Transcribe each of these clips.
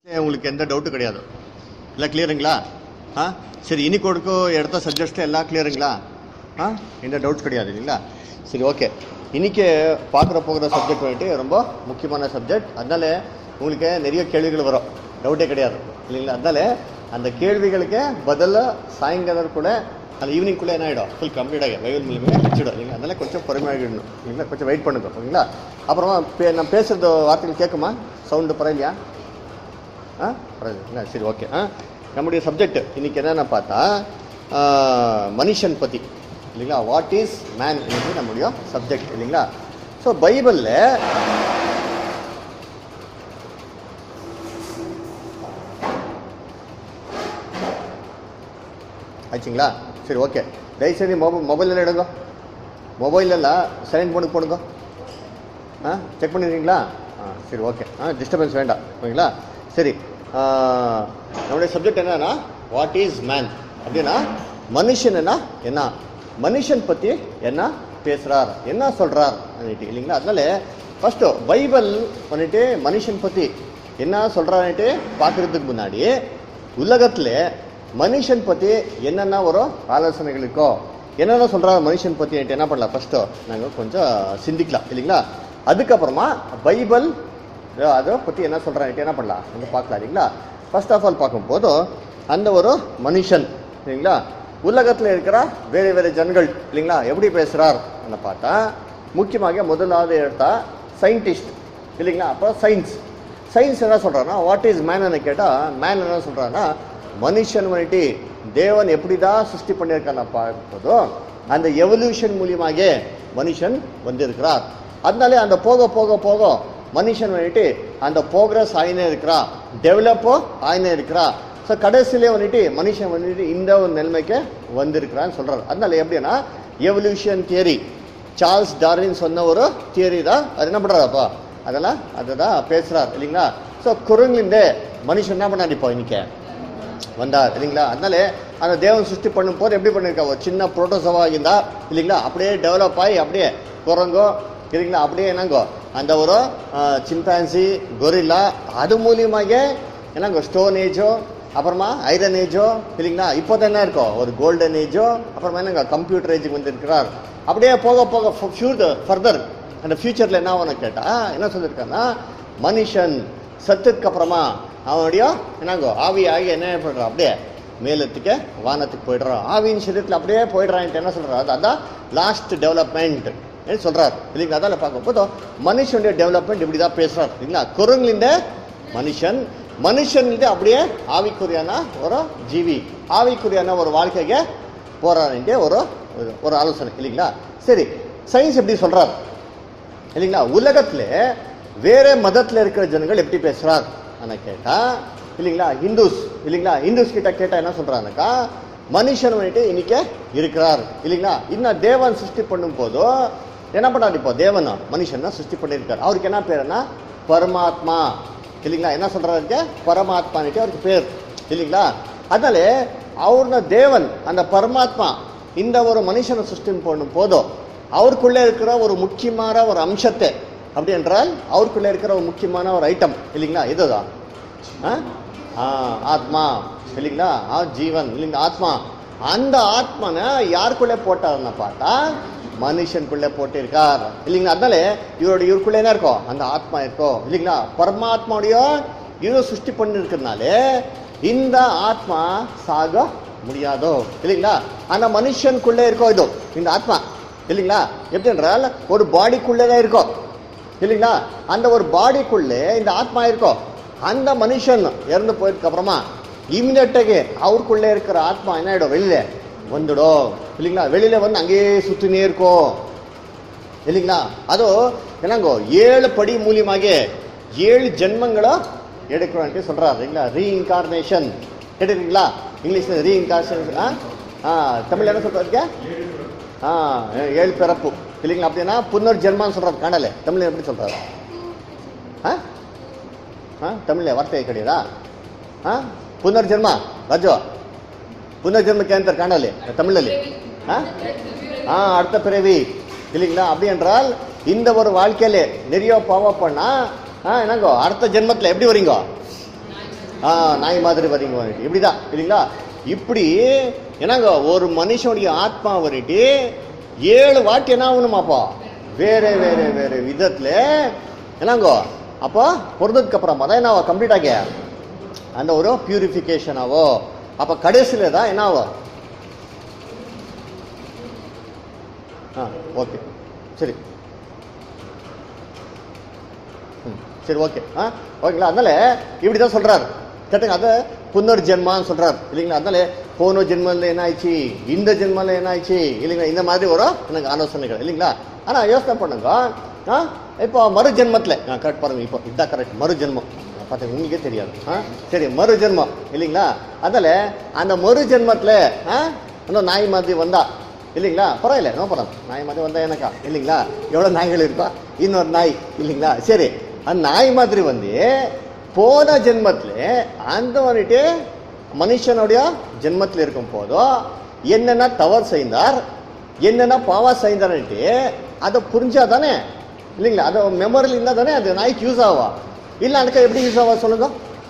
உங்களுக்கு எந்த டவுட்டும் கிடையாது எல்லாம் கிளியருங்களா ஆ சரி இனி கொடுக்க எடுத்த சப்ஜெக்ட்ஸ் எல்லாம் கிளியருங்களா ஆ எந்த டவுட்ஸ் கிடையாது இல்லைங்களா சரி ஓகே இன்னைக்கு பார்க்குற போகிற சப்ஜெக்ட் வந்துட்டு ரொம்ப முக்கியமான சப்ஜெக்ட் அதனால உங்களுக்கு நிறைய கேள்விகள் வரும் டவுட்டே கிடையாது இல்லைங்களா அதனால அந்த கேள்விகளுக்கு பதிலாக சாயங்காலம் கூட அந்த ஈவினிங்குள்ளே என்ன ஆகிடும் ஃபுல் கம்ப்ளீட் ஆகி பைபிள் மூலியமே வச்சிடும் இல்லைங்களா அதனால கொஞ்சம் பொறுமையாகிடணும் இல்லைங்களா கொஞ்சம் வெயிட் பண்ணுங்க ஓகேங்களா அப்புறமா பே நான் பேசுகிறது வார்த்தைகள் கேட்குமா சவுண்டு பரவாயில்லையா ஆ பரவாயில்ல சரி ஓகே ஆ நம்முடைய சப்ஜெக்ட் இன்னைக்கு என்னென்ன பார்த்தா ஆ, மனுஷன் பற்றி இல்லைங்களா வாட் இஸ் மேன் என்பது நம்முடைய சப்ஜெக்ட் இல்லைங்களா ஸோ பைபிளில் ஆச்சுங்களா சரி ஓகே தயவுசெய்து மொபைல் மொபைலில் எடுங்க மொபைலெல்லாம் சைலண்ட் போனுக்கு போடுங்க ஆ செக் பண்ணிடுறீங்களா ஆ சரி ஓகே ஆ டிஸ்டர்பன்ஸ் வேண்டாம் ஓகேங்களா சரி ஆ, நம்முடைய சப்ஜெக்ட் என்னன்னா வாட் இஸ் மேன் அப்படின்னா மனுஷன்னா என்ன மனுஷன் பற்றி என்ன பேசுகிறார் என்ன சொல்கிறார் அப்படின்ட்டு இல்லைங்களா அதனால ஃபஸ்ட்டு பைபிள் வந்துட்டு மனுஷன் பற்றி என்ன சொல்கிறான்ட்டு பார்க்குறதுக்கு முன்னாடி உலகத்தில் மனுஷன் பற்றி என்னென்ன ஒரு ஆலோசனைகள் இருக்கோ என்னென்ன சொல்கிறாங்க மனுஷன் பற்றி என்ன பண்ணலாம் ஃபஸ்ட்டு நாங்கள் கொஞ்சம் சிந்திக்கலாம் இல்லைங்களா அதுக்கப்புறமா பைபிள் அதை பற்றி என்ன சொல்கிறாங்க என்ன பண்ணலாம் வந்து பார்க்கலாம் இல்லைங்களா ஃபர்ஸ்ட் ஆஃப் ஆல் பார்க்கும்போது அந்த ஒரு மனுஷன் இல்லைங்களா உலகத்தில் இருக்கிற வேறு வேறு ஜனங்கள் இல்லைங்களா எப்படி பேசுகிறார் பார்த்தா முக்கியமாக முதலாவது எடுத்தா சயின்டிஸ்ட் இல்லைங்களா அப்போ சயின்ஸ் சயின்ஸ் என்ன சொல்கிறான்னா வாட் இஸ் மேன் கேட்டால் மேன் என்ன சொல்கிறான்னா மனுஷன் வந்துட்டு தேவன் எப்படி தான் சிருஷ்டி பண்ணியிருக்கான பார்ப்பதோ அந்த எவல்யூஷன் மூலியமாக மனுஷன் வந்திருக்கிறார் அதனாலே அந்த போக போக போக மனுஷன் வந்துட்டு அந்த ப்ரோக்ரஸ் ஆயினே இருக்கிறா டெவலப்போ ஆயினே இருக்கிறா ஸோ கடைசியிலே வந்துட்டு மனுஷன் வந்துட்டு இந்த ஒரு நிலைமைக்கு வந்திருக்கிறான்னு சொல்கிறார் அதனால எப்படின்னா எவல்யூஷன் தியரி சார்ல்ஸ் டார்வின் சொன்ன ஒரு தியரி தான் அது என்ன பண்ணுறாருப்பா அதெல்லாம் அதை தான் பேசுகிறார் இல்லைங்களா ஸோ குரங்குலேருந்தே மனுஷன் என்ன பண்ணார் இப்போ இன்னைக்கு வந்தார் இல்லைங்களா அதனால அந்த தேவன் சிருஷ்டி பண்ணும் போது எப்படி பண்ணியிருக்கா ஒரு சின்ன புரோட்டோசவாக இருந்தா இல்லைங்களா அப்படியே டெவலப் ஆகி அப்படியே குரங்கோ இல்லைங்களா அப்படியே என்னங்கோ அந்த ஒரு சிம்பான்சி கொரில்லா அது மூலியமாக என்னங்கோ ஸ்டோன் ஏஜோ அப்புறமா ஐரன் ஏஜோ இல்லைங்களா இப்போ தான் என்ன இருக்கும் ஒரு கோல்டன் ஏஜோ அப்புறமா என்னங்க கம்ப்யூட்டர் ஏஜுக்கு வந்திருக்கிறார் அப்படியே போக போக ஃபியூர் ஃபர்தர் அந்த ஃபியூச்சரில் என்ன ஆகும்னு கேட்டால் என்ன சொல்லியிருக்காங்கன்னா மனுஷன் சத்துக்கு அப்புறமா அவனுடைய என்னங்கோ ஆவி ஆகி என்ன பண்ணுறான் அப்படியே மேலத்துக்கு வானத்துக்கு போயிடுறான் ஆவியின் சரீரத்தில் அப்படியே போயிடுறான்ட்டு என்ன சொல்கிறார் அது அதான் லாஸ்ட் டெவலப்மெண்ட் சொல்கிறார் இல்லைங்களா அதால் பார்க்கும்போது மனுஷனுடைய டெவலப்மெண்ட் இப்படி தான் பேசுகிறார் இல்லைங்களா குரங்குலேருந்து மனுஷன் மனுஷன்லேருந்து அப்படியே ஆவிக்குரியான ஒரு ஜீவி ஆவிக்குரியான ஒரு வாழ்க்கைக்கு போகிறான்ட்டு ஒரு ஒரு- ஒரு ஆலோசனை இல்லைங்களா சரி சயின்ஸ் எப்படி சொல்கிறார் இல்லைங்களா உலகத்துல வேற மதத்துல இருக்கிற ஜனங்கள் எப்படி பேசுறார் ஆனா கேட்டா இல்லைங்களா ஹிந்துஸ் இல்லைங்களா ஹிந்துஸ் கிட்ட கேட்டா என்ன சொல்றாங்கக்கா மனுஷன் வந்துட்டு இன்னைக்கு இருக்கிறார் இல்லைங்களா இன்னும் தேவன் சிருஷ்டி பண்ணும் போதோ என்ன பண்ணாரு இப்போ தேவன் மனுஷன் சிருஷ்டி பண்ணியிருக்காரு அவருக்கு என்ன பேருன்னா பரமாத்மா இல்லைங்களா என்ன சொல்றாரு பரமாத்மான்ட்டு அவருக்கு பேர் இல்லைங்களா அதனால அவர்ன தேவன் அந்த பரமாத்மா இந்த ஒரு மனுஷனை சிருஷ்டி பண்ணும் போதோ அவருக்குள்ளே இருக்கிற ஒரு முக்கியமான ஒரு அம்சத்தை அப்படி என்றால் அவருக்குள்ளே இருக்கிற ஒரு முக்கியமான ஒரு ஐட்டம் இல்லைங்களா இதுதான் ஆ? ஆ, ஆத்மா இல்லைங்களா ஆ ஜீவன் இல்லைங்களா ஆத்மா அந்த ஆத்மனை யாருக்குள்ளே போட்டாருன்னு பார்த்தா மனுஷனுக்குள்ளே போட்டிருக்கார் இல்லைங்களா அதனால இவரோட இவருக்குள்ளே என்ன இருக்கும் அந்த ஆத்மா இருக்கும் இல்லைங்களா பரமாத்மாவுடைய இவர் சிருஷ்டி பண்ணிருக்கிறதுனாலே இந்த ஆத்மா சாக முடியாதோ இல்லைங்களா அந்த மனுஷனுக்குள்ளே இருக்கோ இது இந்த ஆத்மா இல்லைங்களா எப்படி என்றால் ஒரு பாடிக்குள்ளே தான் இருக்கும் இல்லைங்களா அந்த ஒரு பாடிக்குள்ளே இந்த ஆத்மா இருக்கும் அந்த மனுஷன் இறந்து போயதுக்கு அப்புறமா இமிடியட்டாக அவருக்குள்ளே இருக்கிற ஆத்மா என்ன ஆயிடும் வெளியில வந்துடும் இல்லைங்களா வெளியில வந்து அங்கேயே சுத்தினே இருக்கும் இல்லைங்களா அதோ என்னங்கோ ஏழு படி மூலியமாக ஏழு ஜென்மங்களோ எடுக்கிறோன்ட்டு சொல்றாரு இல்லைங்களா ரீஇன்கார்னேஷன் கேட்டுருக்கீங்களா இங்கிலீஷ்ல ரீஇன்கார்னேஷன் ஆ ஆ தமிழ் என்ன சொல்றீங்க ஆ ஏ- ஏழு பிறப்பு இல்லைங்களா அப்படின்னா புனர் ஜென்மான்னு சொல்றாரு காணல தமிழ் எப்படி சொல்றாரு ஆ ஆ தமிழ்ல வார்த்தை கிடையாதா ஆ புனர்ஜெನ್ಮ ರಾಜು புனர்ஜென்மக்கு ஏன் காணலே தமிழ்ல ஆ ஆ அடுத்த பிறவி இல்லைங்களா அப்படி என்றால் இந்த ஒரு வாழ்க்கையில நிறைய பாவம் பண்ணா ஆ என்னங்கோ அடுத்த ஜென்மத்துல எப்படி வரீங்க ஆ நாய் மாதிரி வரீங்க வந்துட்டு இப்படிதான் இல்லைங்களா இப்படி என்னங்க ஒரு மனுஷனுடைய ஆத்மா வந்துட்டு ஏழு வாட்டி என்ன ஆகணுமாப்பா வேற வேற வேற விதத்துல என்னங்கோ அப்போ பிறந்ததுக்கு அப்புறமா தான் என்ன கம்ப்ளீட் ஆகிய அந்த ஒரு பியூரிஃபிகேஷன் ஆவோ அப்ப கடைசியில தான் என்ன ஆகும் ஆ ஓகே சரி ம், சரி ஓகே ஆ ஓகேங்களா அதனால இப்படி தான் சொல்றாரு கேட்டுங்க அது புனர் ஜென்மான்னு சொல்றாரு இல்லைங்களா அதனால போன ஜென்மத்தில் என்ன ஆயிடுச்சு இந்த ஜென்மத்தில் என்ன ஆயிடுச்சு இல்லைங்களா இந்த மாதிரி வரும் எனக்கு ஆலோசனைகள் இல்லைங்களா ஆனா யோசனை பண்ணுங்க ஆ இப்போ மறு ஜென்மத்தில் கரெக்ட் பாருங்க இப்போ இதான் கரெக்ட் மறு ஜென்மம் பார்த்தீங்க உங்களுக்கே தெரியாது ஆ சரி மறு ஜென்மம் இல்லைங்களா அதனால அந்த மறு ஜென்மத்தில் ஆ இன்னும் நாய் மாதிரி வந்தா இல்லைங்களா பரவாயில்ல நோ பரவாயில்ல நாய் மாதிரி வந்தா எனக்கா இல்லைங்களா எவ்வளோ நாய்கள் இருக்கா இன்னொரு நாய் இல்லைங்களா சரி அந்த நாய் மாதிரி வந்து போன ஜென்மத்தில் அந்த வந்துட்டு மனுஷனுடைய ஜென்மத்தில் இருக்கும் போதோ என்னென்ன தவறு செய்தார் என்னென்ன பாவா செய்தார்ன்ட்டு அதை புரிஞ்சா தானே இல்லைங்களா அதை மெமரியில் இருந்தால் தானே அது நாய்க்கு யூஸ் ஆகும் இல்லை அதுக்கு எப்படி யூஸ் ஆகும் சொல்லுங்க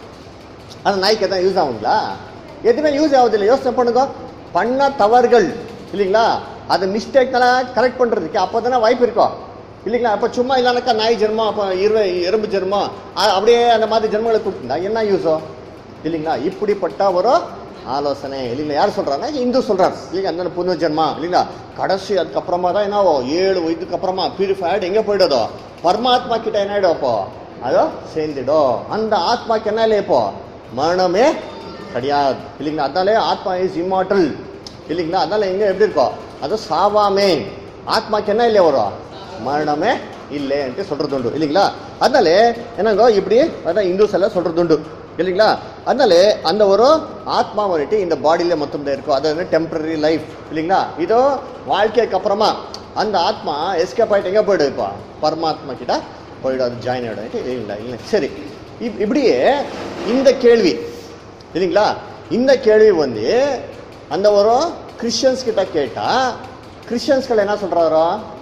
அந்த நாய்க்கு எதாவது யூஸ் ஆகுங்களா எதுவுமே யூஸ் ஆகுதில்லை யோசனை பண்ணுங்க பண்ண தவறுகள் இல்லைங்களா அது மிஸ்டேக்லாம் கரெக்ட் பண்ணுறதுக்கு அப்போ தானே வாய்ப்பு இருக்கும் இல்லைங்களா அப்போ சும்மா இல்லைனாக்கா நாய் ஜென்மம் அப்போ இருவ எறும்பு ஜென்மம் அ- அப்படியே அந்த மாதிரி ஜென்மங்களை கொடுத்துருந்தா என்ன யூஸோ இல்லைங்களா இப்படிப்பட்ட ஒரு ஆலோசனை இல்லைங்களா யார் சொல்றாங்க இந்து சொல்றாரு இல்லைங்க அந்த புது ஜென்மா இல்லைங்களா கடைசி அதுக்கப்புறமா தான் என்ன ஆகும் ஏழு இதுக்கு அப்புறமா பியூரிஃபைடு எங்கே போயிடுதோ பரமாத்மா கிட்ட என்ன ஆயிடும் அப்போ அதோ சேர்ந்துடும் அந்த ஆத்மாக்கு என்ன இல்லை இப்போ மரணமே கிடையாது இல்லைங்களா அதனாலே ஆத்மா இஸ் இம்மார்டல் இல்லைங்களா அதனால எங்க எப்படி இருக்கோ அது சாவாமே ஆத்மாக்கு என்ன இல்லை வரும் மரணமே இல்லைன்ட்டு சொல்றதுண்டு இல்லைங்களா அதனால என்னங்கோ இப்படி அதான் இந்துஸ் எல்லாம் சொல்றதுண்டு இல்லைங்களா அதனால அந்த ஒரு ஆத்மா வந்துட்டு இந்த பாடியில மொத்தம் தான் இருக்கும் அது வந்து டெம்பரரி லைஃப் இல்லைங்களா இதோ வாழ்க்கைக்கு அப்புறமா அந்த ஆத்மா எஸ்கேப் ஆயிட்டு எங்க போயிடும் இப்போ பரமாத்மா கிட்ட போயிடும் அது ஜாயின் ஆகிடும் இல்லைங்களா இல்லை சரி இப் இப்படியே இந்த கேள்வி இல்லைங்களா இந்த கேள்வி வந்து அந்த ஒரு கிறிஸ்டியன்ஸ் கிட்ட கேட்டா கிறிஸ்டியன்ஸ்கள் என்ன சொல்றாரோ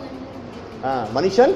ஆ, மனுஷன்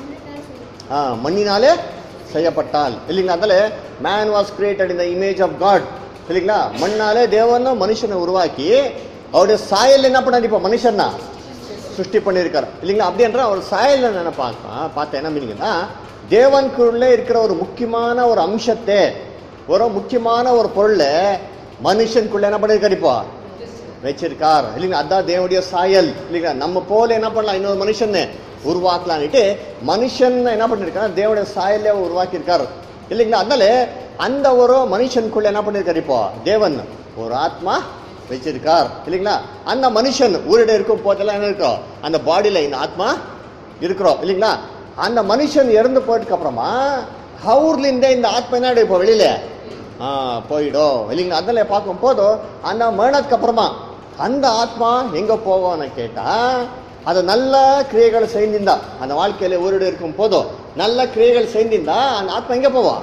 ஆ, மண்ணினாலே செய்யப்பட்டால் இல்லைங்களா அதனால man was created in the image of God இல்லைங்களா மண்ணாலே தேவன் மனுஷனை உருவாக்கி அவருடைய சாயல் என்ன பண்ணாரு இப்போ மனுஷன்னா சிருஷ்டி பண்ணியிருக்காரு இல்லைங்களா அப்படின்ற ஒரு சாயல் நான் பார்க்க பார்த்தேன் என்ன மீனிங்கன்னா தேவனுக்குள்ளே இருக்கிற ஒரு முக்கியமான ஒரு அம்சத்தை ஒரு முக்கியமான ஒரு பொருளை மனுஷனுக்குள்ள என்ன பண்ணியிருக்காரு இப்போ வச்சிருக்கார் இல்லைங்களா அதான் தேவனுடைய சாயல் இல்லைங்களா நம்ம போல என்ன பண்ணலாம் இன்னொரு மனுஷன் உருவாக்கலான்னுட்டு மனுஷன் என்ன பண்ணிருக்காரு தேவனுடைய சாயலே உருவாக்கியிருக்காரு இல்லைங்களா அதனால அந்த ஒரு மனுஷனுக்குள்ள என்ன பண்ணிருக்காரு இப்போ தேவன் ஒரு ஆத்மா வச்சிருக்கார் இல்லைங்களா அந்த மனுஷன் ஊரிட இருக்கும் போதெல்லாம் என்ன இருக்கும் அந்த பாடியில இந்த ஆத்மா இருக்கிறோம் இல்லைங்களா அந்த மனுஷன் இறந்து போயிட்டுக்கு அப்புறமா ஹவுர்லிருந்தே இந்த ஆத்மா என்ன இப்போ வெளியில ஆ, போயிடும் இல்லைங்களா அதனால பார்க்கும் போதும் அந்த மரணத்துக்கு அப்புறமா அந்த ஆத்மா எங்க போகும்னு கேட்டா அது நல்ல கிரியைகள் செய்திருந்தா அந்த வாழ்க்கையில ஊரிட இருக்கும் போதும் நல்ல கிரியைகள் செய்திருந்தா அந்த ஆத்மா எங்க போவா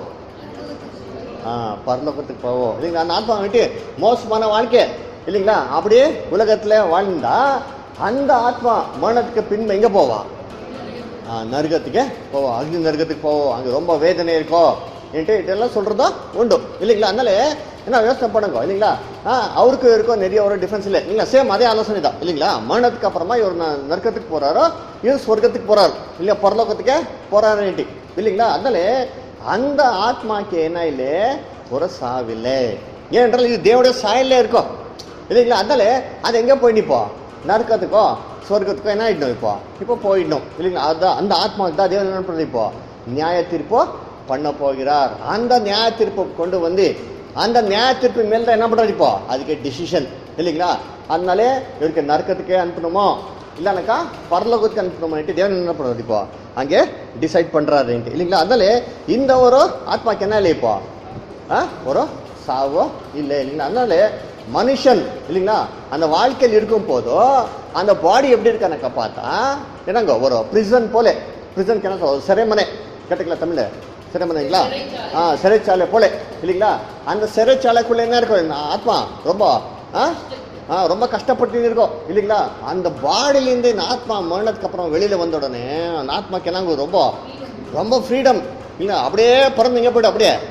ஆ பரலோகத்துக்கு போவோம் இல்லைங்களா அந்த ஆத்மா வந்துட்டு மோசமான வாழ்க்கை இல்லைங்களா அப்படியே உலகத்துல வாழ்ந்தா அந்த ஆத்மா மரணத்துக்கு பின்பு எங்க போவா ஆ, நரகத்துக்கு போவோம் அக்னி நரகத்துக்கு போவோம் அங்கே ரொம்ப வேதனை இருக்கும் என்கிட்ட இதெல்லாம் சொல்றதா உண்டு இல்லைங்களா அதனால என்ன யோசனை பண்ணுங்க இல்லைங்களா ஆ அவருக்கு இருக்கும் நிறைய ஒரு டிஃபரன்ஸ் இல்லை இல்லைங்களா சேம் அதே ஆலோசனை தான் இல்லைங்களா மரணத்துக்கு அப்புறமா இவர் ந- நரகத்துக்கு போறாரோ இவர் சொர்க்கத்துக்கு போறாரு இல்லையா பரலோகத்துக்கே போறாருன்ட்டு இல்லைங்களா அதனால அந்த ஆத்மாக்கு என்ன இல்லை ஒரு சாவில்லை ஏனென்றால் இது தேவடைய சாயல்ல இருக்கும் இல்லைங்களா அதனால அது எங்கே போய் நிப்போம் நரக்கத்துக்கோ சொர்க்கத்துக்கோ என்ன ஆயிடணும் இப்போ இப்போ போயிடணும் இல்லைங்களா அதான் அந்த ஆத்மாவுக்கு தான் தேவன் என்ன பண்ணுறது இப்போ நியாய தீர்ப்போ பண்ண போகிறார் அந்த நியாய தீர்ப்பை கொண்டு வந்து அந்த நியாய தீர்ப்பு மேல் தான் என்ன பண்ணுறாரு இப்போ அதுக்கு டிசிஷன் இல்லைங்களா அதனாலே இவருக்கு நரக்கத்துக்கே அனுப்பணுமோ இல்லைனாக்கா பரலோகத்துக்கு அனுப்பணுமான்ட்டு தேவன் என்ன பண்ணுறது இப்போ அங்கே டிசைட் பண்ணுறாருன்ட்டு இல்லைங்களா அதனால இந்த ஒரு ஆத்மாக்கு என்ன இல்லை இப்போ ஆ? ஒரு சாவோ இல்லை இல்லைங்களா அதனால மனுஷன் இல்லைங்களா அந்த வாழ்க்கையில் இருக்கும் போதோ அந்த பாடி எப்படி இருக்கானக்கா பார்த்தா என்னங்க ஒரு பிரிசன் போல பிரிசன் கணக்கு ஒரு சிறைமனை கேட்டுக்கலாம் தமிழ்ல சிறைமனைங்களா ஆ சிறைச்சாலை போல இல்லைங்களா அந்த சிறைச்சாலைக்குள்ள என்ன இருக்கும் இந்த ஆத்மா ரொம்ப ஆ ஆ ரொம்ப கஷ்டப்பட்டு இருக்கோம் இல்லைங்களா அந்த பாடியிலேருந்து இந்த ஆத்மா மரணத்துக்கு அப்புறம் வெளியில வந்த உடனே அந்த ஆத்மாக்கு என்னங்க ரொம்ப ரொம்ப ஃப்ரீடம் இல்லை அப்படியே பிறந்து எங்கே போய்டும் அப்படியே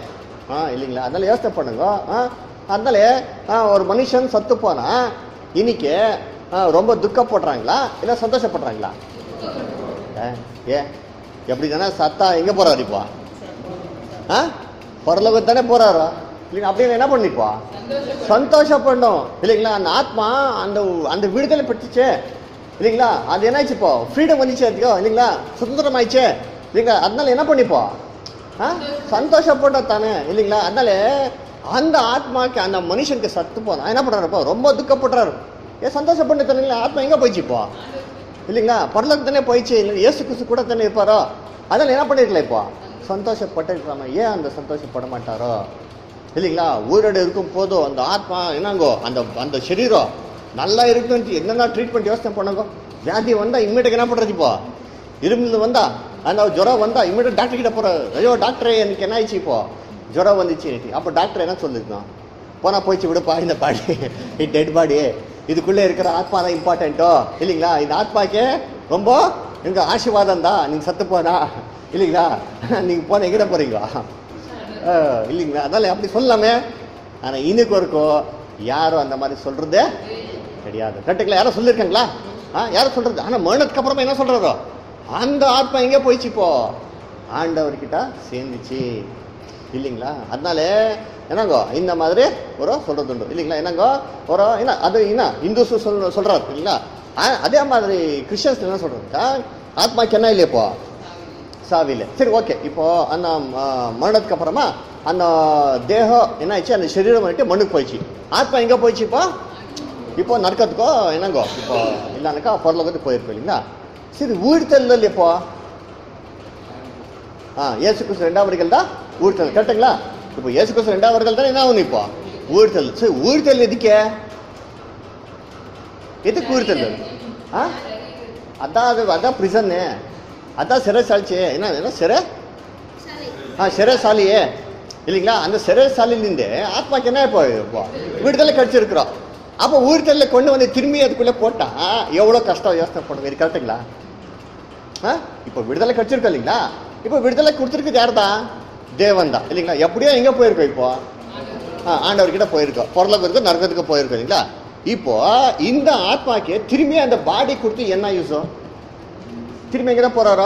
ஆ இல்லைங்களா அதனால யோசனை பண்ணுங்க ஆ அதனால ஆ, ஒரு மனுஷன் சத்து போனா இன்னைக்கு ஆ, ரொம்ப துக்கப்படுறாங்களா இல்லை சந்தோஷப்படுறாங்களா ஏ, ஏ எப்படி தானே சத்தா எங்கே போறாரு இப்போ ஆ பரலோகத்து தானே போறாரு இல்லைங்க அப்படின்னு என்ன பண்ணிப்பா சந்தோஷப்படணும் இல்லைங்களா அந்த ஆத்மா அந்த அந்த விடுதலை பெற்றுச்சே இல்லைங்களா அது என்னாச்சு இப்போ ஃப்ரீடம் வந்துச்சு அதுக்கோ இல்லைங்களா சுதந்திரம் ஆயிடுச்சே இல்லைங்களா அதனால என்ன பண்ணிப்போ ஆ சந்தோஷப்பட்ட தானே இல்லைங்களா அதனால அந்த ஆத்மாக்கு அந்த மனுஷனுக்கு சத்து போனா என்ன பண்றாருப்போ ரொம்ப துக்கப்படுறாரு ஏன் சந்தோஷப்பட்டு தானே ஆத்மா எங்க போயிடுச்சு இப்போ இல்லைங்களா பரலோகம் தானே போயிடுச்சு இல்லை இயேசு கிறிஸ்து கூட தானே இருப்பாரோ அதனால என்ன பண்ணிருக்கல இப்போ சந்தோஷப்பட்டிருக்காம ஏன் அந்த சந்தோஷப்பட மாட்டாரோ இல்லைங்களா உயிரோடு இருக்கும் போதும் அந்த ஆத்மா என்னங்கோ அந்த அந்த சரீரம் நல்லா இருக்குன்னு என்னென்ன ட்ரீட்மெண்ட் யோசனை பண்ணுங்க வியாதி வந்தா இம்மிடியாக என்ன பண்ணுறது இப்போ இருமல் வந்தா அந்த ஜுரம் வந்தா இம்மிடியாக டாக்டர் கிட்ட போற ஐயோ டாக்டரே எனக்கு என்ன ஆயிடுச்சு இப்போ ஜுரம் வந்துச்சு அப்போ டாக்டர் என்ன சொல்லிருக்கோம் போனா போயிடுச்சு விடுப்பா இந்த பாடி இந்த டெட் பாடி இதுக்குள்ளே இருக்கிற ஆத்மா தான் இம்பார்ட்டண்ட்டோ இல்லைங்களா இந்த ஆத்மாக்கே ரொம்ப எங்க ஆசீர்வாதம் தான் நீங்க சத்து போனா இல்லைங்களா நீங்க போன எங்கிட்ட போறீங்க ஆ, இல்லைங்களா அதனால அப்படி சொல்லலாமே ஆனா இன்னைக்கு வரைக்கும் யாரும் அந்த மாதிரி சொல்றதே கிடையாது கரெக்டுங்களா யாரும் சொல்லியிருக்காங்களா ஆ யாரும் சொல்றது ஆனா மரணத்துக்கு அப்புறமா என்ன சொல்றாரோ அந்த ஆத்மா எங்கே போயிடுச்சு இப்போ ஆண்டவர்கிட்ட சேர்ந்துச்சு இல்லைங்களா அதனால என்னங்கோ இந்த மாதிரி ஒரு சொல்றது உண்டு இல்லைங்களா என்னங்கோ ஒரு என்ன அது என்ன இந்துஸ் சொல் சொல்றாரு இல்லைங்களா ஆ, அதே மாதிரி கிறிஸ்டியன்ஸ் என்ன சொல்றாங்க ஆத்மாக்கு என்ன இல்லை இப்போ சாவில சரி ஓகே இப்போ அந்த ஆ, மரணத்துக்கு அப்புறமா அந்த தேகம் என்ன ஆயிடுச்சு அந்த சரீரம் வந்துட்டு மண்ணுக்கு போயிடுச்சு ஆத்மா எங்க போயிடுச்சு இப்போ இப்போ நரக்கத்துக்கோ என்னங்கோ இப்போ இல்லைனாக்கா பொருளத்துக்கு போயிருக்கோம் இல்லைங்களா சரி உயிர்த்தல் இப்போ ஆ இயேசு கிறிஸ்து ரெண்டாம் வருகள் தான் ஊழ்த்தல் கரெக்டுங்களா இப்போ இயேசு கிறிஸ்து ரெண்டாம் வருகள் தான் என்ன ஆகும் இப்போ ஊழ்த்தல் சரி ஊழ்த்தல் எதுக்கே எதுக்கு ஊழ்த்தல் ஆ அதான் அது அதான் பிரிசன்னு அதான் சிறைசாலிச்சு என்ன என்ன சிறை ஆ சிறைசாலியே இல்லைங்களா அந்த சிறைசாலிலிருந்து ஆத்மாக்கு என்ன இப்போ இப்போ விடுதலை கிடைச்சிருக்கிறோம் அப்போ ஊர்த்தல்ல கொண்டு வந்து திரும்பி அதுக்குள்ளே போட்டா எவ்வளோ கஷ்டம் யோசனை பண்ணுங்க இது கரெக்டுங்களா ஆ இப்போ விடுதலை கிடைச்சிருக்கு இல்லைங்களா இப்போ விடுதலை கொடுத்துருக்குது யார் தான் தேவன் தான் இல்லைங்களா எப்படியோ எங்கே போயிருக்கோம் இப்போ ஆ ஆண்டவர்கிட்ட போயிருக்கோம் பொருளத்துக்கு நரகத்துக்கு போயிருக்கோம் இல்லைங்களா இப்போ இந்த ஆத்மாக்கு திரும்பி அந்த பாடி கொடுத்து என்ன யூஸோ திரும்பி எங்கே தான் போறாரோ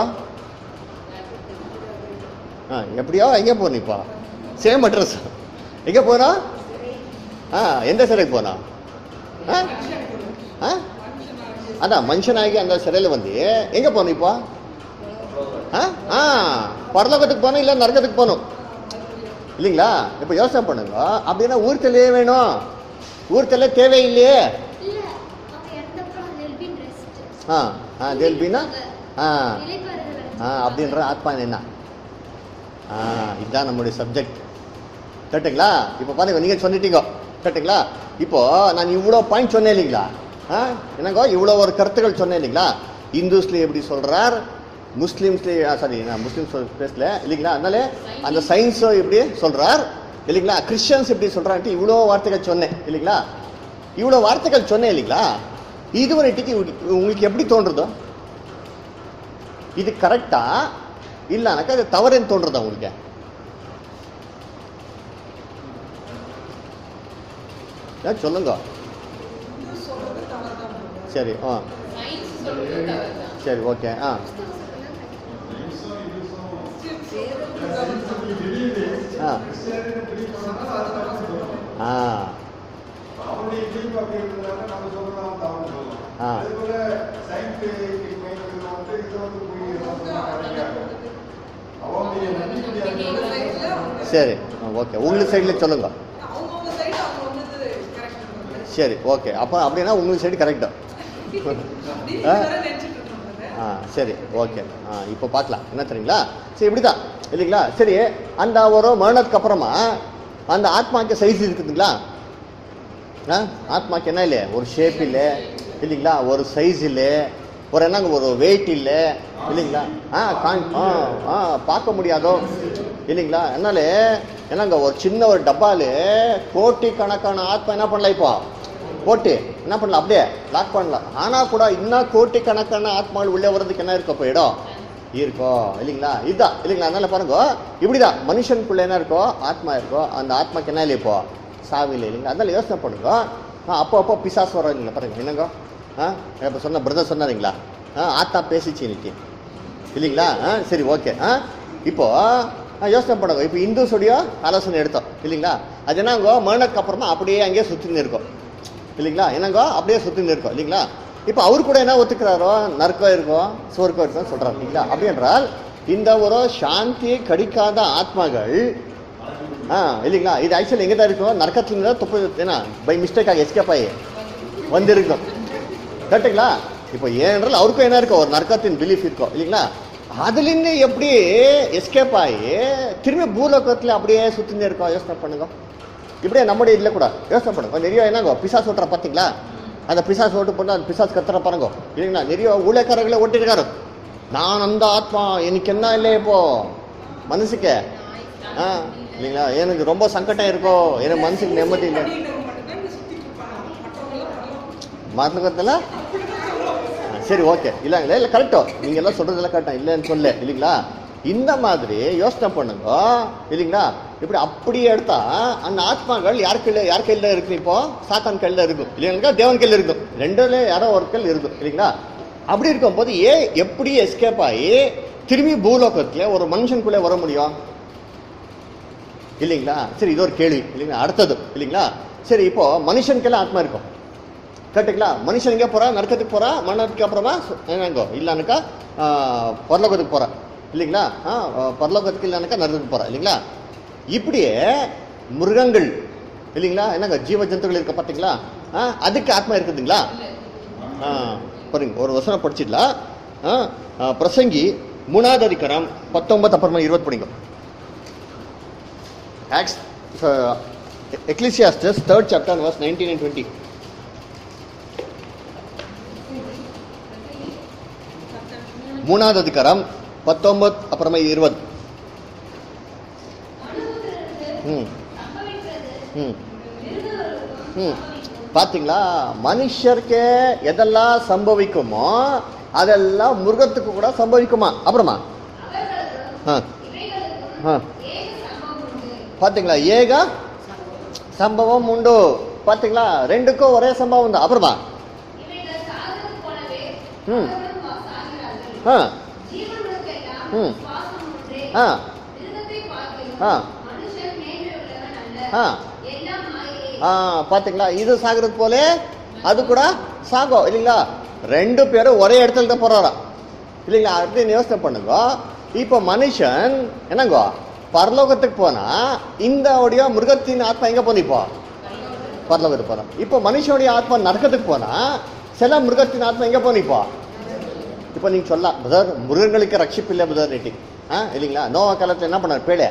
ஆ எப்படியோ எங்கே போகணும் இப்போ சேம் அட்ரஸ் எங்கே போகிறோம் ஆ எந்த சிறைக்கு போனா ஆ ஆ அதான் மனுஷனாகி அந்த சிறையில் வந்து எங்கே போகணும் இப்போ ஆ ஆ பரலோகத்துக்கு போகணும் இல்லை நரகத்துக்கு போகணும் இல்லைங்களா இப்போ யோசனை பண்ணுங்க அப்படின்னா ஊர்த்தலே வேணும் ஊர்த்தலே தேவையில்லையே இல்ல அவங்க இறந்தப்புறம் they'll be in rest. ஆ ஆ தேல்பின்னா ஆ இளைப்பாறுதல் ஆ அப்படின்ற ஆத்மா என்ன ஆ இதுதான் நம்முடைய சப்ஜெக்ட் கரெக்டுங்களா இப்போ பாருங்க நீங்கள் சொல்லிட்டீங்க கரெக்டுங்களா இப்போ நான் இவ்வளோ பாயிண்ட் சொன்னேன் இல்லைங்களா ஆ என்னங்கோ இவ்வளோ ஒரு கருத்துக்கள் சொன்னேன் இல்லைங்களா இந்துஸ்ல எப்படி சொல்றார் முஸ்லீம்ஸ்லேயே சாரி நான் முஸ்லீம்ஸ் பேசல இல்லைங்களா அதனால அந்த சயின்ஸோ எப்படி சொல்றார் இல்லைங்களா கிறிஸ்டியன்ஸ் எப்படி சொல்றான்ட்டு இவ்வளோ வார்த்தைகள் சொன்னேன் இல்லைங்களா இவ்வளோ வார்த்தைகள் சொன்னேன் இல்லைங்களா இது ஒரு இட்டிக்கு உங்களுக்கு எப்படி தோன்றுதோ இது கரெக்டா இல்லைனாக்கா அது தவறுன்னு தோன்றதா உங்களுக்கு ஏன் சொல்லுங்க சரி ஆ சரி ஓகே ஆ ஆ ஆ அவனுடைய கிளிப் அப்படி இருக்கிறதுனால நம்ம சொல்றோம் தவறு சொல்லலாம் ஆ. அதே போல சயின்டிபிக் மைண்ட் வந்து இது வந்து போய் அவனுடைய நம்பிக்கை சரி ஓகே உங்களுக்கு சைடில் சொல்லுங்க அவங்கவுங்க சைடு அவங்க ஒண்ணுது கரெக்ட் பண்றது சரி ஓகே அப்போ அப்படின்னா உங்களுக்கு சைடு கரெக்டு அப்படி ஆ. வேற நினைச்சிட்டு இருக்காங்க ஆ சரி ஓகே ஆ இப்போ பார்க்கலாம் என்ன தெரியுங்களா சரி இப்படி தான் இல்லைங்களா சரி அந்த ஒரு மரணத்துக்கு அப்புறமா அந்த ஆத்மாக்கு சைஸ் இருக்குதுங்களா ஆ ஆத்மாக்கு என்ன இல்லை ஒரு ஷேப் இல்லை இல்லைங்களா ஒரு சைஸ் இல்லை ஒரு என்னங்க ஒரு வெயிட் இல்லை இல்லைங்களா ஆ காண் ஆ ஆ பார்க்க முடியாதோ இல்லைங்களா என்னால என்னங்க ஒரு சின்ன ஒரு டப்பால கோட்டி கணக்கான ஆத்மா என்ன பண்ணலாம் இப்போ போட்டு என்ன பண்ணலாம் அப்படியே லாக் பண்ணலாம் ஆனால் கூட இன்னும் கோட்டி கணக்கான ஆத்மாவில் உள்ளே வர்றதுக்கு என்ன இருக்கு அப்போ இடம் இருக்கோ இல்லைங்களா இதுதான் இல்லைங்களா அதனால பாருங்க இப்படிதான் மனுஷனுக்குள்ள என்ன இருக்கோ ஆத்மா இருக்கோ அந்த ஆத்மாக்கு என்ன இல்லை இப்போ சாவில்லை இல்லைங்களா அதனால யோசனை பண்ணுங்க ஆ, அப்போ அப்போ பிசாசு வரும் இல்லைங்களா பாருங்க என்னங்க ஆ இப்போ சொன்ன பிரதர் சொன்னாருங்களா ஆ ஆத்தா பேசிச்சு இன்னைக்கு இல்லைங்களா ஆ சரி ஓகே ஆ இப்போ ஆ, யோசனை பண்ணுங்க இப்போ இந்துஸுடைய ஆலோசனை எடுத்தோம் இல்லைங்களா அது என்னங்கோ மரணத்துக்கு அப்புறமா அப்படியே அங்கேயே சுற்றின்னு இருக்கும் இல்லைங்களா என்னங்கோ அப்படியே சுற்றின்னு இருக்கும் இல்லைங்களா இப்போ அவர் கூட என்ன ஒத்துக்கிறாரோ நரக்கம் இருக்கும் சுவர்க்கம் இருக்கும் சொல்றாரு இல்லைங்களா அப்படி என்றால் இந்த ஒரு சாந்தியை கடிக்காத ஆத்மாக்கள் ஆ இல்லைங்களா இது ஆக்சுவலி எங்கே தான் இருக்கும் நரக்கத்துல தான் துப்பு ஏன்னா பை மிஸ்டேக்காக எஸ்கேப் ஆகி வந்திருக்கும் கரெக்டுங்களா இப்போ ஏனென்றால் அவருக்கும் என்ன இருக்கும் ஒரு நரக்கத்தின் பிலீஃப் இருக்கும் இல்லைங்களா அதுலேருந்து எப்படி எஸ்கேப் ஆகி திரும்பி பூலோகத்தில் அப்படியே சுற்றினே இருக்கோம் யோசனை பண்ணுங்க இப்படியே நம்முடைய இதில் கூட யோசனை பண்ணுங்க நிறைய என்னங்கோ பிசாஸ் ஓட்டுற பார்த்தீங்களா அந்த பிசாஸ் ஓட்டு பண்ணி அந்த பிசாஸ் கத்துற பாருங்க இல்லைங்களா நிறைய ஊழியக்காரர்களே ஓட்டிருக்காரு நான் அந்த ஆத்மா எனக்கு என்ன இல்லை இப்போ மனசுக்கு ஆ இல்லைங்களா எனக்கு ரொம்ப சங்கடம் இருக்கோ எனக்கு மனசுக்கு நிம்மதி இல்லை பண்ணிட்டவங்க மட்டும்தான் இங்க சுத்திட்டு இருப்பாங்க. மற்றவங்க எல்லாம் வரலாம். மாற்றத்தில் சரி ஓகே இல்லைங்களா இல்லை கரெக்டோ நீங்கள் எல்லாம் சொல்கிறதெல்லாம் கரெக்டாக இல்லைன்னு சொல்ல இல்லைங்களா இந்த மாதிரி யோசனை பண்ணுங்க இல்லைங்களா இப்படி அப்படியே எடுத்தா அந்த ஆத்மாக்கள் யார் கையில் யார் கையில் இருக்கு இப்போ சாத்தான் கையில் இருக்கும் இல்லைங்களா தேவன் கையில் இருக்கும் ரெண்டுல யாரோ ஒரு கையில் இருக்கும் இல்லைங்களா அப்படி இருக்கும்போது ஏன் எப்படி எஸ்கேப் ஆகி திரும்பி பூலோகத்தில் ஒரு மனுஷனுக்குள்ளே வர முடியும் இல்லைங்களா சரி இது ஒரு கேள்வி இல்லைங்களா அடுத்தது இல்லைங்களா சரி இப்போ மனுஷனுக்கெல்லாம் ஆத்மா இருக்கும் கரெக்டுங்களா மனுஷன் எங்கே போறா நரக்கத்துக்கு போறா மரணத்துக்கு அப்புறமா சு- என்னங்கோ இல்லைனாக்கா ஆஹ், பரலோகத்துக்கு போறா இல்லைங்களா ஆ, பரலோகத்துக்கு இல்லைனாக்கா நரகத்துக்கு போறா இல்லைங்களா இப்படியே மிருகங்கள் இல்லைங்களா என்னங்க ஜீவ ஜந்துகள் இருக்க பார்த்தீங்களா ஆ, அதுக்கு ஆத்மா இருக்குதுங்களா ஆ, பாருங்க ஒரு வசனம் படிச்சிடலாம் ஆ, ஆ, பிரசங்கி மூணாவது அதிகாரம் பத்தொன்பது அப்புறமா இருபது படிங்க ஆக்ஸ் Ecclesiastes third chapter verse nineteen and twenty மூணாவது அதிகாரம் பத்தொன்பது அப்புறமா இருபது ம் ம் ம் பார்த்தீங்களா மனுஷருக்கு எதெல்லாம் சம்பவிக்குமோ அதெல்லாம் மிருகத்துக்கு கூட சம்பவிக்குமா அப்புறமா ஆ ஆ பார்த்தீங்களா ஏக சம்பவம் உண்டு பார்த்தீங்களா ரெண்டுக்கும் ஒரே சம்பவம் தான் அப்புறமா ம் ஆ ம் ஆ ஆ ஆ ஆ பார்த்தீங்களா இது சாகிறது போல அது கூட சாகும் இல்லைங்களா ரெண்டு பேரும் ஒரே இடத்துல தான் போறாராம் இல்லைங்களா அப்படின்னு யோசனை பண்ணுங்க இப்போ மனுஷன் என்னங்கோ பரலோகத்துக்கு போனா இந்த உடைய மிருகத்தின் ஆத்மா எங்க போனிப்போ பரலோகத்துக்கு போறான் இப்போ மனுஷனுடைய ஆத்மா நரக்கத்துக்கு போனா சில மிருகத்தின் ஆத்மா எங்க போனிப்போ இப்போ நீங்க சொல்லலாம் பிரதர் மிருகங்களுக்கு ரட்சிப்பு இல்லை பிரதர் நேட்டி ஆ இல்லைங்களா நோவா காலத்தில் என்ன பண்ணார் பேழை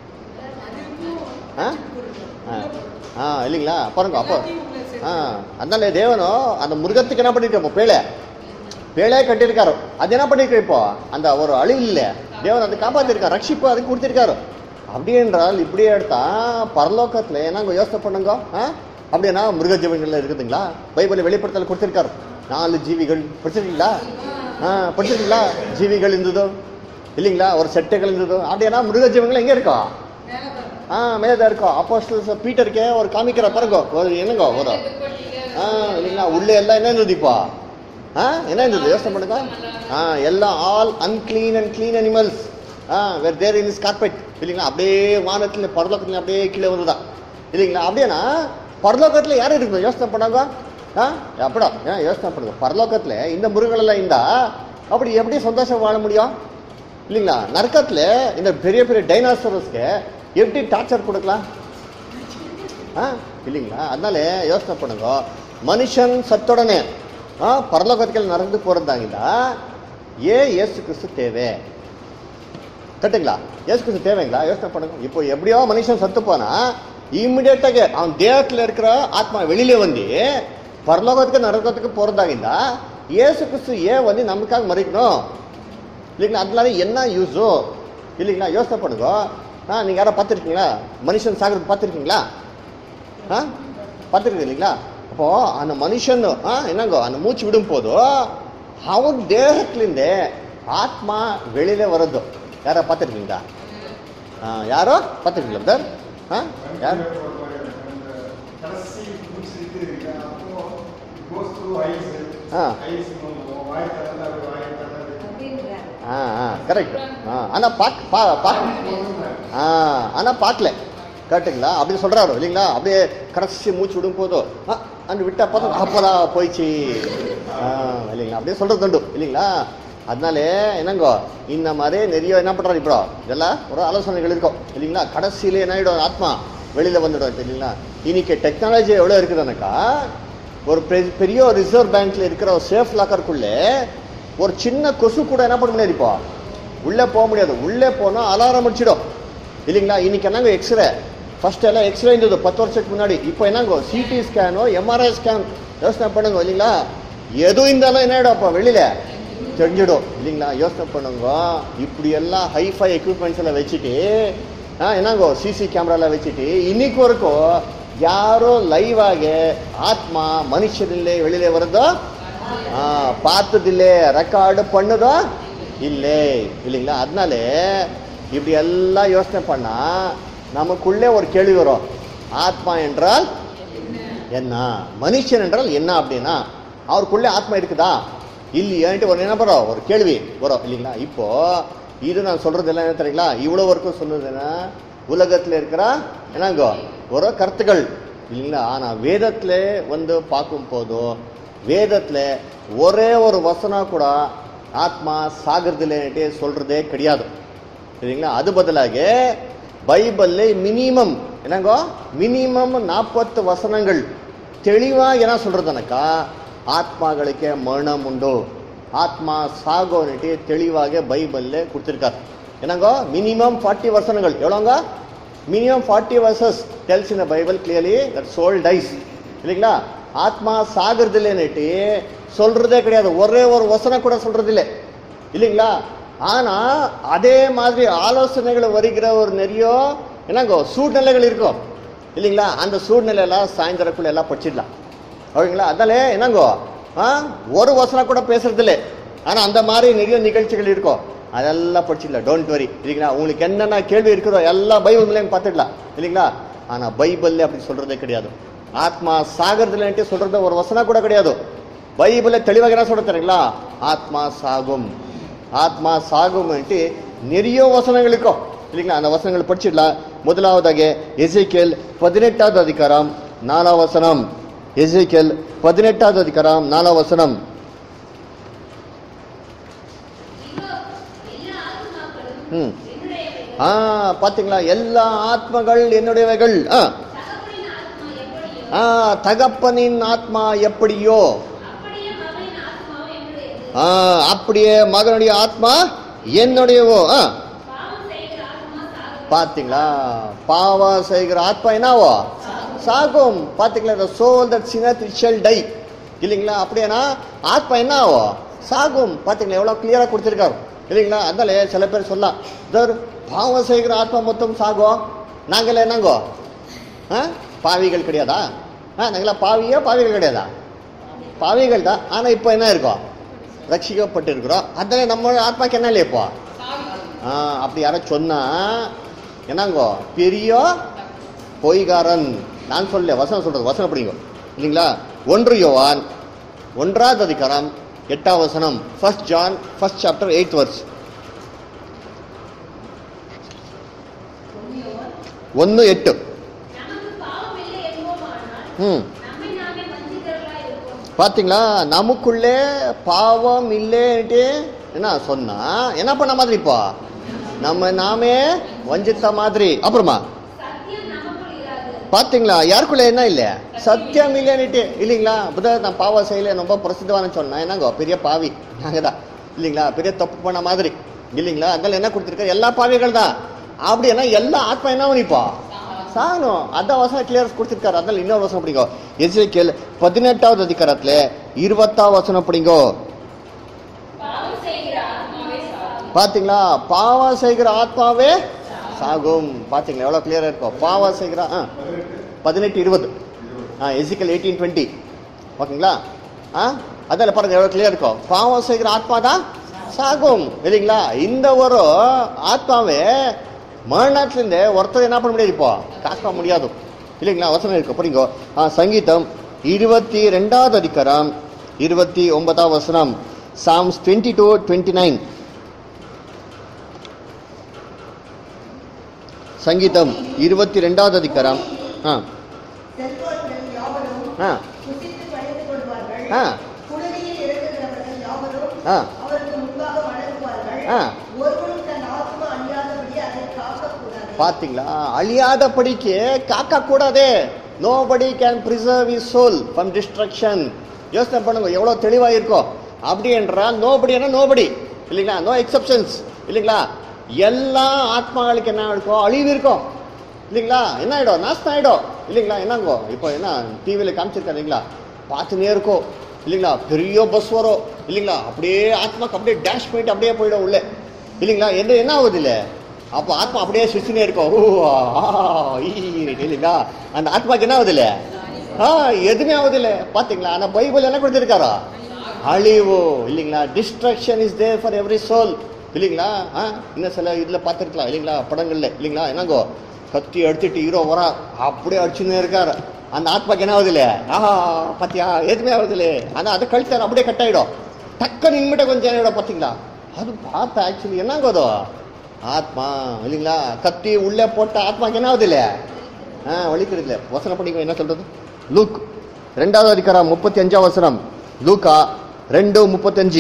ஆ ஆ ஆ இல்லைங்களா பாருங்க அப்போ ஆ அதனால தேவனும் அந்த மிருகத்துக்கு என்ன பண்ணிருக்கோம் பேழை பேழையே கட்டியிருக்காரு அது என்ன பண்ணிருக்க இப்போ அந்த ஒரு அழிவு இல்லை தேவன் அதை காப்பாத்திருக்காரு ரட்சிப்பு அதுக்கு கொடுத்திருக்காரு அப்படி என்றால் இப்படியே எடுத்தா பரலோகத்துல என்னங்க யோசனை பண்ணுங்க ஆ அப்படின்னா மிருக ஜீவன்கள் இருக்குதுங்களா பைபிள் வெளிப்படுத்தல கொடுத்திருக்காரு நாலு ஜீவிகள் படிச்சிருக்கீங்களா ஆ படிச்சிருக்கீங்களா ஜீவிகள் இருந்ததோ இல்லைங்களா ஒரு செட்டைகள் இருந்ததோ அப்படின்னா மிருக ஜீவன்கள் எங்க இருக்கா ஆ மேலே தான் இருக்கோம் அப்போ பீட்டருக்கே ஒரு காமிக்கிற பாருங்க ஒரு என்னங்க ஒரு ஆ இல்லைங்களா உள்ளே எல்லாம் என்ன இருந்தது இப்போ ஆ என்ன இருந்தது யோசனை பண்ணுங்க ஆ எல்லாம் all unclean and clean animals uh were there in is carpet இல்லைங்களா அப்படியே வானத்தில் பரலோகத்தில் அப்படியே கீழே வருதா இல்லைங்களா அப்படியேனா பரலோகத்தில் யார் இருக்குது யோசனை பண்ணாங்க ஆ அப்படியா ஏன் யோசனை பண்ணுங்க பரலோகத்தில் இந்த முருகலெல்லாம் இருந்தா அப்படி எப்படி சந்தோஷம் வாழ முடியும் இல்லைங்களா நரக்கத்தில் இந்த பெரிய பெரிய டைனாசரஸ்க்கு எப்படி டார்ச்சர் கொடுக்கலாம் ஆ இல்லைங்களா அதனால யோசனை பண்ணுங்க மனுஷன் சத்துடனே ஆ பரலோகத்துக்கு நடந்து போகிறதாங்கடா ஏன் இயேசு கிறிஸ்து தேவை கட்டுங்களா இயேசு கிறிஸ்து தேவைங்களா யோசனை பண்ணுங்க இப்போ எப்படியோ மனுஷன் சத்து போனா இம்மிடியேட்டாக அவன் தேகத்தில் இருக்கிற ஆத்மா வெளியில வந்து பரலோகத்துக்கு நரகத்துக்கு போகிறதாங்கடா இயேசு கிறிஸ்து ஏன் வந்து நமக்காக மறிக்கணும் இல்லைங்களா அதனால என்ன யூஸோ இல்லைங்களா யோசனை பண்ணுங்க ஆ நீங்கள் யாரோ பார்த்துருக்கீங்களா மனுஷன் சாகிறது பார்த்துருக்கீங்களா ஆ பார்த்துருக்கு இல்லைங்களா அப்போ அந்த மனுஷன் ஆ என்னங்கோ அந்த மூச்சு விடும் போதோ அவன் தேகத்துலேருந்தே ஆத்மா வெளியில வருது யாரா பார்த்துருக்கீங்களா ஆ, யாரோ பார்த்துருக்கீங்களா சார் ஆ யார் கடைசி முடிச்சுட்டு அப்போ goes through eyes uh. Eyes வாய் திறந்தாரு வாய் திறந்தாரு அப்படின்றாங்க. ஆ ஆ கரெக்ட் ஆ ஆனால் பாக் பா பாக் ஆ ஆனால் பார்க்கல கரெக்டுங்களா அப்படி சொல்கிறாரு இல்லைங்களா அப்படியே கடைசி மூச்சு விடும் போதும் ஆ அங்கே விட்டா பார்த்தா அப்போதான் போயிடுச்சு ஆ இல்லைங்களா அப்படியே சொல்கிறது உண்டு இல்லைங்களா அதனால என்னங்கோ இந்த மாதிரி நிறைய என்ன பண்ணுறாரு இப்போ இதெல்லாம் ஒரு ஆலோசனைகள் இருக்கும் இல்லைங்களா கடைசியில என்ன ஆகிடும் ஆத்மா வெளியில் வந்துடும் இல்லைங்களா இன்னைக்கு டெக்னாலஜி எவ்வளோ இருக்குதுனாக்கா ஒரு பெ- பெரிய ரிசர்வ் பேங்க்ல இருக்கிற ஒரு சேஃப் லாக்கருக்குள்ளே ஒரு சின்ன கொசு கூட என்ன பண்ண முடியாது இப்போ உள்ளே போக முடியாது உள்ளே போனால் அலாரம் அடிச்சிடும் இல்லைங்களா இன்னைக்கு என்னங்க எக்ஸ்ரே ஃபர்ஸ்ட் எல்லாம் எக்ஸ்ரே இருந்தது பத்து வருஷத்துக்கு முன்னாடி இப்போ என்னங்கோ சிடி ஸ்கேனோ எம்ஆர்ஐ ஸ்கேன் யோசனை பண்ணுங்க இல்லைங்களா எதுவும் இருந்தாலும் என்ன ஆகிடும் அப்போ வெளியில தெரிஞ்சிடும் இல்லைங்களா யோசனை பண்ணுங்க இப்படி எல்லாம் ஹைஃபை எக்யூப்மெண்ட்ஸ் எல்லாம் வச்சுட்டு ஆ என்னங்கோ சிசி கேமரால வச்சுட்டு இன்னைக்கு வரைக்கும் யாரோ லைவ் ಆಗಿ ಆತ್ಮ ಮನುಷ್ಯನಿಲ್ಲೇ வெளியில வருதோ ஆ, பார்த்ததில்லே ரெக்கார்டு பண்ணுதோ இல்லே இல்லைங்களா அதனால இப்படி எல்லாம் யோசனை பண்ணா நமக்குள்ளே ஒரு கேள்வி வரும் ஆத்மா என்றால் என்ன மனுஷன் என்றால் என்ன அப்படின்னா அவருக்குள்ளே ஆத்மா இருக்குதா இல்லையான்ட்டு ஒரு என்ன வரும் ஒரு கேள்வி வரும் இல்லைங்களா இப்போ இது நான் சொல்றது எல்லாம் என்ன தெரியுங்களா இவ்வளோ வரைக்கும் சொன்னது என்ன உலகத்தில் இருக்கிற என்னங்கோ ஒரு கருத்துக்கள் இல்லைங்களா ஆனால் வேதத்தில் வந்து பார்க்கும் போதும் வேதத்தில் ஒரே ஒரு வசனம் கூட ஆத்மா சாகிறதுலேன்ட்டு சொல்றதே கிடையாது சரிங்களா அது பதிலாக பைபிள்ல மினிமம் என்னங்கோ மினிமம் நாற்பத்து வசனங்கள் தெளிவாக என்ன சொல்றதுனாக்கா ஆத்மாகளுக்கு மரணம் உண்டு ஆத்மா சாகோன்னுட்டு தெளிவாக பைபிள்ல கொடுத்துருக்காரு என்னங்கோ மினிமம் ஃபார்ட்டி வசனங்கள் எவ்வளோங்க minimum forty verses tells in Bible clearly that soul dies இல்லைங்களா ஆத்மா சாகிறதுலேன்னுட்டு சொல்றதே கிடையாது ஒரே ஒரு வசனம் கூட சொல்றது இல்லை இல்லைங்களா ஆனா அதே மாதிரி ஆலோசனைகள் வருகிற ஒரு நிறைய என்னங்கோ சூழ்நிலைகள் இருக்கும் இல்லைங்களா அந்த சூழ்நிலையெல்லாம் சாயந்தரக்குள்ள எல்லாம் படிச்சிடலாம் ஓகேங்களா அதனால என்னங்கோ ஆ ஒரு வசனம் கூட பேசுறது இல்லை ஆனா அந்த மாதிரி நிறைய நிகழ்ச்சிகள் இருக்கும் அதெல்லாம் படிச்சிடலாம் டோன்ட் வரி இல்லைங்களா உங்களுக்கு என்னென்ன கேள்வி இருக்குதோ எல்லாம் பைபிள் மூலியம் பார்த்துடலாம் இல்லைங்களா ஆனா பைபிள்ல அப்படி சொல்றதே கிடையாது ஆத்மா சாகிறதுலன்ட்டு சொல்றது ஒரு வசனம் கூட கிடையாது பைபிள தெளிவாக என்ன சொல்றது தெரியுங்களா ஆத்மா சாகும் ஆத்மா சாகும்ன்ட்டு நிறைய வசனங்கள் இருக்கும் இல்லைங்களா அந்த வசனங்கள் படிச்சிடலாம் முதலாவதாக எசைக்கேல் பதினெட்டாவது அதிகாரம் நாலாம் வசனம் எசைக்கேல் பதினெட்டாவது அதிகாரம் நாலாம் வசனம் இதோ எல்லா ஆத்மாக்களும் ம் என்னுடையவைகள். ஆ பாத்தீங்களா எல்லா ஆத்மகள் என்னுடையவைகள் ஆ தகப்பனின் ஆத்மா எப்படியோ ஆ தகப்பனின் ஆத்மா எப்படியோ அப்படியே மகனின் ஆத்மாவும் என்னுடையது ஆ அப்படியே மகனுடைய ஆத்மா என்னுடையவோ ஆ பாவம் செய்கிற ஆத்மா சாகும் பாத்தீங்களா பாவம் செய்கிற ஆத்மா என்னவோ சாகும் பாத்தீங்களா the soul that sinneth it shall die இல்லைங்களா அப்படியானா ஆத்மா என்ன ஆகும் சாகும் பாத்தீங்களா எவ்வளவு கிளியரா கொடுத்திருக்காரு இல்லைங்களா அதனால சில பேர் சொல்லலாம் தர் பாவம் செய்கிற ஆத்மா மொத்தம் சாகும் நாங்களே என்னங்கோ ஆ பாவிகள் கிடையாதா ஆ நாங்களாம் பாவியா பாவிகள் கிடையாதா பாவிகள் தான் ஆனா இப்போ என்ன இருக்கோம் ரட்சிக்கப்பட்டு இருக்கிறோம் அதனால நம்ம ஆத்மாக்கு என்ன இல்லையா இப்போ ஆ அப்படி யாரும் சொன்னா என்னங்கோ பெரிய பொய்காரன் நான் சொல்ல வசனம் சொல்றது வசனம் படிங்க இல்லைங்களா ஒன்று யோவான் ஒன்றாவது அதிகாரம் எட்டாம் வசனம் first John first chapter eighth verse ஒன்று எட்டு நமக்கு பாவம் இல்லை என்போமானால் ம் நம்மை நாமே வஞ்சிக்கிறவர்களாய் இருப்போம் பார்த்தீங்களா நமக்குள்ளே பாவம் இல்லைன்ட்டு என்ன சொன்னா என்ன பண்ண மாதிரி இப்போ நம்ம நாமே வஞ்சித்த மாதிரி அப்புறமா சத்தியம் நமக்குள் இராது பாத்தீங்களா யாருக்குள்ள என்ன இல்ல சத்தியம் இல்லைன்னுட்டு இல்லைங்களா புத நான் பாவம் செய்யல ரொம்ப பிரசித்தமான சொன்னேன் என்னங்கோ பெரிய பாவி நாங்க தான் இல்லைங்களா பெரிய தப்பு பண்ண மாதிரி இல்லைங்களா அதனால என்ன கொடுத்துருக்காரு எல்லா பாவிகள் தான் அப்படின்னா எல்லா ஆத்மா என்ன பண்ணிப்பா சாகணும் அதான் வசனம் கிளியர் கொடுத்துருக்காரு அதனால இன்னொரு வசனம் பிடிங்கோ எஸ்ஐகேல் பதினெட்டாவது அதிகாரத்துல இருபத்தாம் வசனம் பிடிங்கோ பாவம் செய்கிற ஆத்மாவே சாகும் பாத்தீங்களா பாவம் செய்கிற ஆத்மாவே சாகும் பாத்தீங்களா எவ்வளவு கிளியரா இருக்கும் பாவம் செய்கிற ஆ பதினெட்டு இருபது ஆ எசிக்கல் எயிட்டீன் டுவெண்ட்டி ஓகேங்களா ஆ அதில் பாருங்க எவ்வளோ கிளியர் இருக்கும் பாவம் செய்கிற ஆத்மா தான் சாகும் இல்லைங்களா இந்த ஒரு ஆத்மாவே மரணத்திலிருந்து ஒருத்தர் என்ன பண்ண முடியாது இப்போ காக்க முடியாது இல்லைங்களா வசனம் இருக்கு படிங்கோ ஆ, சங்கீதம் இருபத்தி ரெண்டாவது அதிகாரம் இருபத்தி ஒன்பதாம் வசனம் Psalms twenty two twenty nine சங்கீதம் இருபத்தி ரெண்டாவது அதிகாரம் ஆ செல்வர்கள் யாவரும் ஆ புசித்து பணிந்து கொள்வார்கள் ஆ குளவியில் இறங்குகிறவர்கள் யாவரும் ஆ அவருக்கு முன்பாக வணங்குவார்கள் ஆ. ஒருவனும் தன் ஆத்மா அழியாதபடி அதை காக்கக்கூடாது பாத்தீங்களா அழியாதபடிக்கு காக்க கூடாதே nobody can preserve his soul from destruction யோசனை பண்ணுங்க எவ்வளோ தெளிவாக இருக்கும் அப்படி என்றால் நோபடினா நோபடி இல்லைங்களா நோ எக்ஸப்ஷன்ஸ் இல்லைங்களா எல்லா ஆத்மாக்களுக்கு என்ன இருக்கும் அழிவு இருக்கும் இல்லைங்களா என்ன ஆகிடும் நாசம் ஆகிடும் இல்லைங்களா என்னங்கோ இப்போ என்ன டிவியில் காமிச்சிருக்காரு இல்லைங்களா பார்த்துனே இருக்கும் இல்லைங்களா பெரிய பஸ் வரும் இல்லைங்களா அப்படியே ஆத்மாக்கு அப்படியே டேஷ் போயிட்டு அப்படியே போயிடும் உள்ளே இல்லைங்களா என்ன என்ன ஆகுது இல்லை அப்போ ஆத்மா அப்படியே சுற்றினே இருக்கும் ஓ ஆ, ஈ, இல்லைங்களா அந்த ஆத்மாக்கு என்ன ஆகுது இல்லை ஆ எதுவுமே ஆகுது இல்லை பார்த்தீங்களா ஆனால் பைபிள் என்ன கொடுத்துருக்காரோ அழிவு இல்லைங்களா destruction is there for every soul இல்லைங்களா ஆ இன்னும் சில இதில் பார்த்துருக்கலாம் இல்லைங்களா படங்கள்ல இல்லைங்களா என்னங்கோ கத்தி எடுத்துட்டு ஹீரோ வரா அப்படியே அடிச்சுன்னு இருக்காரு அந்த ஆத்மாக்கு என்ன ஆகுது இல்லை ஆஹா பாத்தியா எதுவுமே ஆகுது இல்லை ஆனால் அதை கழித்தார் அப்படியே கட் ஆகிடும் டக்குன்னு இன்மிட்ட கொஞ்சம் ஆகிடும் பார்த்தீங்களா அது பார்த்தா ஆக்சுவலி என்னங்கோ அது ஆத்மா இல்லைங்களா கத்தி உள்ளே போட்ட ஆத்மாக்கு என்ன ஆகுது இல்லை ஆ வலிக்கிறது இல்லை வசனம் படிக்க என்ன சொல்றது லூக் ரெண்டாவது அதிகாரம் முப்பத்தி அஞ்சாம் வசனம் லூக்கா ரெண்டு முப்பத்தஞ்சு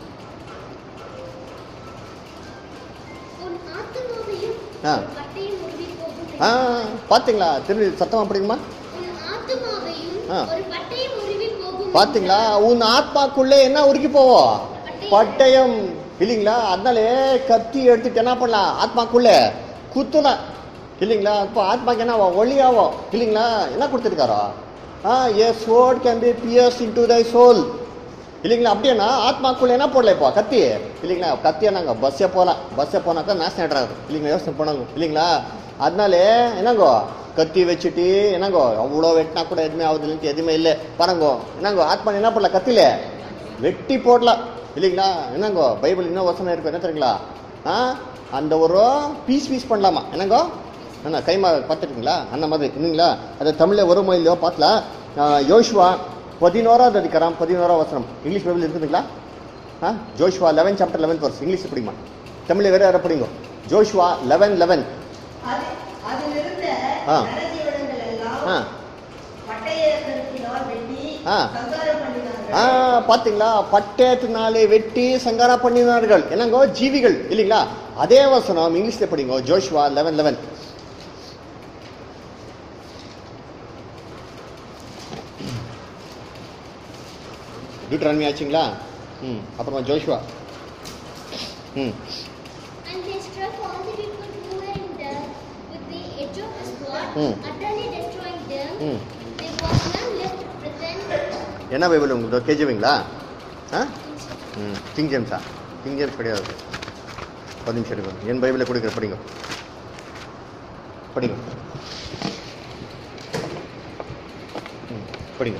உன் ஆத்துமாவையும் ஆ. உன் பட்டையும் உருவி போகும் ஆ பார்த்தீங்களா திரும்பி சத்தமா படிக்குமா உன் ஆத்துமாவையும் ஆ. ஒரு பட்டையும் உருவி போகும் பாத்தீங்களா உன் ஆத்மாக்குள்ளே என்ன உருக்கி போவோம் பட்டயம் இல்லைங்களா அதனாலே கத்தி எடுத்துட்டு என்ன பண்ணலாம் ஆத்மாக்குள்ளே குத்தலாம் இல்லைங்களா இப்போ ஆத்மாக்கு என்ன ஒளியாவும் இல்லைங்களா என்ன கொடுத்துருக்காரோ uh a sword can be pierce into thy soul இல்லைங்களா அப்படின்னா ஆத்மாக்குள்ள என்ன போடல இப்போ கத்தி இல்லைங்களா கத்தியை நாங்கள் பஸ்ஸே போகலாம் பஸ்ஸே போனாக்கா நாசம் ஆடுறாரு இல்லைங்களா யோசனை பண்ணாங்க இல்லைங்களா அதனாலே என்னங்கோ கத்தி வச்சுட்டு என்னங்கோ அவ்வளோ வெட்டினா கூட எதுவுமே ஆகுதுன்னு எதுவுமே இல்லை பாருங்கோ என்னங்கோ ஆத்மா என்ன பண்ணலாம் கத்தியில வெட்டி போடலாம் இல்லைங்களா என்னங்கோ பைபிள் இன்னும் வசனம் இருக்கும் என்ன தெரியுங்களா ஆ அந்த ஒரு பீஸ் பீஸ் பண்ணலாமா என்னங்கோ அண்ணா கைமா பார்த்துருக்கீங்களா அந்த மாதிரி இல்லைங்களா அது தமிழில் வருமோ இல்லையோ பார்க்கலாம் ஆ, யோசுவா பதினோராவது அதிகாரம் பதினோராவது வசனம் இங்கிலீஷ் பைபிள் இருக்குதுங்களா uh Joshua eleven chapter eleventh வருஷம் இங்கிலீஷ் படிக்குமா தமிழில் வேற யாரை படிங்க ஜோஷ்வா லெவன் லெவன் அது அதிலிருந்த ஆ. நரஜீவனங்கள் எல்லாம் ஆ பட்டய கருத்தினால் வெட்டி ஆ. சங்காரம் ஆ பண்ணினார்கள் பார்த்தீங்களா பட்டயத்தினாலே வெட்டி சங்காரா பண்ணினார்கள் என்னங்கோ ஜீவிகள் இல்லைங்களா அதே வசனம் இங்கிலீஷ்ல படிங்க ஜோஷ்வா லெவன் லெவன் டியூட்ரானமி ஆச்சுங்களா ம் அப்புறமா ஜோஷ்வா ம் And they struck all the people who were in the with the edge of the sword, Hmm. utterly destroying them. ம் There was none left to pretend. என்ன Bible உங்களுக்கு கேஜிவிங்களா ஆ ம் king ஜேம்ஸா king James கிடையாது பத்து நிமிஷம் இருக்கு என் பைபிளை கொடுக்குற படிங்க படிங்க ம், படிங்க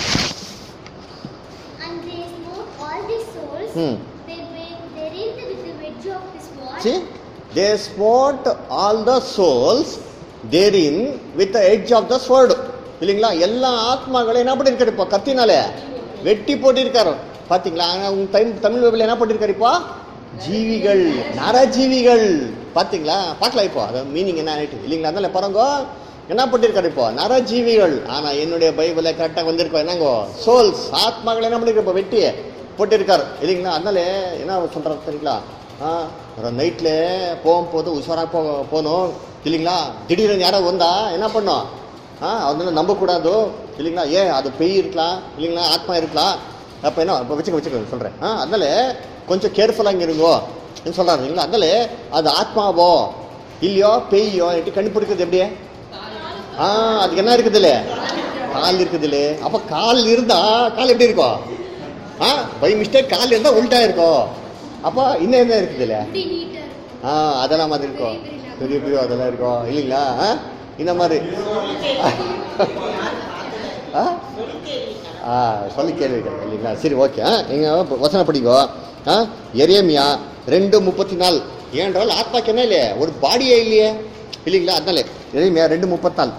And they smote all the souls. Hmm. They were therein with the wedge of the sword. See, they smote all the souls therein with the edge of the sword. இல்லைங்களா எல்லா ஆத்மாங்களும் என்ன பண்ணிருக்காரு இப்போ கத்தினாலே வெட்டி போட்டிருக்காரு பாத்தீங்களா ஆனா உங்க டைம் தமிழ் பைபிள் என்ன பண்ணிருக்காரு இப்போ ஜீவிகள் நரஜீவிகள் பாத்தீங்களா பார்க்கலாம் இப்போ அது மீனிங் என்ன ஆயிட்டு இல்லைங்களா அதனால பாருங்க என்ன பண்ணிருக்காரு இப்போ நரஜீவிகள் ஆனா என்னுடைய பைபிள கரெக்டாக வந்திருக்கோம் என்னங்கோ சோல்ஸ் ஆத்மாக்கள் என்ன பண்ணிருக்காரு இப்போ வெட்டி போட்டிருக்காரு இல்லைங்களா அதனால என்ன சொல்றாரு தெரியுங்களா ஆ நைட்டில் போகும்போது உஷாராக போ போகணும் இல்லைங்களா திடீர்னு யாரோ வந்தா என்ன பண்ணோம் ஆ அதனால நம்பக்கூடாது இல்லைங்களா ஏன் அது பெய் இருக்கலாம் இல்லைங்களா ஆத்மா இருக்கலாம் அப்போ என்ன இப்போ வச்சுக்க வச்சுக்க சொல்கிறேன் ஆ அதனால கொஞ்சம் கேர்ஃபுல்லாக இங்கே இருங்கோ என்ன சொல்கிறாரு இல்லைங்களா அதனால அது ஆத்மாவோ இல்லையோ பெய்யோ எட்டு கண்டுபிடிக்கிறது எப்படியே ஆ அதுக்கு என்ன இருக்குதுல்ல கால் இருக்குதுல்ல அப்போ கால் இருந்தா கால் எப்படி இருக்கும் ஆ பை மிஸ்டேக் கால் இருந்தால் உல்ட்டா இருக்கும் அப்போ இன்னும் என்ன இருக்குதுல்ல அப்படி நீட்டா இருக்கும். ஆ அதெல்லாம் மாதிரி இருக்கும் பெரிய பெரிய அதெல்லாம் இருக்கும் இல்லைங்களா ஆ? இந்த மாதிரி ஆ ஆ சொல்லி கேள்வி கேட்க இல்லைங்களா சரி ஓகே ஆ நீங்கள் வசனம் படிக்கோ ஆ எரேமியா ரெண்டு முப்பத்தி நாலு ஏன்றால் ஆத்மாக்கு என்ன இல்லையே ஒரு பாடியே இல்லையே இல்லைங்களா அதனால எரேமியா ரெண்டு முப்பத்தி நாலு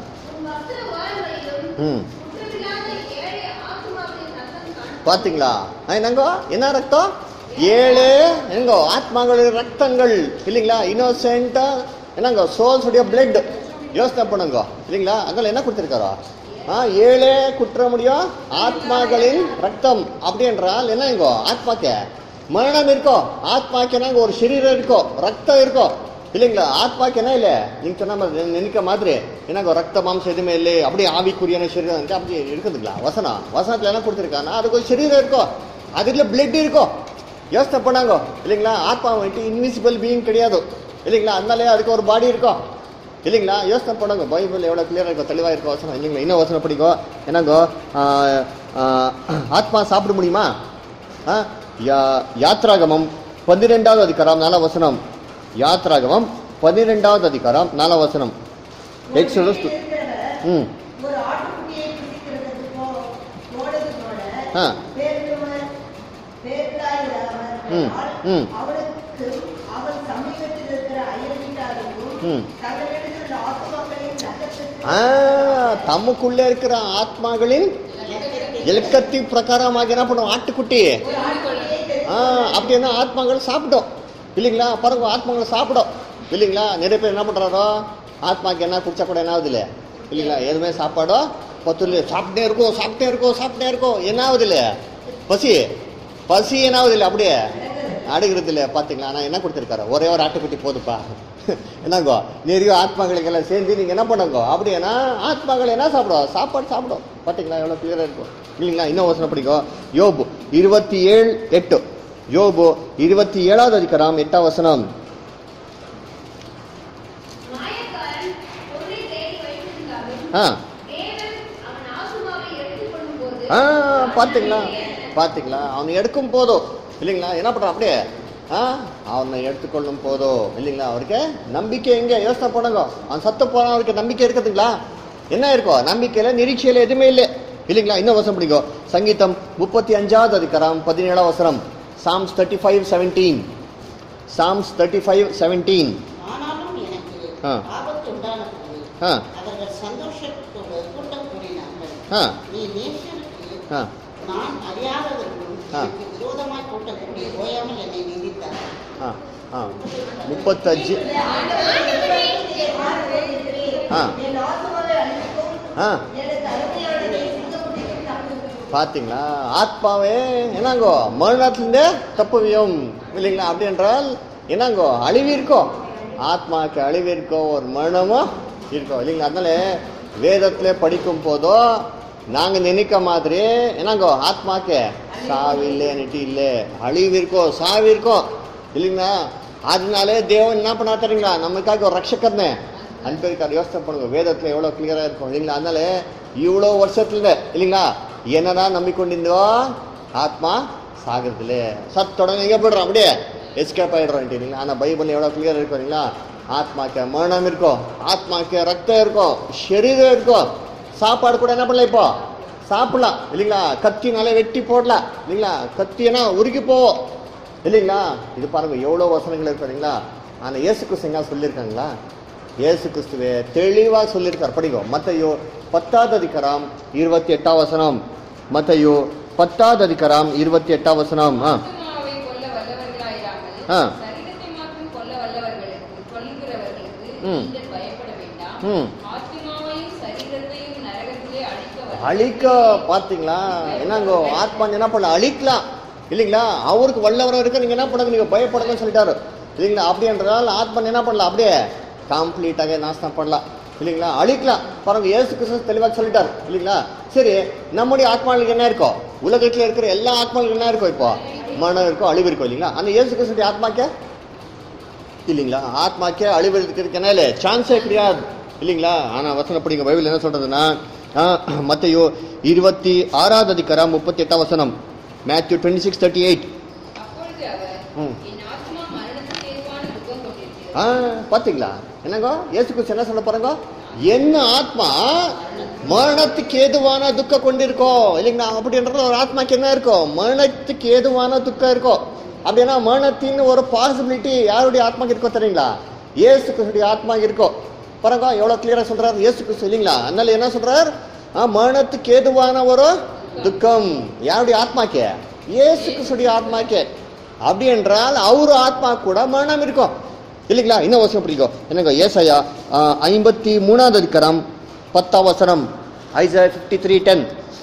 ம் பாத்தீங்களா ஆ, என்னங்கோ என்ன ரத்தம் ஏழு என்னங்கோ ஆத்மாக்களின் ரத்தங்கள் இல்லைங்களா இன்னோசென்ட்டா என்னங்கோ சோல்ஸ் உடைய பிளட் யோசனை பண்ணுங்க இல்லைங்களா அதனால என்ன கொடுத்துருக்காரோ ஆ ஏழே குற்றமுடியும் ஆத்மாக்களின் ரத்தம் அப்படி என்றால் என்னங்கோ ஆத்மாக்கு மரணம் இருக்கோ ஆத்மாக்கு என்னங்க ஒரு சரீரம் இருக்கோ ரத்தம் இருக்கோ இல்லைங்களா ஆத்மாக்கு என்ன இல்லை நீங்க சொன்ன மாதிரி நினைக்க மாதிரி என்னங்க ரத்த மாம்சம் எதுவுமே இல்லை அப்படியே ஆவிக்குரியான சரீரம் இருக்கு அப்படி இருக்குதுங்களா வசனம் வசனத்துல என்ன கொடுத்துருக்காங்கன்னா அதுக்கு ஒரு சரீரம் இருக்கோ அதுக்குள்ள பிளட் இருக்கோ யோசனை பண்ணாங்க இல்லைங்களா ஆத்மா வந்துட்டு இன்விசிபிள் பீயிங் கிடையாது இல்லைங்களா அதனாலே அதுக்கு ஒரு பாடி இருக்கோ இல்லைங்களா யோசனை பண்ணுங்க பைபிள் எவ்வளோ கிளியராக இருக்கோ தெளிவாக இருக்கோ வசனம் இல்லைங்களா இன்னும் வசனம் படிக்கோ என்னங்கோ ஆ, ஆ, ஆத்மா சாப்பிட முடியுமா ஆ, யா- யாத்ராகமம் பன்னிரெண்டாவது அதிகாரம் நாலாம் வசனம் யாத்ராகமம் பன்னிரெண்டாவது அதிகாரம் நாலாம் வசனம் Exodus to- இருக்கிறவர் ம் ஒரு ஆட்டுக்குட்டியை பிடிக்கிறது போ- போனதுனால ஆ. பேருள்ளவர், பேருள்ளாயிராமல் ம், ம். அவனுக்கு அவன் சமீபத்தில் இருக்கிற அயல் வீட்டாருக்கும் ம். தங்களிடத்தில் உள்ள ஆத்மாக்களின் ரத்தத்துக்கு ஆ, தமக்குள்ளே இருக்கிற ஆத்மாகளின் இலக்கத்தி பிரகாரமாக என்ன பண்ணும் ஆட்டுக்குட்டி ஒரு ஆட்டுக்குட்டியை தெரிந்து ஆ அப்படின்னா ஆத்மாக்கள் சாப்பிடும் இல்லைங்களா பாருங்க ஆத்மாக்கள் சாப்பிடும் இல்லைங்களா நிறைய பேர் என்ன பண்றாரோ ஆத்மாக்கு என்ன குடிச்சா கூட என்ன ஆகுது இல்லை இல்லைங்களா எதுவுமே சாப்பாடோ பத்துல சாப்பிட்டே இருக்கும் சாப்பிட்டே இருக்கும் சாப்பிட்டே இருக்கும் என்ன ஆகுது இல்லை பசி பசி என்ன ஆகுது இல்லை அப்படியே அடங்குறது இல்லை பார்த்தீங்களா நான் என்ன கொடுத்துருக்காரு ஒரே ஒரு ஆட்டுக்குட்டி போதுப்பா என்னங்கோ நிறைய ஆத்மாக்களுக்கெல்லாம் சேர்ந்து நீங்கள் என்ன பண்ணுங்க அப்படின்னா ஆத்மாக்கள் என்ன சாப்பிடும் சாப்பாடு சாப்பிடும் பார்த்தீங்களா எவ்வளோ கிளியராக இருக்கும் இல்லைங்களா இன்னும் வசனம் பிடிக்கும் யோபு இருபத்தி ஏழு எட்டு யோபு இருபத்தி ஏழாவது அதிகாரம் எட்டாம் வசனம் மாயக்காரன் பொருளை தேடி வைத்திருந்தாலும் ஆ தேவன் அவன் ஆசுமாவை எடுத்துக்கொள்ளும் போது ஆ பார்த்தீங்களா பார்த்தீங்களா அவனை எடுக்கும் போதும் இல்லைங்களா என்ன பண்ணுறான் அப்படியே ஆ அவனை எடுத்துக்கொள்ளும் போதோ இல்லைங்களா அவருக்கு நம்பிக்கை எங்க யோசனை பண்ணுங்க அவன் சத்து போறான் அவருக்கு நம்பிக்கை இருக்குதுங்களா என்ன இருக்கும் நம்பிக்கையில நிரீட்சையில எதுவுமே இல்லை இல்லைங்களா இன்னும் வசனம் பிடிக்கும் சங்கீதம் முப்பத்தி அஞ்சாவது அதிகாரம் பதினேழாம் வசனம் Psalms thirty five seventeen Psalms thirty five seventeen ஆனாலும் எனக்கு ஆ. ஆபத்து உண்டானபோது ஆ அவர்கள் சந்தோஷத்தோடு கூட்டம் கூடினார்கள் ஆ நீ நேசருக்கு ஆ நான் அறியாதவர்களும் ஆ. எனக்கு விரோதமாய் கூட்டம் கூடி ஓயாமல் என்னை நிந்தித்தார் ஆ ஆ முப்பத்தஞ்சு ஆ என் ஆத்மாவை அழிக்கும் ஆ எனக்கு அருமையானதை சிங்கக்குட்டிக்கு தப்புவிக்கும். பார்த்தீங்களா ஆத்மாவே என்னங்கோ மரணத்திலிருந்தே தப்புவியும் இல்லைங்களா அப்படி என்றால் என்னங்கோ அழிவு இருக்கோ ஆத்மாக்கு அழிவு இருக்கோ ஒரு மரணமும் இருக்கோ இல்லைங்களா அதனால வேதத்துல படிக்கும் போதோ நாங்க நினைக்க மாதிரி என்னங்கோ ஆத்மாக்கு சாவில்லைன்னுட்டு இல்லை அழிவு இருக்கோ சாவு இருக்கோ இல்லைங்களா அதனாலே தேவன் என்ன பண்ணா தெரியுங்களா நமக்காக ஒரு ரட்சகர்னே அனுப்பியிருக்காரு யோசனை பண்ணுங்க வேதத்துல எவ்வளவு கிளியரா இருக்கும் இல்லைங்களா அதனால இவ்வளோ வருஷத்துல இல்லைங்களா என்னதான் நம்பிக்கொண்டிருந்தோ ஆத்மா சாகிறதுல சத்தோட எங்க போயிடுறோம் அப்படியே எஸ்கேப் ஆயிடுறோம் இல்லைங்களா ஆனா பைபிள் எவ்வளவு கிளியரா இருக்கும் இல்லைங்களா ஆத்மாக்கு மரணம் இருக்கும் ஆத்மாக்கு ரத்தம் இருக்கும் சரீரம் இருக்கும் சாப்பாடு கூட என்ன பண்ணல இப்போ சாப்பிடலாம் இல்லைங்களா கத்தினால வெட்டி போடலாம் இல்லைங்களா கத்தினா உருகி போவோம் இல்லைங்களா இது பாருங்க எவ்வளோ வசனங்கள் இருக்கு இல்லைங்களா ஆனால் இயேசு கிறிஸ்து எங்க சொல்லியிருக்காங்களா இயேசு கிறிஸ்துவே தெளிவாக சொல்லியிருக்கார் படிக்கும் மத்தையோ பத்தாவது அதிகாரம் இருபத்தி எட்டாம் வசனம் மத்தையோ பத்தாவது அதிகாரம் இருபத்தி எட்டாம் வசனம் ஆ ஆத்துமாவை கொல்ல வல்லவர்களாயிராமல் ஆ. சரீரத்தை மாத்திரம் கொல்ல வல்லவர்களுக்கு கொல்லுகிறவர்களுக்கு ம். நீங்கள் பயப்பட வேண்டாம் ம். ஆத்துமாவையும் சரீரத்தையும் நரகத்திலே அழிக்க வல்ல- அழிக்க பார்த்தீங்களா என்னங்கோ ஆத்மா என்ன பண்ணல அழிக்கலாம் இல்லைங்களா அவருக்கு வல்லவரம் இருக்கு நீங்க என்ன பண்ணுங்க நீங்க பயப்படுங்கன்னு சொல்லிட்டாரு இல்லைங்களா அப்படி என்றால் ஆத்மன் என்ன பண்ணலாம் அப்படியே கம்ப்ளீட்டாக நாசனம் பண்ணலாம் இல்லைங்களா அழிக்கலாம் பாருங்க இயேசு கிறிஸ்து தெளிவாக சொல்லிட்டாரு இல்லைங்களா சரி நம்முடைய ஆத்மாவுக்கு என்ன இருக்கும் உலகத்துல இருக்கிற எல்லா ஆத்மாவுக்கும் என்ன இருக்கும் இப்போ மனம் இருக்கும் அழிவு இருக்கும் இல்லைங்களா அந்த இயேசு கிறிஸ்துடைய ஆத்மாக்கே இல்லைங்களா ஆத்மாக்கே அழிவு இருக்கிறதுக்கு என்ன இல்லை சான்ஸே கிடையாது இல்லைங்களா ஆனா வசனம் படிங்க பைபிள் என்ன சொல்றதுன்னா மத்தையோ இருபத்தி ஆறாவது அதிகாரம் முப்பத்தி எட்டாம் வசனம் Matthew twenty six thirty eight அப்பொழுது அவர் ம். என் ஆத்மா மரணத்துக்கு ஏதுவான துக்கம் கொண்டிருக்கிறது ஆ பாத்தீங்களா என்னங்கோ இயேசு கிறிஸ்து என்ன சொல்ல போறாங்க என்ன ஆத்மா மரணத்துக்கு ஏதுவான துக்கம் கொண்டிருக்கோ இல்லைங்களா அப்படின்றது ஒரு ஆத்மாக்கு என்ன இருக்கும் மரணத்துக்கு ஏதுவான துக்கம் இருக்கும் அப்படின்னா மரணத்தின் ஒரு பாசிபிலிட்டி யாருடைய ஆத்மாக்கு இருக்கோ தெரியுங்களா ஏசு கிறிஸ்துடைய ஆத்மாக்கு இருக்கோ பாருங்க எவ்வளோ கிளியராக சொல்றாரு ஏசு கிறிஸ்து இல்லைங்களா அதனால என்ன சொல்றார் ஆ, மரணத்துக்கு ஏதுவான ஒரு துக்கம் யாருடைய ஆத்மாக்கே ஏசு கிறிஸ்துடைய ஆத்மாக்கே அப்படி என்றால் அவரு ஆத்மா கூட மரணம் இருக்கும் இல்லைங்களா இன்னும் வசனம் பிடிக்கும் என்னங்க ஏசாயா ஆ, ஐம்பத்தி மூணாவது அதிகாரம் பத்தாம் வசனம் ஐசா ஃபிஃப்டி த்ரீ டென்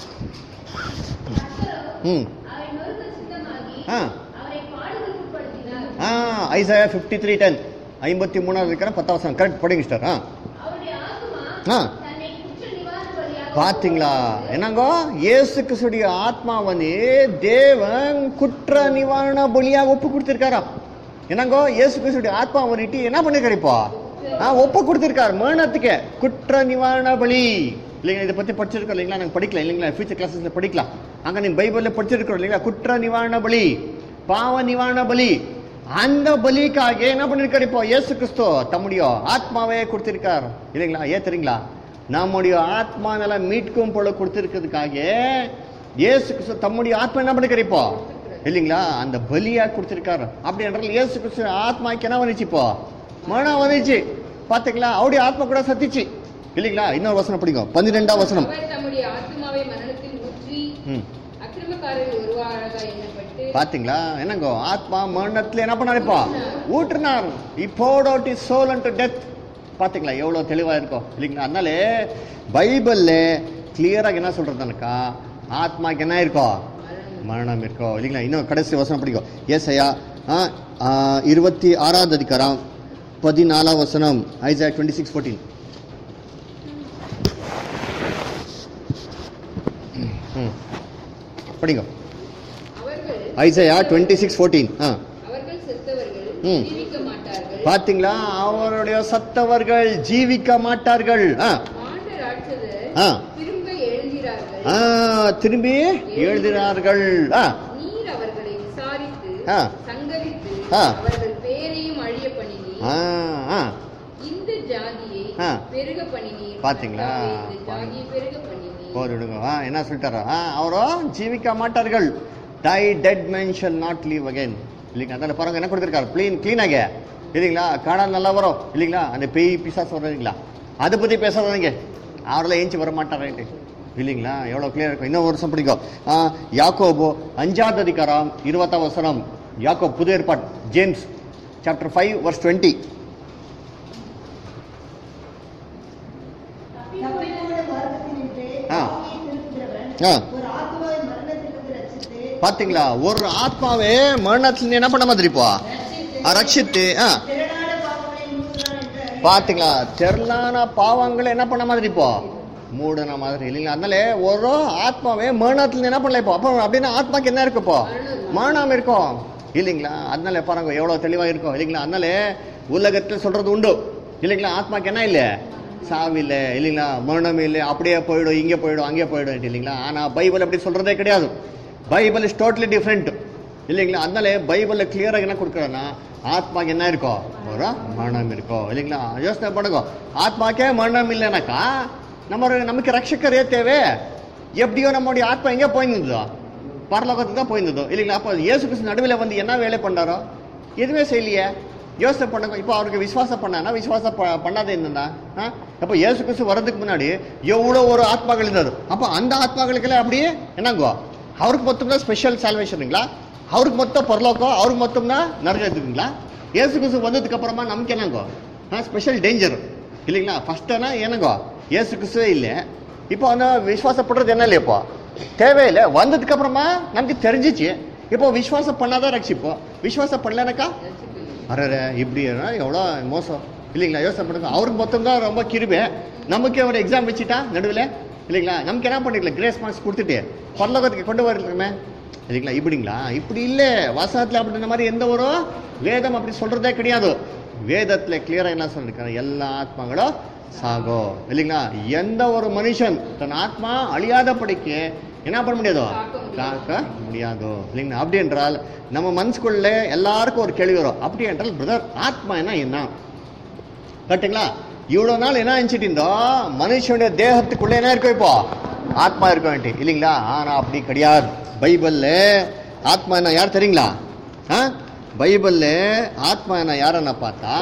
ம் அவரை நொறுக்க சித்தமாகி ஆ அவரை பாடுகளுக்கு உட்படுத்தினார் uh Isaiah fifty three ten ஐம்பத்தி மூணாவது அதிகாரம் பத்தாம் வசனம் கரெக்ட் படிங்க சிஸ்டர் ஆ அவருடைய ஆத்மா ஆ தன்னை குற்ற நிவாரண பலியாக பாத்தீங்களா என்னங்கோ இயேசு கிறிஸ்துடைய ஆத்மா வந்து தேவன் குற்ற நிவாரண பலியாக ஒப்பு கொடுத்திருக்காராம் என்னங்கோ இயேசு கிறிஸ்துடைய ஆத்மா வந்துட்டு என்ன பண்ணிருக்காரு இப்போ ஆ ஒப்பு கொடுத்திருக்காரு மரணத்துக்கு குற்ற நிவாரண பலி இல்லைங்களா இதை பத்தி படிச்சிருக்கோம் இல்லைங்களா நாங்கள் படிக்கலாம் இல்லைங்களா ஃபியூச்சர் கிளாஸஸ்ல படிக்கலாம் அங்க நீங்க பைபிள்ல படிச்சிருக்கிறோம் இல்லைங்களா குற்ற நிவாரண பலி பாவ நிவாரண பலி அந்த பலிக்காக என்ன பண்ணிருக்காரு இப்போ இயேசு கிறிஸ்து தம்முடைய ஆத்மாவே கொடுத்திருக்கார் இல்லைங்களா ஏன் தெரியுங்களா நம்முடைய ஆத்மானால மீட்கும் போல கொடுத்திருக்கிறதுக்காக இயேசு கிறிஸ்து தம்முடைய ஆத்மா என்ன பண்ணிருக்காரு இப்போ இல்லைங்களா அந்த பலியா கொடுத்திருக்காரு அப்படி என்றால் இயேசு கிறிஸ்து ஆத்மாக்கு என்ன வந்துச்சு இப்போ மரணம் வந்துச்சு பாத்தீங்களா அவருடைய ஆத்மா கூட சத்திச்சு இல்லைங்களா இன்னொரு வசனம் பிடிக்கும் பன்னிரெண்டாம் வசனம் அவர் தம்முடைய ஆத்மாவை மரணத்தில் ஊற்றி ம் அக்கிரமக்காரர்கள் ஒருவராக எண்ணப்பட்டு பாத்தீங்களா என்னங்கோ ஆத்மா மரணத்துல என்ன பண்ணாருப்பா ஊற்றுனார் he poured his soul and death பாத்தீங்களா எவ்வளவு தெளிவா இருக்கும் இல்லைங்களா அதனாலே பைபிள்ல கிளியராக என்ன சொல்றதுனாக்கா ஆத்மாக்கு என்ன இருக்கும் மரணம் இருக்கோ இல்லைங்களா இன்னும் கடைசி வசனம் பிடிக்கும் ஏசையா ஆ, ஆ, இருபத்தி ஆறாவது அதிகாரம் பதினாலாம் வசனம் ஐசா டுவெண்ட்டி சிக்ஸ் ஃபோர்டீன் படிங்க அவர்கள் Isaiah twenty six fourteen uh அவர்கள் செத்தவர்கள் ம். ஜீவிக்க மாட்டார்கள் பாத்தீங்களா அவருடைய சத்தவர்கள் ஜீவிக்க மாட்டார்கள் ஆ, ஆண்டு ராட்சதர் ஆ, திரும்ப எழுந்திரார்கள் ஆ, திரும்பி எழுதினார்கள் ஆ, நீர் அவர்களை விசாரித்து ஆ. சங்கரித்து ஆ. அவர்கள் பேரையும் அழிய பண்ணினீர் ஆ, ஆ. இந்த ஜாதியை ஆ. பெருக பண்ணினீர் பாத்தீங்களா? கர்த்தாவே, இந்த ஜாதியை பெருக பண்ணினீர் போதும் விடுங்க ஆ, என்ன சொல்லிட்டாரா ஆ, அவரோ ஜீவிக்க மாட்டார்கள் die dead man shall not live again இல்லைங்களா அதில் பாருங்க என்ன கொடுத்துருக்காரு க்ளீன் க்ளீனாக இல்லைங்களா காணல் நல்லா வரும் இல்லைங்களா அந்த பேய் பிசாஸ் வரும் இல்லைங்களா அதை பற்றி பேசாதீங்க அவரெல்லாம் ஏஞ்சி வர மாட்டாரேன்ட்டு இல்லைங்களா எவ்வளோ கிளியர் இருக்கும் இன்னும் வருஷம் பிடிக்கும் ஆ, யாக்கோபு அஞ்சாவது அதிகாரம் இருபத்தாம் வசனம் யாக்கோப் புது ஏற்பாடு James chapter five verse twenty தப்பிப்போன மார்க்கத்தினின்றே ஆ. பாவியை திருப்புகிறவன் ஆ. ஒரு ஆத்மாவை மரணத்திலிருந்து ரட்சித்து பாத்தீங்களா ஒரு ஆத்மாவே மரணத்துல என்ன பண்ண மாதிரி இப்போ ஆ, ரட்சித்து ஆ திரளான பாவங்களை மூடுகிறான் என்று அறிய- பாத்தீங்களா தெரலான பாவங்களை என்ன பண்ண மாதிரி இப்போ மூடன மாதிரி இல்லைங்களா அதனால ஒரு ஆத்மாவே மரணத்துல என்ன பண்ணல இப்போ அப்போ அப்படின்னா ஆத்மாக்கு என்ன இருக்கு இப்போ மரணம் இருக்கும் இல்லைங்களா அதனால பாருங்க எவ்வளவு தெளிவா இருக்கும் இல்லைங்களா அதனால உலகத்துல சொல்றது உண்டு இல்லைங்களா ஆத்மாக்கு என்ன இல்லை சாவில்லை இல்லைங்களா மரணம் இல்லை அப்படியே போயிடும் இங்கே போயிடும் அங்கே போயிடும் இல்லைங்களா ஆனா பைபிள் அப்படி சொல்றதே கிடையாது பைபிள் இஸ் டோட்டலி டிஃப்ரெண்ட் இல்லைங்களா அதனால பைபிளில் கிளியராக என்ன கொடுக்குறேன்னா ஆத்மாக்கு என்ன இருக்கோ ஒரு மரணம் இருக்கோ இல்லைங்களா யோசனை பண்ணுங்க ஆத்மாக்கே மரணம் இல்லைனாக்கா நம்ம நமக்கு ரட்சகரே தேவை எப்படியோ நம்மளுடைய ஆத்மா எங்கே போயிருந்ததோ பரலோகத்துக்கு தான் போயிருந்ததோ இல்லைங்களா அப்போ இயேசு கிறிஸ்து நடுவில் வந்து என்ன வேலை பண்ணாரோ எதுவுமே செய்யலையே யோசனை பண்ணுங்க இப்போ அவருக்கு விசுவாசம் பண்ணானா விசுவாசம் ப- பண்ணாத இருந்தா ஆ? அப்போ இயேசு கிறிஸ்து வர்றதுக்கு முன்னாடி எவ்வளோ ஒரு ஆத்மாக்கள் இருந்தது அப்போ அந்த ஆத்மாக்களுக்கெல்லாம் அப்படியே என்னங்கோ அவருக்கு மொத்தம் தான் ஸ்பெஷல் சால்வேஷனுங்களா அவருக்கு மொத்தம் பரலோகம் அவருக்கு மொத்தம் தான் நரகத்துக்குங்களா இயேசு கிறிஸ்து வந்ததுக்கு அப்புறமா நமக்கு என்னங்கோ ஆ ஸ்பெஷல் டேஞ்சர் இல்லைங்களா ஃபஸ்ட்டுனா என்னங்கோ இயேசு கிறிஸ்துவே இல்லை இப்போ அந்த விசுவாசப்படுறது என்ன இல்லை இப்போ தேவையில்லை வந்ததுக்கு அப்புறமா நமக்கு தெரிஞ்சிச்சு இப்போ விசுவாசம் பண்ணாதான் ரட்சிப்போம் விசுவாசம் பண்ணலனாக்கா அரே இப்படி எவ்வளோ மோசம் இல்லைங்களா யோசனை பண்ணுங்க அவருக்கு மொத்தம் தான் ரொம்ப கிருபை நமக்கு ஒரு எக்ஸாம் வச்சுட்டா நடுவில் இல்லைங்களா நமக்கு என்ன பண்ணிருக்கல கிரேஸ் மார்க்ஸ் கொடுத்துட்டு பரலோகத்துக்கு கொண்டு வரலாமே இல்லைங்களா இப்படிங்களா இப்படி இல்லை வசனத்தில் அப்படின்ற மாதிரி எந்த ஒரு வேதம் அப்படி சொல்றதே கிடையாது வேதத்துல கிளியரா என்ன சொல்லிருக்காரு எல்லா ஆத்மாங்களும் சாகோ இல்லைங்களா எந்த ஒரு மனுஷன் தன் ஆத்மா அழியாதபடிக்கு என்ன பண்ண முடியாதோ காக்க முடியாதோ இல்லைங்களா அப்படி என்றால் நம்ம மனசுக்குள்ள எல்லாருக்கும் ஒரு கேள்வி வரும் அப்படி என்றால் பிரதர் ஆத்மா என்ன என்ன கரெக்டுங்களா இவ்வளோ நாள் என்ன நினச்சிட்டு இருந்தோம் மனுஷனுடைய தேகத்துக்குள்ள என்ன இருக்கும் இப்போ ஆத்மா இருக்கும் இல்லைங்களா ஆனால் அப்படி கிடையாது பைபிள்ல ஆத்மா என்ன யார் தெரியுங்களா ஆ பைபிள்ல ஆத்மா என்ன யாருன்னு பார்த்தா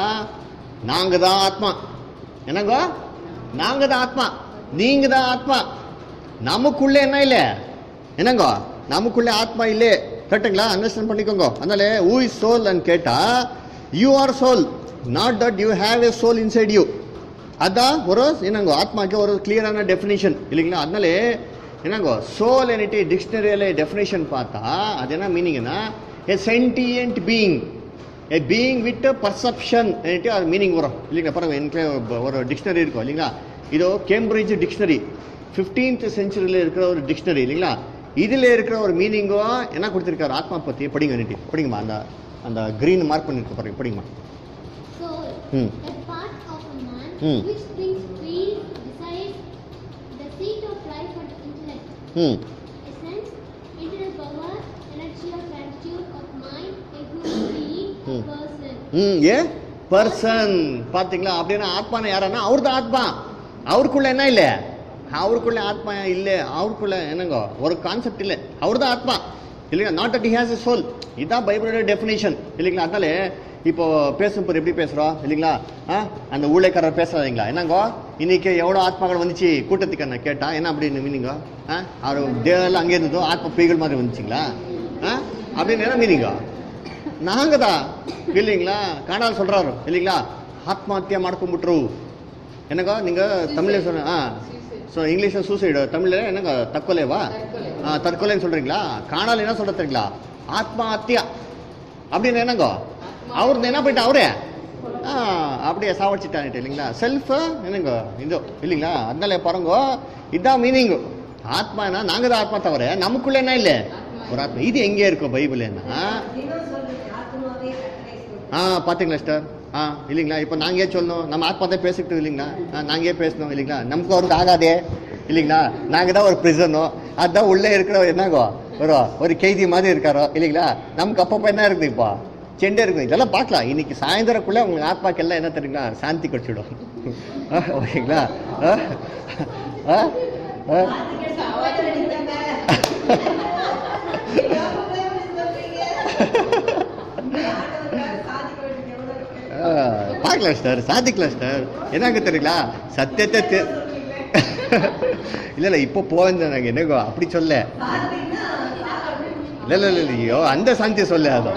நாங்க தான் ஆத்மா என்னங்க நாங்க தான் ஆத்மா நீங்க தான் ஆத்மா நமக்குள்ள என்ன இல்லை என்னங்க நமக்குள்ள ஆத்மா இல்லே கரெக்டுங்களா அண்டர்ஸ்டாண்ட் பண்ணிக்கோங்க அதனால ஹூ இஸ் சோல் அண்ட் கேட்டா you are soul not that you have a soul inside you அதான் ஒரு என்னங்க ஆத்மாக்கு ஒரு கிளியரான டெஃபினிஷன் இல்லைங்களா அதனால என்னங்க சோல் எனிட்டி டிக்ஷனரியில் டெஃபினேஷன் பார்த்தா அது என்ன மீனிங்னா a sentient being a being with perception entity அது மீனிங் வரும் இல்லைங்களா பாருங்க எனக்கு ஒரு டிக்ஷனரி இருக்கும் இல்லைங்களா இதோ கேம்பிரிட்ஜ் டிக்ஷனரி ஃபிஃப்டீன்த் செஞ்சுரியில் இருக்கிற ஒரு டிக்ஷனரி இல்லைங்களா இதில் இருக்கிற ஒரு மீனிங்கும் என்ன கொடுத்துருக்காரு ஆத்மா பற்றி படிங்க எனிட்டி படிங்கம்மா அந்த அந்த க்ரீன் மார்க் பண்ணிருக்க பாருங்க படிங்கம்மா Soul, Hmm. a part of a man Hmm. which brings feelings, desires, the seat of life and intellect, ம் essence, internal power, energy of attitude of mind, a human being, a Hmm. person. ம் ஏ person பார்த்தீங்களா அப்படின்னா ஆத்மானா யாரன்னா அவர் தான் ஆத்மா அவருக்குள்ள என்ன இல்லை அவருக்குள்ள ஆத்மா இல்லை அவருக்குள்ள என்னங்க ஒரு கான்செப்ட் இல்லை அவர் தான் ஆத்மா இல்லைங்களா not at has a soul இதுதான் பைபிளோட டெஃபினேஷன் இல்லைங்களா அதனால இப்போ பேசும்போது எப்படி பேசுகிறோம் இல்லைங்களா ஆ அந்த ஊழியக்காரர் பேசுறாதீங்களா என்னங்கோ இன்னைக்கு எவ்வளோ ஆத்மாக்கள் வந்துச்சு கூட்டத்துக்கு நான் கேட்டா என்ன அப்படின்னு மீனிங்கோ ஆ அவர் தேவெல்லாம் அங்கே இருந்ததோ ஆத்மா பீகள் மாதிரி வந்துச்சுங்களா ஆ அப்படின்னு என்ன மீனிங்கோ நாங்க தான் இல்லைங்களா காணால் சொல்றாரு இல்லைங்களா ஆத்மஹத்யா ಮಾಡ್ಕೊಂಡ್ಬಿಟ್ರು என்னங்க நீங்க தமிழ்ல சொன்ன ஆ ஸோ இங்கிலீஷ்ல சூசைடு தமிழ்ல என்னங்க தற்கொலைவா ஆ தற்கொலைன்னு சொல்றீங்களா காணால் என்ன சொல்ற தெரியுங்களா ஆத்மஹத்யா அப்படின்னு என்னங்க அவரு என்ன போயிட்டு அவரே ஆ அப்படியே சாவடிச்சிட்டான்ட்டு இல்லைங்களா செல்ஃப் என்னங்க இது இல்லைங்களா அதனால பாருங்க இதான் மீனிங் ஆத்மானா நாங்க தான் ஆத்மா தவிர நமக்குள்ள என்ன இல்லை ஒரு ஆத்மா இது எங்கே இருக்கும் பைபிள்னா தினம் சொல்றது ஆத்மாவே கட்டளை சொல்றது ஆ பார்த்தீங்களா சிஸ்டர் ஆ இல்லைங்களா இப்போ நாங்கள் ஏன் சொல்லணும் நம்ம ஆத்மா தான் பேசிக்கிட்டு இல்லைங்களா ஆ, நாங்க ஏன் பேசணும் இல்லைங்களா நமக்கு அவருக்கு ஆகாதே இல்லைங்களா நாங்கள் தான் ஒரு பிரிசனோ அதுதான் உள்ளே இருக்கிற என்னங்கோ ஒரு ஒரு கைதி மாதிரி இருக்காரோ இல்லைங்களா நமக்கு அப்பப்போ என்ன இருக்குது இப்போ செண்டே இருக்குது இதெல்லாம் பார்க்கலாம் இன்னைக்கு சாயந்தரக்குள்ளே உங்களுக்கு ஆத்மாக்கு எல்லாம் என்ன தெரியுங்களா சாந்தி கிடைச்சிடும் ஆ, ஓகேங்களா ஆ ஆ ஆ ஆ, பார்க்கலாம் சார் சாதிக்கலாம் சார் என்னங்க தெரியுங்களா சத்தியத்தை தெ- இல்ல இல்ல இப்போ போவேன் நாங்க என்னங்கோ அப்படி சொல்ல இல்ல இல்ல இல்ல ஐயோ அந்த சாந்தியை சொல்ல அதோ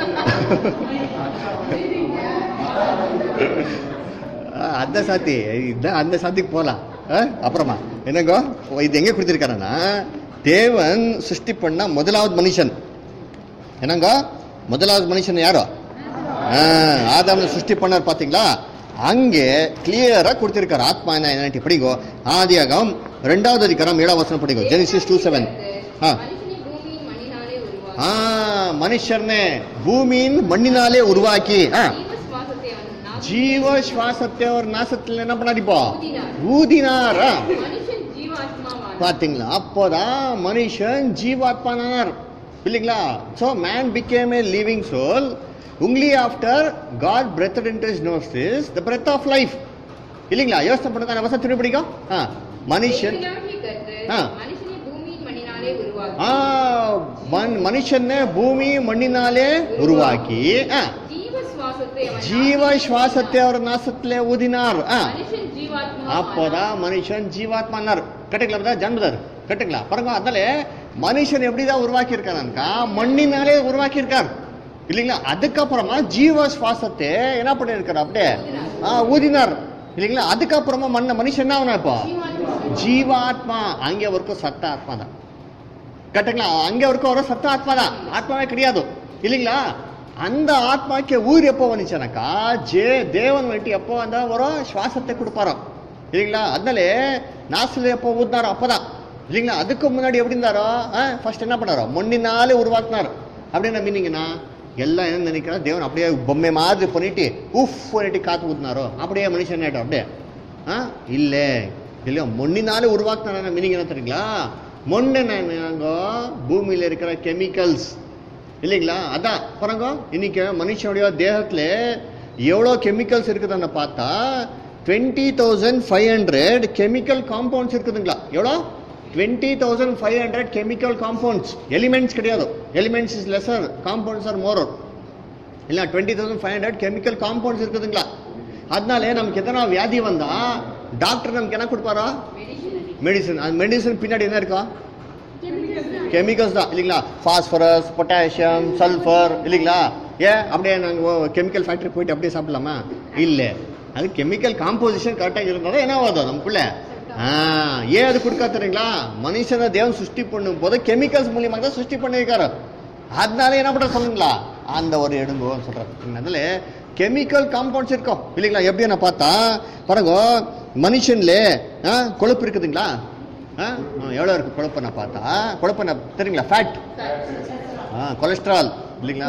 ஆ, அந்த சாந்தி இதான் அந்த சாந்திக்கு போகலாம் ஆ, அப்புறமா என்னங்கோ இது எங்க கொடுத்துருக்காருன்னா தேவன் சிருஷ்டி பண்ண முதலாவது மனுஷன் என்னங்க முதலாவது மனுஷன் யாரோ ஆதாமனை சிருஷ்டி பண்ணார் பாத்தீங்களா அங்கே கிளியரா கொடுத்திருக்காரு ஆத்மா என்ன என்னட்டு படிங்கோ ஆதியாகம் ரெண்டாவது அதிகாரம் ஏழாம் வசனம் படிங்கோ ஜெனிசிஸ் டூ செவன் ஆ மனுஷனை பூமியின் மண்ணினாலே உருவாக்கி ஆ மனுஷர்னே பூமியின் மண்ணினாலே உருவாக்கி ஆ ஜீவ சுவாசத்தை அவன் நாசி- ஜீவ சுவாசத்தை ஒரு நாசத்துல என்ன பண்ணாரு இப்போ ஊதினார். ஊதினார் ஆ. மனுஷன் ஜீவாத்மாவானான். பாத்தீங்களா அப்போதான் மனுஷன் ஜீவாத்மானார் இல்லைங்களா so man became a living soul only after God breathed into his nostrils the breath of life இல்லைங்களா யோசனை பண்ணுங்க அந்த வசனம் திரும்பி பிடிக்கும் ஆ மனுஷன் தேவனாகிய கர்த்தர் ஆ. மனுஷனை பூமியின் மண்ணினாலே உருவாக்கி ஆ மண் மனுஷனை பூமி மண்ணினாலே உருவாக்கி ஆ ஜீவ சுவாசத்தை அவன் ஜீவ நாசி- சுவாசத்தை அவர் நாசத்திலே ஊதினார் ஆ மனுஷன் ஜீவாத்மா அப்போதான் மனுஷன் ஜீவாத்மானார் கரெக்டுங்களா ஜன்மதார் கரெக்டுங்களா பாருங்க அதனால மனுஷன் எப்படிதான் உருவாக்கி இருக்காருக்கா மண்ணினாலே உருவாக்கி இருக்கார் இல்லைங்களா அதுக்கப்புறமா ஜீவ சுவாசத்தை என்ன பண்ணிருக்காரு அப்படியே ஆ ஊதினார் இல்லைங்களா அதுக்கப்புறமா மண்ண மனுஷன் என்ன ஆகணும் இப்போ ஜீவாத்மா அங்கே வரைக்கும் சத்த ஆத்மா தான் கரெக்டுங்களா அங்கே வரைக்கும் ஒரு சத்த ஆத்மா தான் ஆத்மாவே கிடையாது இல்லைங்களா அந்த ஆத்மாக்கு ஊர் எப்போ வந்துச்சுனாக்கா ஜே தேவன் வந்துட்டு எப்போ அந்த ஒரு சுவாசத்தை கொடுப்பாரோ இல்லைங்களா அதனாலே நாசில எப்போ ஊதினாரோ அப்பதான் இல்லைங்களா அதுக்கு முன்னாடி எப்படி இருந்தாரோ ஃபர்ஸ்ட் என்ன பண்ணாரோ மண்ணினாலே உருவாக்குனார் அப்படின்னா மீனிங்னா எல்லாம் என்ன நினைக்கிறா தேவன் அப்படியே பொம்மை மாதிரி பண்ணிட்டு உஃப் பண்ணிட்டு காத்து ஊத்தினாரோ அப்படியே மனுஷன் ஆயிட்டோம் அப்படியே ஆ இல்லை இல்லையா மண்ணினாலே உருவாக்குனார மீனிங் என்ன தெரியுங்களா மண்ணு நாங்க பூமியில இருக்கிற கெமிக்கல்ஸ் இல்லைங்களா அதான் பாருங்க இன்னைக்கு மனுஷனுடைய தேகத்துல எவ்வளோ கெமிக்கல்ஸ் இருக்குதுன்னு பார்த்தா twenty thousand five hundred chemical compounds இருக்குதுங்களா எவ்வளோ twenty thousand five hundred chemical compounds elements கிடையாது elements is lesser compounds are more ಇಲ್ಲ twenty thousand five hundred chemical compounds இருக்குதுங்களா அதனால நமக்கு எதனா வியாதி வந்தா டாக்டர் நமக்கு என்ன கொடுப்பாரா மெடிசன் அந்த மெடிசன் பின்னாடி என்ன இருக்கா கெமிக்கல்ஸ் தான் இல்லைங்களா ஃபாஸ்பரஸ் பொட்டாசியம் சல்ஃபர் இல்லைங்களா ஏன் அப்படியே நாங்கள் கெமிக்கல் ஃபேக்டரி போயிட்டு அப்படியே சாப்பிடலாமா இல்லை அது கெமிக்கல் காம்போசிஷன் கரெக்டாக இருந்தால் தான் என்ன ஆகுது நமக்குள்ள ஆ ஏன் அது கொடுக்க தெரியுங்களா மனுஷனை தேவன் சிருஷ்டி பண்ணும் போது கெமிக்கல்ஸ் மூலியமாக தான் சிருஷ்டி பண்ணியிருக்காரு அதனால என்ன பண்ற சொல்லுங்களா அந்த ஒரு எடுங்கோ சொல்றேன் அதில் கெமிக்கல் காம்பவுண்ட்ஸ் இருக்கும் இல்லைங்களா எப்படி நான் பார்த்தா பாருங்க மனுஷன்ல ஆ, கொழுப்பு இருக்குதுங்களா ஆ, ஆ, எவ்வளோ இருக்கு கொழுப்பு நான் பார்த்தா கொழுப்பு நான் தெரியுங்களா ஃபேட் ஆ கொலஸ்ட்ரால் இல்லைங்களா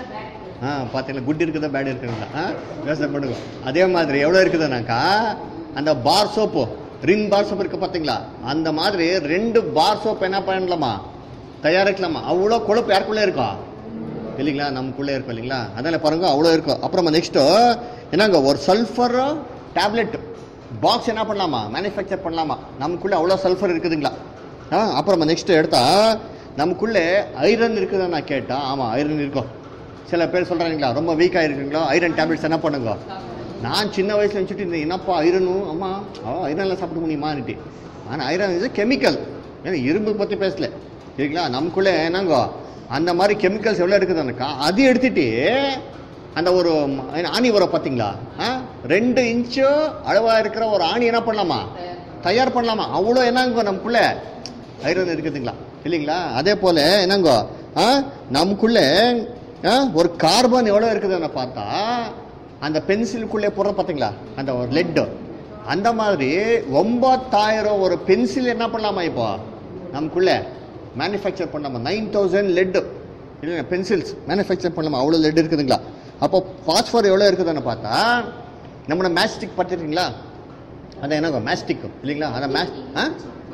ஆ பார்த்தீங்களா குட் இருக்குதா பேட் இருக்குதுங்களா ஆ யோசனை பண்ணுங்க அதே மாதிரி எவ்வளோ இருக்குதுனாக்கா அந்த பார் சோப்பு ரின் பார் சோப் இருக்கு பார்த்தீங்களா அந்த மாதிரி ரெண்டு பார் சோப் என்ன பண்ணலாமா தயாரிக்கலாமா அவ்வளோ கொழுப்பு யாருக்குள்ளே இருக்கும் இல்லைங்களா நமக்குள்ளே இருக்கும் இல்லைங்களா அதனால பாருங்க அவ்வளோ இருக்கும் அப்புறமா நெக்ஸ்ட்டு என்னங்க ஒரு சல்ஃபர் டேப்லெட் பாக்ஸ் என்ன பண்ணலாமா மேனுஃபேக்சர் பண்ணலாமா நமக்குள்ளே அவ்வளோ சல்ஃபர் இருக்குதுங்களா ஆ அப்புறமா நெக்ஸ்ட் எடுத்தா நமக்குள்ளே ஐரன் இருக்குதா நான் கேட்டேன் ஆமாம் ஐரன் இருக்கும் சில பேர் சொல்கிறாங்களா ரொம்ப வீக்காக இருக்குங்களோ ஐரன் டேப்லெட்ஸ் என்ன பண்ணுங்க நான் சின்ன வயசுல நினச்சிட்டு இருந்தேன் என்னப்பா ஐரனும் அம்மா ஐரன்லாம் சாப்பிட முடியுமான்னுட்டு ஆனால் ஐரன் இது கெமிக்கல் ஏன்னா இரும்பு பற்றி பேசல சரிங்களா நமக்குள்ளே என்னங்கோ அந்த மாதிரி கெமிக்கல்ஸ் எவ்வளோ இருக்குதுனாக்கா அது எடுத்துட்டு அந்த ஒரு ம- என்ன ஆணி வரும் பார்த்தீங்களா ஆ ரெண்டு இன்ச்சு அளவாக இருக்கிற ஒரு ஆணி என்ன பண்ணலாமா தயார் பண்ணலாமா அவ்வளோ என்னங்கோ நமக்குள்ள ஐரன் இருக்குதுங்களா இல்லைங்களா அதே போல் என்னங்கோ ஆ நமக்குள்ளே ஆ, ஒரு கார்பன் எவ்வளோ இருக்குதுன்னு பார்த்தா அந்த பென்சிலுக்குள்ளே போடுற பார்த்தீங்களா அந்த ஒரு லெட்டு அந்த மாதிரி ஒம்பத்தாயிரம் ஒரு பென்சில் என்ன பண்ணலாமா இப்போ நமக்குள்ளே மேனுஃபேக்சர் பண்ணலாமா நைன் தௌசண்ட் லெட்டு இல்லைங்க பென்சில்ஸ் மேனுஃபேக்சர் பண்ணலாமா அவ்வளோ லெட் இருக்குதுங்களா அப்போ பாஸ்பர் எவ்வளோ இருக்குதுன்னு பார்த்தா நம்மளோட மேஸ்டிக் பார்த்துருக்கீங்களா அதான் என்னங்க மேஸ்டிக் இல்லைங்களா அதான் மேஸ் ஆ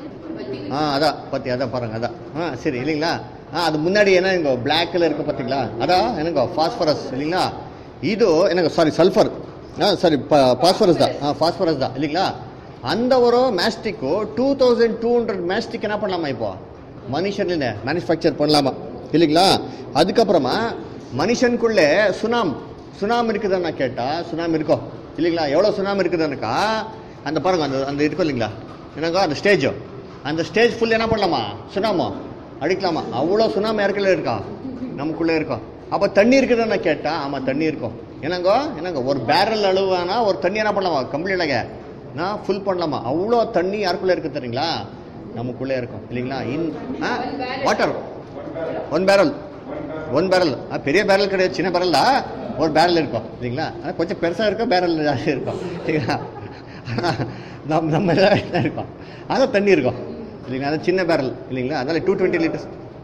ஆ அதான் பத்தி அதான் பாருங்க அதான் ஆ சரி இல்லைங்களா ஆ அது முன்னாடி என்ன இங்க பிளாக்ல இருக்கு பார்த்தீங்களா அதான் என்னங்க ஃபாஸ்பரஸ் இல்லைங்களா இது என்னங்க சாரி சல்ஃபர் ஆ சாரி பாஸ்பரஸ் தான் ஆ ஃபாஸ்பரஸ் தான் இல்லைங்களா அந்த ஒரு மேஸ்டிக்கு டூ தௌசண்ட் டூ ஹண்ட்ரட் மேஸ்டிக் என்ன பண்ணலாமா இப்போ மனுஷன்ல மேனுஃபேக்சர் பண்ணலாமா இல்லைங்களா அதுக்கப்புறமா மனுஷனுக்குள்ளே சுனாம் சுனாம் இருக்குதான்னு கேட்டா சுனாம் இருக்கும் இல்லைங்களா எவ்வளோ சுனாம் இருக்குதுன்னாக்கா அந்த பாருங்க அந்த அந்த இருக்கும் இல்லைங்களா என்னங்க அந்த ஸ்டேஜ் அந்த ஸ்டேஜ் ஃபுல் என்ன பண்ணலாமா சுனாமோ அடிக்கலாமா அவ்வளோ சுனாமி யாருக்குள்ள இருக்கா நமக்குள்ளே இருக்கும் அப்போ தண்ணி இருக்குதுன்னு கேட்டா ஆமாம் தண்ணி இருக்கும் என்னங்கோ என்னங்க ஒரு பேரல் அளவானா ஒரு தண்ணி என்ன பண்ணலாமா கம்ப்ளீட்டாக நான் ஃபுல் பண்ணலாமா அவ்வளோ தண்ணி யாருக்குள்ளே இருக்கு தெரியுங்களா நமக்குள்ளே இருக்கும் இல்லைங்களா in a water one barrel one barrel பெரிய பேரல் கிடையாது சின்ன பேரல் தான் ஒரு பேரல் இருக்கும் இல்லைங்களா ஆனா கொஞ்சம் பெருசாக இருக்கும் பேரல் ஜாஸ்தி இருக்கும் சரிங்களா ஆனா, நம்ம நம்ம எல்லாம் என்ன இருக்கும் அதான் தண்ணி இருக்கும் இல்லைங்களா அது சின்ன பேரல் இல்லைங்களா அதனால டூ டுவெண்ட்டி லிட்டர்ஸ்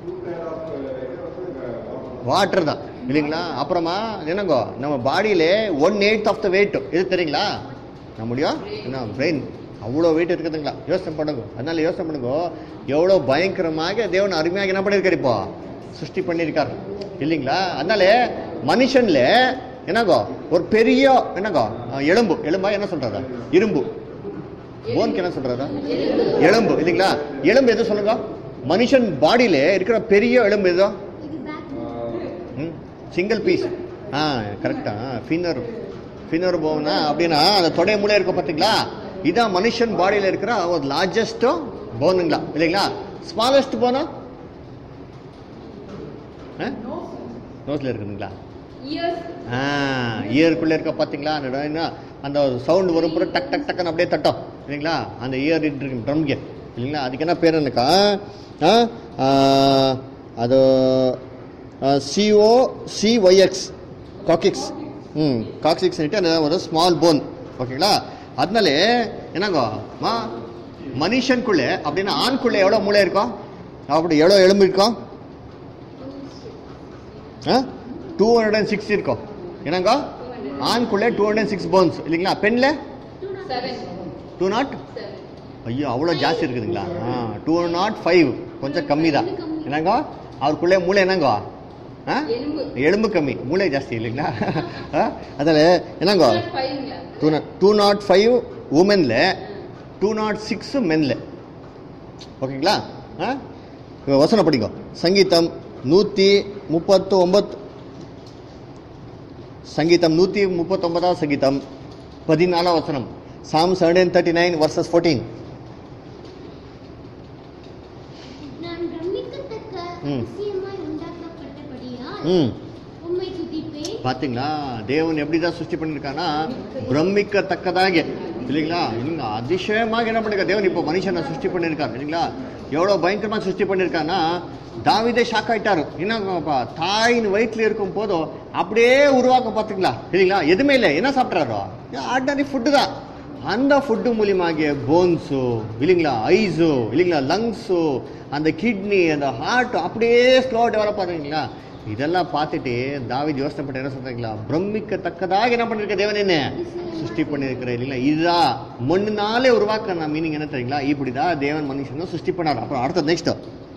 வாட்டர் தான் இல்லைங்களா அப்புறமா என்னங்கோ நம்ம பாடியிலே one eight of the weight இது தெரியுங்களா நம்முடைய என்ன பிரெயின் அவ்வளோ வெயிட் இருக்குதுங்களா யோசனை பண்ணுங்க அதனால யோசனை பண்ணுங்க எவ்வளோ பயங்கரமாக தேவன் அருமையாக என்ன பண்ணியிருக்காரு இப்போ சிருஷ்டி பண்ணியிருக்காரு இல்லைங்களா அதனால மனுஷன்ல என்னங்கோ ஒரு பெரிய என்னங்கோ அஹ், எலும்பு எலும்பா என்ன சொல்றாரு இரும்பு போனுக்கு என்ன சொல்றாரு எலும்பு இல்லைங்களா எலும்பு எது சொல்லுங்க மனுஷன் பாடியில இருக்கிற பெரிய எலும்பு எதோ இது பேக் சிங்கிள் பீஸ் ஆ கரெக்டா ஃபின்னர் ஃபின்னர் போனா அப்படின்னா அந்த தொடை மூலையை இருக்கும் பார்த்தீங்களா இதான் மனுஷன் பாடியில் இருக்கிற ஒரு லார்ஜஸ்ட் போனுங்களா இல்லைங்களா ஸ்மாலஸ்ட் போனா நோஸ்ல இருக்குதுங்களா இயர்ஸ் ஆ இயருக்குள்ளே இருக்க பார்த்தீங்களா அந்த என்ன அந்த சவுண்ட் வரும் பூரா டக் டக் டக்குன்னு அப்படியே தட்டும் இல்லைங்களா அந்த இயர் இருக்கு ட்ரம் கேட் இல்லைங்களா அதுக்கு என்ன பேர் என்னக்கா ஆ, ஆ, அது சிஓ சிஒய்எக்ஸ் காக்கிக்ஸ் ம் காக்சிக்ஸ் அந்த ஒரு ஸ்மால் போன் ஓகேங்களா அதனால என்னங்க மா மனுஷனுக்குள்ளே அப்படின்னா ஆண்குள்ளே எவ்வளோ மூளை இருக்கும் அப்படி எவ்வளோ எலும்பு இருக்கும் டூ ஹண்ட்ரட் அண்ட் சிக்ஸ் இருக்கும் என்னங்க ஆண்குள்ளே டூ ஹண்ட்ரட் சிக்ஸ் போன்ஸ் இல்லைங்களா பெண்ணில் செவன் டூ நாட் செவன் ஐயோ அவ்வளோ ஜாஸ்தி இருக்குதுங்களா ஆ டூ நாட் ஃபைவ் கொஞ்சம் கம்மி தான் என்னங்க அவருக்குள்ளே மூளை என்னங்க ஆ எலும்பு. எலும்பு கம்மி மூளை ஜாஸ்தி இல்லைங்களா ஆ? அதில் என்னங்கோ ஃபைவ்ங்களா? Two nought two nought five உமனில் டூ நாட் சிக்ஸு மெனில் ஓகேங்களா ஆ இவ வசனம் படிங்கோ சங்கீதம் நூற்றி முப்பத்து ஒம்பத்து சங்கீதம் நூற்றி முப்பத்தொன்பதாவது சங்கீதம் பதினாலாம் வசனம் Psalm seventeen thirty nine verses fourteen நான் பிரமிக்கத்தக்க ம். அதிசயமாய் உண்டாக்கப்பட்டபடியால் ம் உம்மை துதிப்பேன் பார்த்தீங்களா தேவன் எப்படி தான் சிருஷ்டி பண்ணியிருக்கானா பிரமிக்கத்தக்கதாಗೆ இல்லைங்களா இல்லைங்களா அதிசயமாக என்ன பண்ணிருக்கா தேவன் இப்போ மனுஷனை சிருஷ்டி பண்ணியிருக்காரு இல்லைங்களா எவ்வளோ பயங்கரமாக சிருஷ்டி பண்ணியிருக்கானா தாவிதே ஷாக் ஆயிட்டாரு என்னப்பா தாயின் வயிற்றுல இருக்கும் போதும் அப்படியே உருவாக்க பார்த்தீங்களா இல்லைங்களா எதுவுமே இல்லை என்ன சாப்பிட்றாரோ ஆர்டினரி ஃபுட்டு தான் அந்த ஃபுட்டு மூலியமாக போன்ஸு இல்லைங்களா ஐஸு இல்லைங்களா லங்ஸு அந்த கிட்னி அந்த ஹார்ட் அப்படியே ஸ்லோ டெவலப் ஆகுதுங்களா இதெல்லாம் பார்த்துட்டு தாவித் யோசனை பண்ண என்ன சொல்றீங்களா பிரமிக்கத்தக்கதாக என்ன பண்ணிருக்க தேவன் என்ன சிருஷ்டி பண்ணியிருக்கிற இல்லைங்களா இதுதான் மண்ணுனாலே உருவாக்க நான் மீனிங் என்ன தெரியுங்களா இப்படிதான் தேவன் மனுஷனும் சிருஷ்டி பண்ணார் அப்புறம் அடுத்த நெக்ஸ்ட்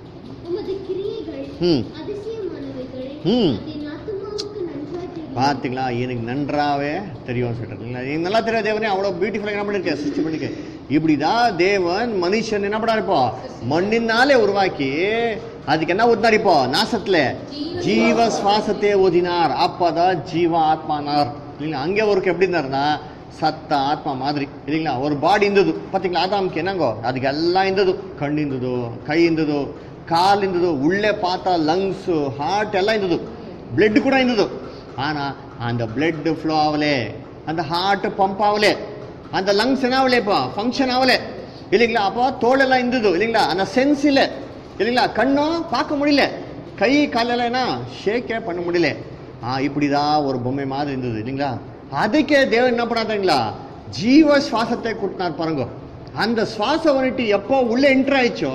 உமது கிரியைகள் ம். அதிசயமானவைகள் ம். அது என் ஆத்துமாவுக்கு நன்றாய் தெரியும் பார்த்தீங்களா எனக்கு நன்றாவே தெரியும் சொல்றீங்களா எனக்கு நல்லா தெரியும் தேவனே அவ்வளோ பியூட்டிஃபுல்லாக என்ன பண்ணிருக்கேன் சிருஷ்டி பண்ணிருக்கேன் இப்படிதான் தேவன் மனுஷன் என்ன பண்ணாரு இப்போ மண்ணினாலே உருவாக்கி அதுக்கு என்ன ஊத்தினார் இப்போ நாசத்துல ஜீவ சுவாசத்தை ஊதினார் அப்பதான் ஜீவ ஆத்மானார் இல்லைங்களா அங்கே ஒருக்கு எப்படி இருந்தாருன்னா சத்த ஆத்மா மாதிரி இல்லைங்களா ஒரு பாடி இருந்தது பார்த்தீங்களா ஆதாமுக்கு என்னங்கோ அதுக்கு எல்லாம் இருந்தது கಣ್ಣு இருந்தது ಕೈ ಇಂದದು ಕಾಲ್ ಇಂದದು ಉಳ್ಳೆ ಪಾತ ಲಂಗ್ಸ್ ಹಾರ್ಟ್ ಎಲ್ಲ ಇಂದದು ಬ್ಲಡ್ ಕೂಡ ಇಂದದು ஆனா அந்த பிளட் ஃப்ளோ ஆகலே அந்த ஹார்ட் பம்ப் ஆகலே அந்த லங்ஸ் என்ன ஆகலைப்பா ஃபங்க்ஷன் ஆகலே இல்லைங்களா அப்போ தோலெல்லாம் இருந்தது இல்லைங்களா அந்த சென்ஸ் இல்லை இல்லைங்களா கண்ணும் பார்க்க முடியல கை காலெல்லாம் என்ன ஷேக்கே பண்ண முடியல ஆ இப்படிதான் ஒரு பொம்மை மாதிரி இருந்தது இல்லைங்களா அதுக்கே தேவன் என்ன பண்ணாதீங்களா ஜீவ சுவாசத்தை கொடுத்தார் பாருங்க அந்த சுவாசம் வந்துட்டு எப்போ உள்ள என்டர் ஆயிடுச்சோ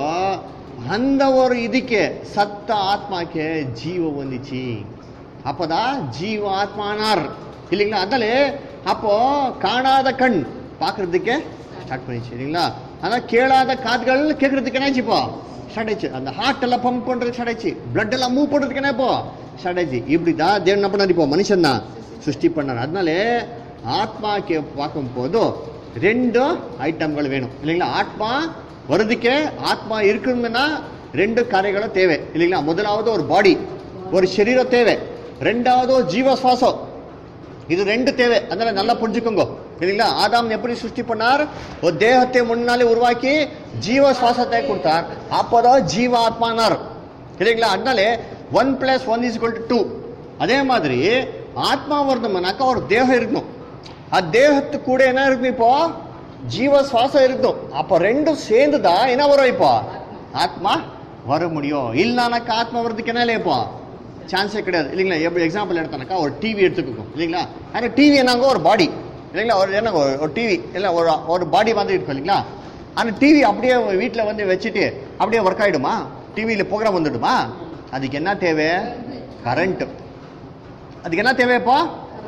அந்த ஒரு இதுக்கு சத்த ஆத்மாக்கு ஜீவ வந்துச்சு அப்பதான் ஜீவ ஆத்மானார் இல்லைங்களா அதனால அப்போ காணாத கண் பார்க்கறதுக்கே ஸ்டார்ட் பண்ணிச்சு இல்லைங்களா ஆனால் கேளாத காதுகள் கேட்கறதுக்கு என்னாச்சு இப்போ ஸ்டார்ட் ஆயிடுச்சு அந்த ஹார்ட் எல்லாம் பம்ப் பண்றதுக்கு ஸ்டார்ட் ஆயிடுச்சு பிளட் எல்லாம் மூவ் பண்றதுக்கு என்ன இப்போ ஸ்டார்ட் ஆயிடுச்சு இப்படி தான் தேவன் என்ன பண்ணார் இப்போ மனுஷன் தான் சிருஷ்டி பண்ணார் அதனால ஆத்மாக்கு பார்க்கும் போது ரெண்டு ஐட்டம்கள் வேணும் இல்லைங்களா ஆத்மா வருதுக்கே ஆத்மா இருக்கணும்னா ரெண்டு காரியங்களும் தேவை இல்லைங்களா முதலாவது ஒரு பாடி ஒரு சரீரம் தேவை ரெண்டாவது ஒரு ஜீவ சுவாசம் இது ரெண்டு தேவை அதனால நல்லா புரிஞ்சுக்கோங்க இல்லைங்களா ஆதாம் எப்படி சிருஷ்டி பண்ணார் ஒரு தேகத்தை முன்னாலே உருவாக்கி ஜீவ சுவாசத்தை கொடுத்தார் அப்போதான் ஜீவ ஆத்மானார் இல்லைங்களா அதனாலே one plus one is two two அதே மாதிரி ஆத்மா வரணும்னாக்கா ஒரு தேகம் இருக்கணும் ಆ ದೇಹத்து கூட என்ன இருக்கும் இப்போ ஜீவ சுவாசம் இருக்கும் அப்போ ரெண்டும் சேர்ந்து தான் என்ன வரும் இப்போ ஆத்மா வர முடியும் இல்லைனாக்கா ஆத்மா வர்றதுக்கு என்ன இல்லை இப்போ சான்ஸே கிடையாது இல்லைங்களா எப்படி எக்ஸாம்பிள் எடுத்தோம்னாக்கா ஒரு டிவி எடுத்துக்கோங்க இல்லைங்களா அந்த டிவி என்னங்க ஒரு பாடி இல்லைங்களா ஒரு என்ன ஒரு டிவி இல்லை ஒரு ஒரு பாடி மாதிரி இருக்கும் இல்லைங்களா அந்த டிவி அப்படியே வீட்டில் வந்து வச்சுட்டு அப்படியே ஒர்க் ஆகிடுமா டிவியில் ப்ரோக்ராம் வந்துடுமா அதுக்கு என்ன தேவை கரண்ட்டு அதுக்கு என்ன தேவை இப்போ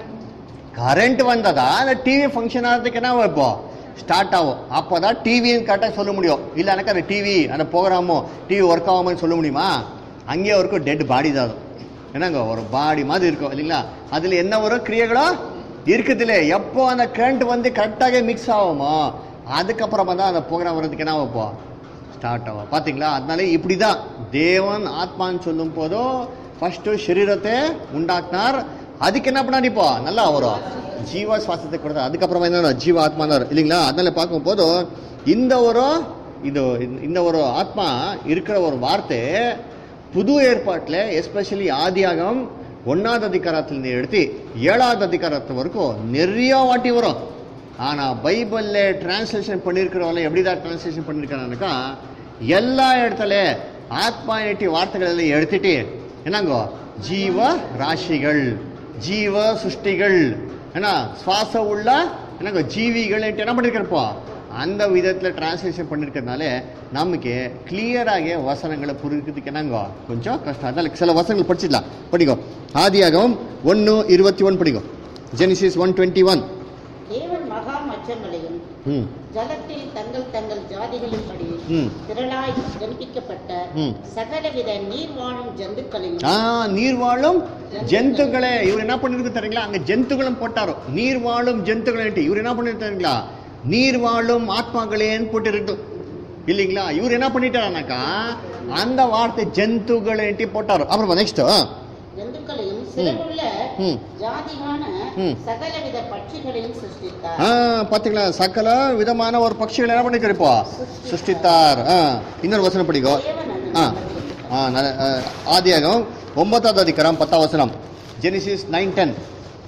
கரண்ட் வந்ததா அந்த டிவி ஃபங்க்ஷன் ஆகிறதுக்கு என்ன ஆகும் இப்போ ஸ்டார்ட் ஆகும் அப்போ தான் டிவின்னு கரெக்டாக சொல்ல முடியும் இல்லைனாக்கா அந்த டிவி அந்த ப்ரோக்ராமோ டிவி ஒர்க் ஆகாமன்னு சொல்ல முடியுமா அங்கேயே இருக்கும் டெட் பாடி தான் அது என்னங்க ஒரு பாடி மாதிரி இருக்கும் இல்லைங்களா அதில் என்ன ஒரு கிரியைகளோ இருக்குதுல்ல எப்போ அந்த கரண்ட் வந்து கரெக்டாக மிக்ஸ் ஆகுமோ அதுக்கப்புறமா தான் அந்த ப்ரோக்ராம் வர்றதுக்கு என்ன ஆகும் ஸ்டார்ட் ஆகும் பார்த்தீங்களா அதனால இப்படி தான் தேவன் ஆத்மான்னு சொல்லும் போதோ ஃபஸ்ட்டு சரீரத்தை உண்டாக்குனார் அதுக்கு என்ன பண்ணார் இப்போ நல்லா வரும் ஜீவ சுவாசத்தை கொடுத்தார் அதுக்கப்புறமா என்ன ஜீவ ஆத்மானார் இல்லைங்களா அதனால பார்க்கும் போது இந்த ஒரு இது இந்த ஒரு ஆத்மா இருக்கிற ஒரு வார்த்தை புது ஏற்பாட்டில் எஸ்பெஷலி ஆதியாகம் ஒன்னாவது அதிகாரத்திலிருந்து எடுத்து ஏழாவது அதிகாரத்து வரைக்கும் நிறைய வாட்டி வரும் ஆனால் பைபிளில் டிரான்ஸ்லேஷன் பண்ணியிருக்கிறவங்க எப்படி தான் டிரான்ஸ்லேஷன் பண்ணியிருக்காங்கனாக்கா எல்லா இடத்துல ஆத்மா எட்டி வார்த்தைகள் எல்லாம் எடுத்துட்டு என்னங்கோ ஜீவ ராசிகள் ஜீவ சுஷ்டிகள் என்ன சுவாச உள்ள என்னங்க ஜீவிகள் என்ன பண்ணிருக்கிறப்போ அந்த விதத்தில் டிரான்ஸ்லேஷன் பண்ணியிருக்கிறதுனால நமக்கு கிளியராக வசனங்களை புரிக்கிறதுக்கு என்னங்க கொஞ்சம் கஷ்டம் அதனால சில வசனங்கள் படிச்சிடலாம் படிக்கோ ஆதியாகவும் ஒன்று இருபத்தி ஒன்று படிக்கோ ஜெனிசிஸ் ஒன் டுவெண்ட்டி ஒன் தேவன் மகா மச்சங்களையும் ம் ஜலத்தில் தங்கள் தங்கள் ஜாதிகளின்படி ம் திரளாய் ஜனிப்பிக்கப்பட்ட ம். சகலவித நீர் வாழும் ஜந்துக்களையும் ஆ நீர் வாழும் ஜந்துக்களே இவர் என்ன பண்ணிருக்கு தெரியுங்களா அங்க ஜந்துகளும் போட்டாரோ நீர் வாழும் ஜந்துக்களேன்ட்டு இவர் என்ன பண்ணிருக்கு தெரியுங்களா நீர் வாழும் ஆத்மாங்களேன்னு போட்டிருக்கு இல்லைங்களா இவர் என்ன பண்ணிட்டாருனாக்கா அந்த வார்த்தை ஜந்துகளேன்ட்டு போட்டாரோ அப்புறமா நெக்ஸ்ட் ஜந்துக்களையும் சிறகுள்ள ம். ஜாதியான ம். சகலவித பட்சிகளையும் சிருஷ்டித்தார் ஆ பாத்தீங்களா சகல விதமான ஒரு பட்சிகள் என்ன பண்ணிருக்காரு இப்போ சிருஷ்டித்தார் ஆ இன்னொரு வசனம் படிக்கோ தேவன் அது ஆ ஆ நல்ல- ஆ, ஆதியாகம் ஒன்பதாவது அதிகாரம் பத்தாம் வசனம் ஜெனிசிஸ் நைன் டென்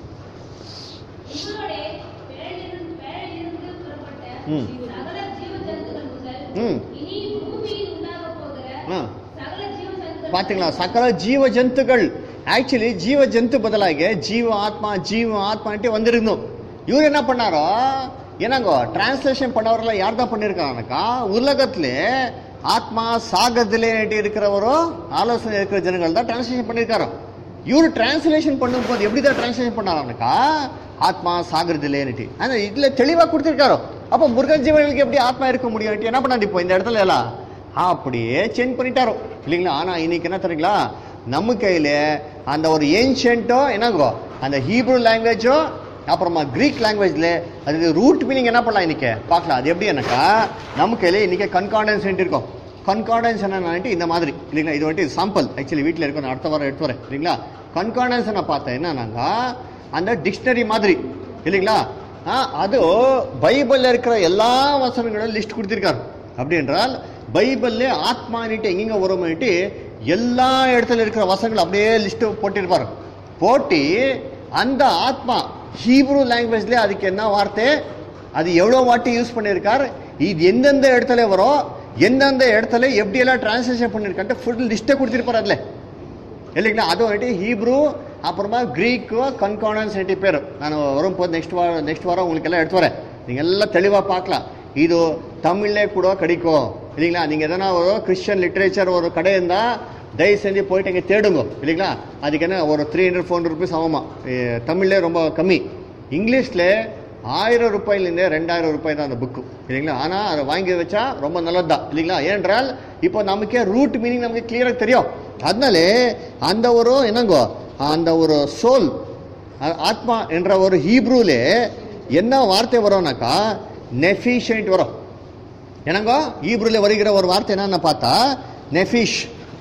இவரோடே பேழிலிருந்து பேழிலிருந்து புறப்பட்ட ம். சகல ஜீவஜந்துகள் முதல் ம். இனி பூமியில் உண்டாகப் போகிற ஆ சகல ஜீவஜந்துகள் பாத்தீங்களா சகல ஜீவ ஜந்துக்கள் ஆக்சுவಲಿ ஜீவ ஜந்து ಬದಲಾಗಿ ಜೀವ ಆತ್ಮ ಜೀವ ಆತ್ಮ ಅಂತ வந்திருந்தோம் இவர் என்ன பண்ணாரோ என்னங்கோ டிரான்ஸ்லேஷன் பண்ணவரெல்லாம் யார் தான் பண்ணியிருக்காங்கனாக்கா உலகத்துல ஆத்மா சாகத்திலே இருக்கிறவரோ ஆலோசனை இருக்கிற ஜனங்கள் தான் டிரான்ஸ்லேஷன் பண்ணியிருக்காரோ இவர் டிரான்ஸ்லேஷன் பண்ணும்போது எப்படி தான் டிரான்ஸ்லேஷன் பண்ணாரானாக்கா ஆத்மா சாகிறதுலேன்னுட்டு ஆனால் இதில் தெளிவாக கொடுத்துருக்காரோ அப்போ முருகன் ஜீவர்களுக்கு எப்படி ஆத்மா இருக்க முடியும் என்ன பண்ணாரு இப்போ இந்த இடத்துல எல்லாம் அப்படியே சேஞ்ச் பண்ணிட்டாரோ இல்லைங்களா ஆனால் இன்னைக்கு என்ன தெரியுங்களா நம்ம கையில் அந்த ஒரு ஏன்ஷியன்ட்டோ என்னங்கோ அந்த ஹீப்ரூ லாங்குவேஜோ அப்புறமா கிரீக் லாங்குவேஜ்ல அது ரூட் மீனிங் என்ன பண்ணலாம் இன்னைக்கு பார்க்கலாம் அது எப்படி என்னக்கா நம்ம கையில் இன்னைக்கு கன்கார்டன்ஸ் இருக்கும் கன்கார்டன்ஸ் என்னன்னுட்டு இந்த மாதிரி இல்லைங்களா இது வந்துட்டு சாம்பிள் ஆக்சுவலி வீட்டில் இருக்கும் நான் அடுத்த வாரம் எடுத்து வரேன் இல்லைங்களா கன்கார்டன்ஸ் நான் பார்த்தேன் என்னன்னாக்கா அந்த டிக்ஷனரி மாதிரி இல்லைங்களா ஆ, அது பைபிள்ல இருக்கிற எல்லா வசனங்களும் லிஸ்ட் கொடுத்திருக்காரு அப்படி என்றால் பைபிள்ல ஆத்மானிட்டு எங்கெங்க வரும்னுட்டு எல்லா இடத்துல இருக்கிற வசனங்கள் அப்படியே லிஸ்ட் போட்டிருப்பாரு போட்டி அந்த ஆத்மா ஹீப்ரூ லாங்குவேஜ்ல அதுக்கு என்ன வார்த்தை அது எவ்வளோ வாட்டி யூஸ் பண்ணியிருக்கார் இது எந்தெந்த இடத்துல வரும் எந்தெந்த இடத்துல எப்படியெல்லாம் டிரான்ஸ்லேஷன் பண்ணியிருக்கான்ட்டு ஃபுல் லிஸ்ட்டை கொடுத்துருப்பார் அதில் இல்லைங்களா அது வந்துட்டு ஹீப்ரூ அப்புறமா கிரீக்கு கன்கானன்ஸ் ரெண்டு பேர் நான் வரும்போது நெக்ஸ்ட் வாரம் நெக்ஸ்ட் வாரம் உங்களுக்கு எல்லாம் எடுத்து வரேன் நீங்கள் எல்லாம் தெளிவாக பார்க்கலாம் இது தமிழ்லே கூட கிடைக்கும் இல்லைங்களா நீங்கள் எதனா ஒரு கிறிஸ்டியன் லிட்ரேச்சர் ஒரு கடை இருந்தால் தயவு செஞ்சு போயிட்டு இங்கே தேடுங்க இல்லைங்களா அதுக்கு என்ன ஒரு three hundred four hundred rupees ஆகுமா எ, தமிழ்லே ரொம்ப கம்மி இங்கிலீஷில் ஆயிரம் ரூபாயிலேருந்தே ரெண்டாயிரம் ரூபாய் தான் அந்த புக்கு இல்லைங்களா ஆனால் அதை வாங்கி வச்சா ரொம்ப நல்லது தான் இல்லைங்களா ஏனென்றால் இப்போ நமக்கே ரூட் மீனிங் நமக்கு கிளியராக தெரியும் அதனால அந்த ஒரு என்னங்கோ அந்த ஒரு சோல் ஆத்மா என்ற ஒரு ஹீப்ரூலே என்ன வார்த்தை வரும்னாக்கா நெஃபிஷியன்ட் வரும் என்னங்கோ ஹீப்ரூல வருகிற ஒரு வார்த்தை என்னன்னு பார்த்தா நெஃபிஷ்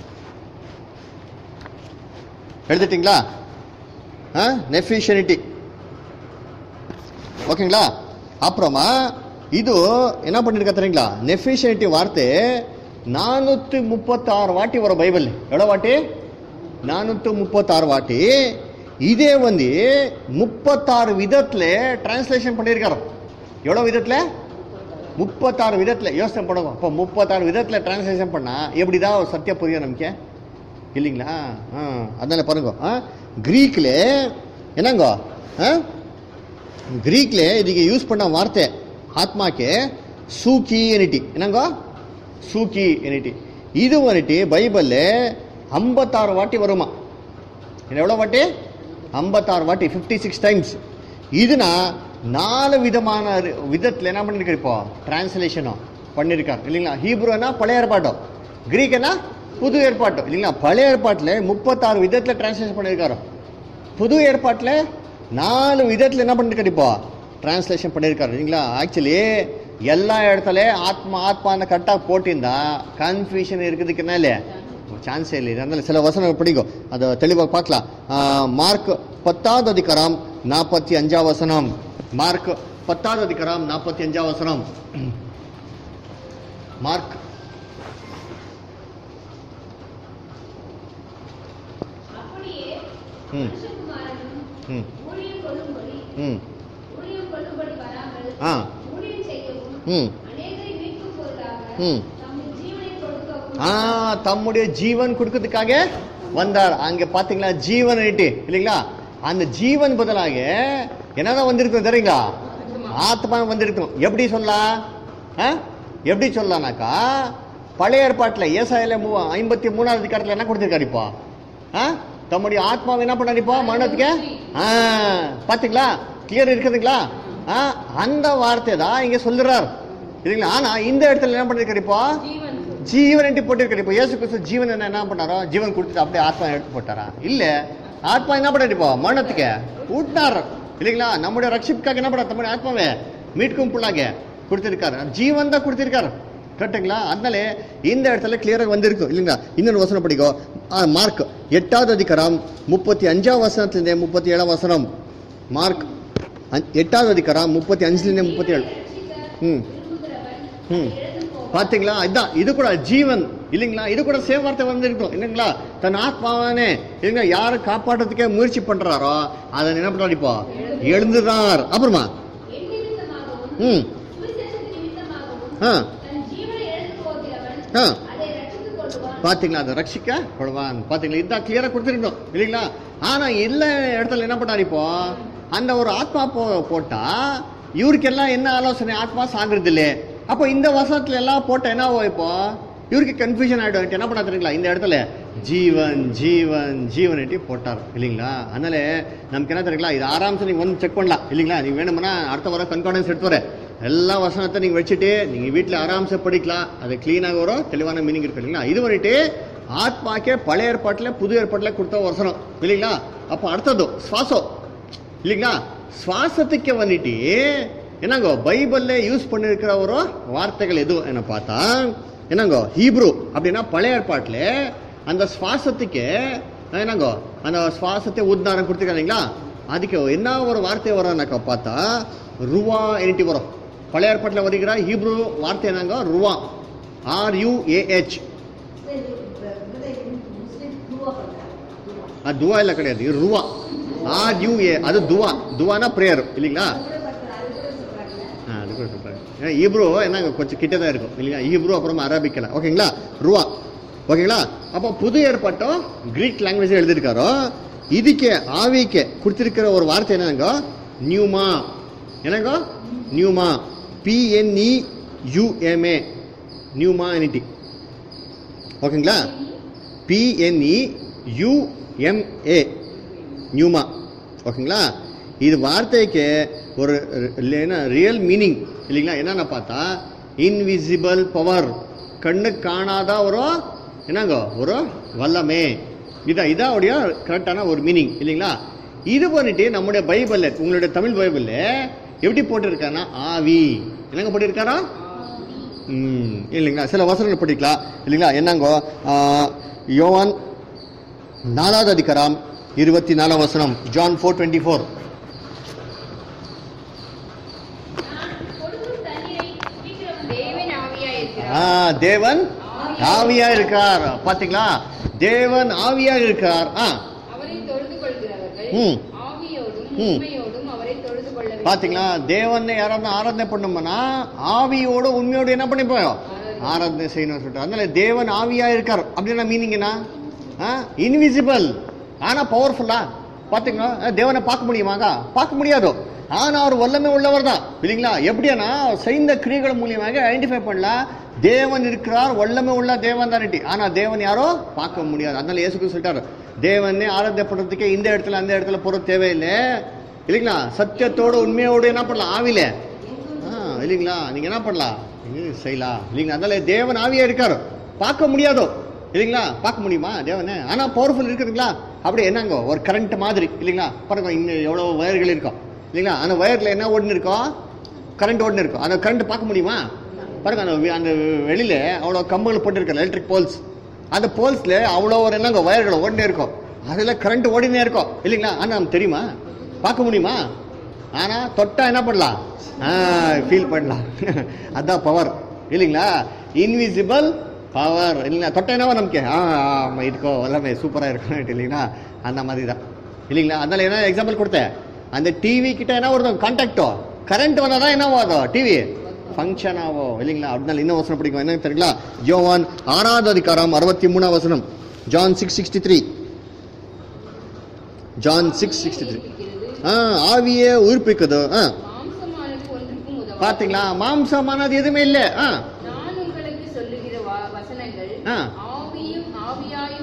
எழுதிட்டீங்களா ஆ நெஃபிஷியனிட்டி ஓகேங்களா அப்புறமா இது என்ன பண்ணிருக்க தெரியுங்களா நெஃபிஷியனிட்டி வார்த்தை நானூற்றி முப்பத்தாறு வாட்டி வரும் பைபிள் எவ்வளோ வாட்டி நானூற்றி முப்பத்தாறு வாட்டி இதே வந்து முப்பத்தாறு விதத்தில் டிரான்ஸ்லேஷன் பண்ணியிருக்காரு எவ்வளோ விதத்தில் முப்பத்தாறு விதத்தில் யோசனை பண்ணுங்க அப்போ முப்பத்தாறு விதத்தில் டிரான்ஸ்லேஷன் பண்ணால் எப்படி தான் ஒரு சத்தியம் புரியும் நமக்கு இல்லைங்களா ஆ அதனால பாருங்க ஆ கிரீக்கில் என்னங்கோ ஆ ಗ್ರೀಕ್ಲೆ ಇದಕ್ಕೆ ಯೂಸ್ ಪಣ್ಣ ವಾರ್ತೆ ಆತ್ಮಕ್ಕೆ ಸೂಕಿ ಎನಿಟಿ ಏನಂಗೋ ಸೂಕಿ ಎನಿಟಿ ಇದು ವನಿಟಿ ಬೈಬಲ್ಲೆ ஐம்பத்தாறு வாட்டி வருமா இது எவ்வளோ வாட்டி ஐம்பத்தாறு வாட்டி ஃபிஃப்டி சிக்ஸ் டைம்ஸ் இதுனா நாலு விதமான விதத்தில் என்ன பண்ணியிருக்காரு இப்போ டிரான்ஸ்லேஷனும் பண்ணியிருக்காரு இல்லைங்களா ஹீப்ரூனா பழைய ஏற்பாட்டோ கிரீக்கனா புது ஏற்பாட்டோ இல்லைங்களா பழைய ஏற்பாட்டில் முப்பத்தாறு விதத்தில் டிரான்ஸ்லேஷன் பண்ணியிருக்காரு புது ஏற்பாட்டில் நாலு விதத்தில் என்ன பண்ணிருக்காரு இப்போ டிரான்ஸ்லேஷன் பண்ணியிருக்காரு இல்லைங்களா ஆக்சுவலி எல்லா இடத்துல ஆத்மா ஆத்மான்னு கரெக்டாக போட்டிருந்தா கன்ஃபியூஷன் இருக்குதுக்குன்னா இல்லையா சான்ஸே இல்லை அதனால சில வசனம் பிடிக்கும் அதை தெளிவாக பார்க்கலாம் ஆஹ், மார்க் பத்தாவது அதிகாரம் நாற்பத்தி அஞ்சாம் வசனம் மார்க் பத்தாவது அதிகாரம் நாற்பத்தி அஞ்சாம் வசனம் மார்க் அப்படியே ம் மனுஷகுமாரனும் ம் ஊழியம் கொள்ளும்படி ம் ஊழியம் கொள்ளும்படி வராமல் ஆ ஊழியம் செய்யவும் ம் அநேகரை மீட்கும் பொருளாக ம். தம்முடைய ஜீவனை கொடுக்கவும் ஆ தம்முடைய ஜீவன் கொடுக்கறதுக்காக வந்தார் அங்க பாத்தீங்களா ஜீவன் இல்லைங்களா அந்த ஜீவன் பதிலாக என்னதான் வந்திருக்கும் தெரியுங்களா ஆத்மா வந்திருக்கும் எப்படி சொல்லலாம் ஆ? எப்படி சொல்லலாம்னாக்கா பழைய ஏற்பாட்டில் ஏசாயில மூ ஐம்பத்தி மூணாவது அதிகாரத்தில் என்ன கொடுத்துருக்காரு இப்போ ஆ தம்முடைய ஆத்மாவை என்ன பண்ணாரு இப்போ மரணத்துக்கு ஆ பாத்தீங்களா கிளியர் இருக்குதுங்களா ஆ, அந்த வார்த்தை தான் இங்க சொல்லுறார் இல்லைங்களா ஆனா இந்த இடத்துல என்ன பண்ணிருக்காரு இப்போ ஜீவன் ஜீவன் போட்டிருக்காரு இப்போ இயேசு கிறிஸ்து ஜீவன் என்ன என்ன பண்ணாரோ ஜீவன் கொடுத்துட்டு அப்படியே ஆத்மா எடுத்து போட்டாரா இல்ல ஆத்மா என்ன பண்ணாரு இப்போ மரணத்துக்கு ஊட்டினார் இல்லைங்களா நம்முடைய ரட்சிப்புக்காக என்ன பண்ணார் நம்முடைய ஆத்மாவே மீட்கும் புள்ளாக கொடுத்திருக்காரு ஜீவன் தான் கொடுத்திருக்காரு கரெக்டுங்களா அதனால இந்த இடத்துல கிளியராக வந்திருக்கும் இல்லைங்களா இன்னொரு வசனம் படிக்கோ ஆ, மார்க் எட்டாவது அதிகாரம் முப்பத்தி அஞ்சாம் வசனத்துலேருந்து முப்பத்தி ஏழாம் வசனம் மார்க் அஞ்- எட்டாவது அதிகாரம் முப்பத்தி அஞ்சுலேருந்து முப்பத்தி ஏழு ம் ம் பாத்தீங்களா இதான் இது கூட ஜீவன் இல்லைங்களா இது கூட சேவ் வார்த்தை வந்திருக்கும் இல்லைங்களா தன் ஆத்மாவானே இல்லைங்களா யாரை காப்பாற்றுறதுக்கே முயற்சி பண்றாரோ அதை என்ன பண்றாரு இப்போ எழுந்துறார் அப்புறமா என் நிமித்தமாகவும் ம் சுவிசேஷத்தின் நிமித்தமாகவும் ஆ தன் ஜீவனை இழந்து போகிறவன் ஆ அதை ரட்சித்துக் கொள்வான் பாத்தீங்களா அதை ரட்சிக்க கொள்வான் பாத்தீங்களா இதான் கிளியரா கொடுத்துருக்கணும் இல்லைங்களா ஆனா இல்ல இடத்துல என்ன பண்ணாரு இப்போ அந்த ஒரு ஆத்மா போ போட்டா இவருக்கெல்லாம் என்ன ஆலோசனை ஆத்மா சாகுறது இல்லையே அப்போ இந்த வசனத்துல எல்லாம் போட்ட என்ன ஆகும் இப்போ இவருக்கு கன்ஃபியூஷன் ஆயிடும் என்ன பண்ணா தெரியுங்களா இந்த இடத்துல ஜீவன் ஜீவன் ஜீவன்ட்டு போட்டார் இல்லைங்களா அதனால நமக்கு என்ன தெரியுங்களா இது ஆராம்சம் நீங்க வந்து செக் பண்ணலாம் இல்லைங்களா நீங்க வேணும்னா அடுத்த வாரம் கன்கார்டன்ஸ் எடுத்து வரேன் எல்லா வசனத்தை நீங்க வச்சுட்டு நீங்க வீட்டில் ஆராம்சம் படிக்கலாம் அது கிளீனாக வரும் தெளிவான மீனிங் இருக்கு இல்லைங்களா இது வந்துட்டு ஆத்மாக்கே பழைய ஏற்பாட்டில் புது ஏற்பாட்டில் கொடுத்த வசனம் இல்லைங்களா அப்போ அடுத்தது சுவாசம் இல்லைங்களா சுவாசத்துக்கு வந்துட்டு என்னங்கோ பைபிள்ல யூஸ் பண்ணிருக்கிற ஒரு வார்த்தைகள் எதுவும் என்ன பார்த்தா என்னங்கோ ஹீப்ரு அப்படின்னா பழைய ஏற்பாட்டில் அந்த சுவாசத்துக்கு என்னங்கோ அந்த சுவாசத்தை உத்தாரம் கொடுத்துருக்காங்களா அதுக்கு என்ன ஒரு வார்த்தை வரும்னாக்கா பார்த்தா ருவா என்ட்டு வரும் பழைய ஏற்பாட்டில் வருகிற ஹீப்ரு வார்த்தை என்னங்க ருவா ஆர் யூ ஏஹெச் முஸ்லிம் துருவா பண்றாங்க அது துவா இல்லை கிடையாது இது ருவா ஆர் யூ ஏ அது துவா துவானா ப்ரேயர் இல்லைங்களா ஆ அது கூட சொல்கிறாங்க ஏன்னா ஈப்ரோ என்னங்க கொஞ்சம் கிட்ட தான் இருக்கும் இல்லைங்களா ஈப்ரோ அப்புறமா அரபிக்கல ஓகேங்களா ருவா ஓகேங்களா அப்போ புது ஏற்பாட்டம் கிரீக் லாங்குவேஜ் எழுதியிருக்காரோ இதுக்கு ஆவிக்கு கொடுத்திருக்கிற ஒரு வார்த்தை என்னங்க நியூமா என்னங்க pneuma P N E U M A pneuma entity ஓகேங்களா பிஎன்இ யூஎம்ஏ நியூமா ஓகேங்களா இது வார்த்தைக்கு ஒரு என்ன ரியல் மீனிங் இல்லைங்களா என்னென்ன பார்த்தா இன்விசிபிள் பவர் கண்ணு காணாத ஒரு என்னங்க ஒரு வல்லமே இதான் இதான் அவருடைய கரெக்டான ஒரு மீனிங் இல்லைங்களா இது பண்ணிட்டு நம்முடைய பைபிள்ல உங்களுடைய தமிழ் பைபிள்ல எப்படி போட்டிருக்காருன்னா ஆவி என்னங்க போட்டிருக்காரா ம் இல்லைங்களா சில வசனங்கள் படிக்கலாம் இல்லைங்களா என்னங்கோ ஆ, யோவான் நாலாவது அதிகாரம் இருபத்தி நாலாம் வசனம் ஜான் ஃபோர் டுவெண்ட்டி ஃபோர் நான் கொடுக்கும் தண்ணீரை குடிக்கிறவன் தேவன் ஆவியா ஆ இருக்கிறார் தேவன் ஆவியா இருக்கார் பாத்தீங்களா தேவன் ஆவியா இருக்கார் ஆ அவரை தொழுது கொள்கிறவர்கள் ம். ஆவியோடும் ம். உண்மையோடும் அவரை தொழுது கொள்ள வேண்டும். பாத்தீங்களா தேவனை யாராவது ஆராதனை பண்ணோம்னா ஆவியோட உண்மையோட என்ன பண்ணிப்போம் ஆராதனை செய்யணும்னு சொல்லிட்டு அதனால தேவன் ஆவியா இருக்கார் அப்படின்னா மீனிங் என்ன இன்விசிபிள் ஆனா பவர்ஃபுல்லா பாத்தீங்களா அஹ், தேவனை பார்க்க முடியுமாங்க பார்க்க முடியாதோ ஆனா அவர் வல்லமை உள்ளவர் தான் இல்லைங்களா எப்படியானா செய்த கிரியைகள் மூலியமாக ஐடென்டிஃபை பண்ணலாம் தேவன் இருக்கிறார் வல்லமை உள்ள தேவன் தான் ஆனா தேவன் யாரோ பார்க்க முடியாது அதனால இயேசுக்கு சொல்லிட்டாரு தேவனே ஆராதனை பண்றதுக்கே இந்த இடத்துல அந்த இடத்துல போற தேவையில்லை இல்லைங்களா சத்தியத்தோட உண்மையோடு என்ன பண்ணலாம் ஆவில ஆ இல்லைங்களா நீங்க என்ன பண்ணலாம் இது செய்யலாம் இல்லைங்களா அதனால தேவன் ஆவியா இருக்காரு பார்க்க முடியாதோ இல்லைங்களா பார்க்க முடியுமா தேவனே ஆனா பவர்ஃபுல் இருக்குதுங்களா அப்படியே என்னங்க ஒரு கரண்ட் மாதிரி இல்லைங்களா பாருங்க இன்னும் எவ்வளவு வயர்கள் இருக்கும் இல்லைங்களா அந்த வயர்ல என்ன ஓடுன்னு இருக்கும் கரண்ட் ஓடுன்னு இருக்கும் அந்த கரண்ட் பார்க்க முடியுமா பாருங்க அந்த வெ- அந்த வெளியில அவ்வளோ கம்பங்கள் போட்டிருக்காரு எலக்ட்ரிக் போல்ஸ் அந்த போல்ஸ்ல அவ்வளோ ஒரு என்னங்க வயர்கள் ஓடினே இருக்கும் அதுல கரண்ட் ஓடினே இருக்கும் இல்லைங்களா ஆனா நமக்கு தெரியுமா பார்க்க முடியுமா ஆனா தொட்டா என்ன பண்ணலாம் ஃபீல் பண்ணலாம் அதான் பவர் இல்லைங்களா இன்விசிபிள் பவர் இல்லைங்களா தொட்டா என்னவா நமக்கு ஆ ஆமா இருக்கோ எல்லாமே சூப்பரா இருக்கும் இல்லைங்களா அந்த மாதிரி தான் இல்லைங்களா அதனால என்ன எக்ஸாம்பிள் கொடுத்தேன் அந்த டிவி கிட்ட என்ன வருது கான்டாக்டோ கரண்ட் வந்தால் தான் என்ன ஆகும் டிவி ஃபங்க்ஷன் ஆகும் இல்லைங்களா அதனால இன்னும் வசனம் பிடிக்கும் என்ன தெரியுங்களா ஜோவான் ஆறாவது அதிகாரம் அறுபத்தி மூணாம் வசனம் John six sixty three John six sixty three ஆ ஆவியே உயிர்ப்பிக்குது ஆ மாம்சமானது ஒன்றுக்கும் உதவாது. பாத்தீங்களா மாம்சமானது எதுவுமே இல்லை ஆ நான் உங்களுக்கு சொல்லுகிற வா- வசனங்கள் ஆ. ஆவியும் ஆவியாயும் ஜீவ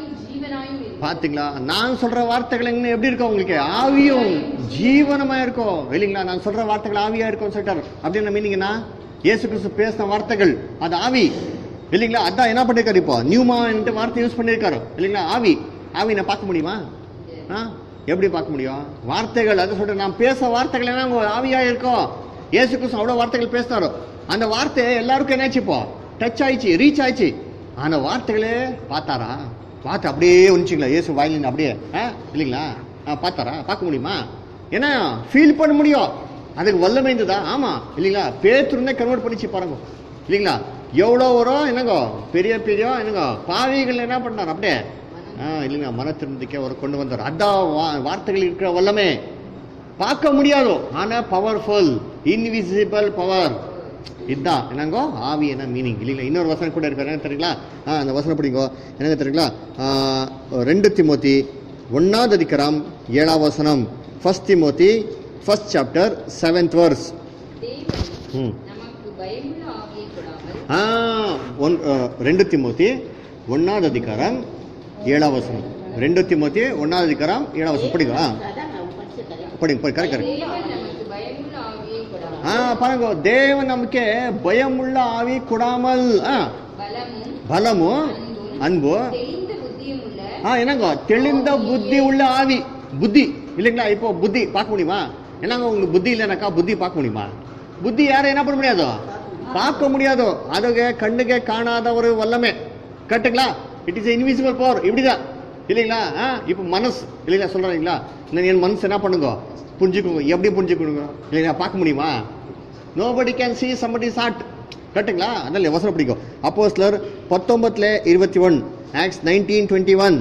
ஜீவனாயும் இருக்கும். பாத்தீங்களா நான் சொல்ற வார்த்தைகள் என்ன எப்படி இருக்கும் உங்களுக்கு ஆவியும் ஜீவனமா இருக்கும் இல்லைங்களா நான் சொல்ற வார்த்தைகள் ஆவியா இருக்கும் சொல்லிட்டாரு அப்படின்னு மீனிங்னா இயேசு கிறிஸ்து பேசின வார்த்தைகள் அது ஆவி இல்லைங்களா அதான் என்ன பண்ணிருக்காரு இப்போ நியூமா வார்த்தை யூஸ் பண்ணிருக்காரு இல்லைங்களா ஆவி ஆவி நான் பார்க்க முடியுமா ஆ எப்படி பார்க்க முடியும் வார்த்தைகள் அதை சொல்றேன் நான் பேச வார்த்தைகள் எல்லாம் உங்க ஆவியா இருக்கும் இயேசு கிறிஸ்து அவ்வளவு வார்த்தைகள் பேசினாரோ அந்த வார்த்தை எல்லாருக்கும் என்னாச்சு இப்போ டச் ஆயிடுச்சு ரீச் ஆயிடுச்சு ஆனா வார்த்தைகளே பார்த்தாரா பார்த்து அப்படியே ஒழிச்சிங்களா இயேசு வாயிலின் அப்படியே ஆ இல்லைங்களா ஆ பார்த்தாரா பார்க்க முடியுமா ஏன்னா ஃபீல் பண்ண முடியும் அதுக்கு வல்லமை இருந்ததா ஆமா இல்லைங்களா பேத்துருந்தே கன்வெர்ட் பண்ணிச்சு பாருங்க இல்லைங்களா எவ்வளோ வரும் என்னங்கோ பெரிய பெரிய என்னங்கோ பாவிகள் என்ன பண்ணார் அப்படியே ஆ இல்லைங்க மனத்திருந்துக்கே அவர் கொண்டு வந்தார் அதான் வா- வார்த்தைகள் இருக்கிற வல்லமே பார்க்க முடியாதோ ஆனா பவர்ஃபுல் இன்விசிபிள் பவர் இதுதான் என்னங்கோ ஆவி என்ன மீனிங் இல்லைங்களா இன்னொரு வசனம் கூட இருக்காரு என்ன தெரியுங்களா ஆ அந்த வசனம் படிங்கோ என்னங்க தெரியுங்களா ஆ, ரெண்டு திமோத்தி ஒன்னாவது அதிகாரம் ஏழாம் வசனம் first Timothy first chapter seventh verse தேவன் ம் நமக்கு பயமுள்ள ஆவியை கொடாமல் ஆ, ஒன் ஆ, ரெண்டு திமோத்தி ஒன்னாவது அதிகாரம் ஏழாம் வசனம் ரெண்டு திமோத்தி ஒன்னாவது அதிகாரம் ஏழாம் வசனம் படிங்க ஆ, அதான் நான் படிச்சிருக்கிறேன் படிங்க படி கரெக்ட் கரெக்ட் தேவன் நமக்கு பயமுள்ள ஆவியை கொடாமல் ஆ பாருங்க தேவன் நமக்கு பயமுள்ள ஆவி கொடாமல் ஆ, பலமும் பலமும் அன்பு தெளிந்த புத்தியும் உள்ள ஆ என்னங்க தெளிந்த புத்தி உள்ள ஆவி புத்தி இல்லைங்களா இப்போ புத்தி பார்க்க முடியுமா என்னங்க உங்களுக்கு புத்தி இல்லைனாக்கா புத்தி பார்க்க முடியுமா புத்தி யாரும் என்ன பண்ண முடியாதோ பார்க்க முடியாதோ அதுக்கு கண்ணுக்கு காணாத ஒரு வல்லமை கரெக்டுங்களா இட் இஸ் இன்விசிபிள் பவர் இப்படிதான் இல்லைங்களா ஆ இப்போ மனசு இல்லைங்களா சொல்றீங்களா நான் என் மனசு என்ன பண்ணுங்க புரிஞ்சுக்கோங்க எப்படி புரிஞ்சுக்கணுங்க இல்லைங்களா பார்க்க முடியுமா nobody can see somebody's heart கரெக்டுங்களா அதனால வசனம் பிடிக்கும் அப்போ சிலர் பத்தொன்பதுல இருபத்தி one Acts nineteen twenty one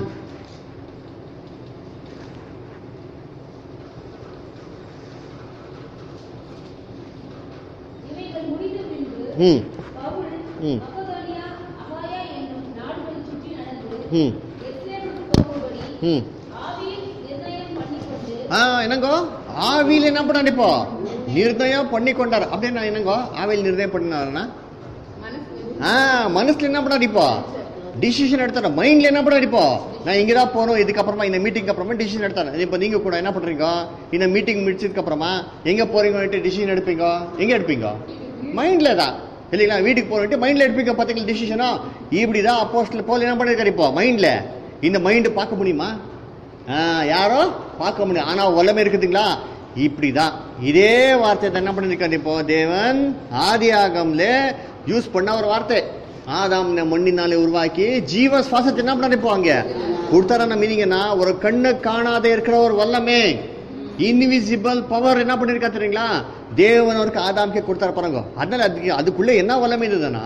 இவைகள் முடிந்த பின்பு ம் பவுல் ம். மக்கதோனியா அகாயா என்னும் நாடுகளில் சுற்றி நடந்து ம் எருசலேமுக்கு போகும்படி ம் ஆவியில் நிர்ணயம் பண்ணிக்கொண்டு ஆ என்னங்கோ ஆவியில் என்ன பண்ணாரு இப்போ நிர்ணயம் பண்ணி கொண்டார் அப்படின்னா என்னங்கோ ஆவியில் நிர்ணயம் பண்ணாருன்னா மனசு ஆ மனசுல என்ன பண்ணாரு இப்போ டிசிஷன் எடுத்தாரு மைண்ட்ல என்ன பண்ணாரு இப்போ நான் இங்க தான் போகணும் இதுக்கப்புறமா இந்த மீட்டிங்க்கு அப்புறமா டிசிஷன் எடுத்தாரு இப்போ நீங்க கூட என்ன பண்றீங்க இந்த மீட்டிங் முடிச்சதுக்கு அப்புறமா எங்க போறீங்கன்ட்டு டிசிஷன் எடுப்பீங்க எங்க எடுப்பீங்க மைண்ட்ல தான் இல்லைங்களா வீட்டுக்கு போறேன்ட்டு மைண்ட்ல எடுப்பீங்க பார்த்தீங்களா டிசிஷனா இப்படிதான் அப்போஸ்டல் போல் என்ன பண்ணிருக்காரு இப்போ மைண்ட்ல இந்த மைண்ட் பார்க்க முடியுமா ஆ, யாரோ பார்க்க முடியும் ஆனா வல்லமை இருக்குதுங்களா இப்படிதான் இதே வார்த்தை தான் என்ன பண்ணிருக்காரு இப்போ தேவன் ஆதியாகம்ல யூஸ் பண்ண ஒரு வார்த்தை ஆதாம் மண்ணினாலே உருவாக்கி ஜீவ சுவாசத்தை என்ன பண்ணாரு இப்போ அங்க கொடுத்தார மீனிங்கன்னா ஒரு கண்ணு காணாத இருக்கிற ஒரு வல்லமே இன்விசிபிள் பவர் என்ன பண்ணிருக்கா தெரியுங்களா தேவன் அவருக்கு ஆதாம்கே கொடுத்தாரு பாருங்க அதனால அதுக்கு அதுக்குள்ள என்ன வல்லமை இருந்ததுன்னா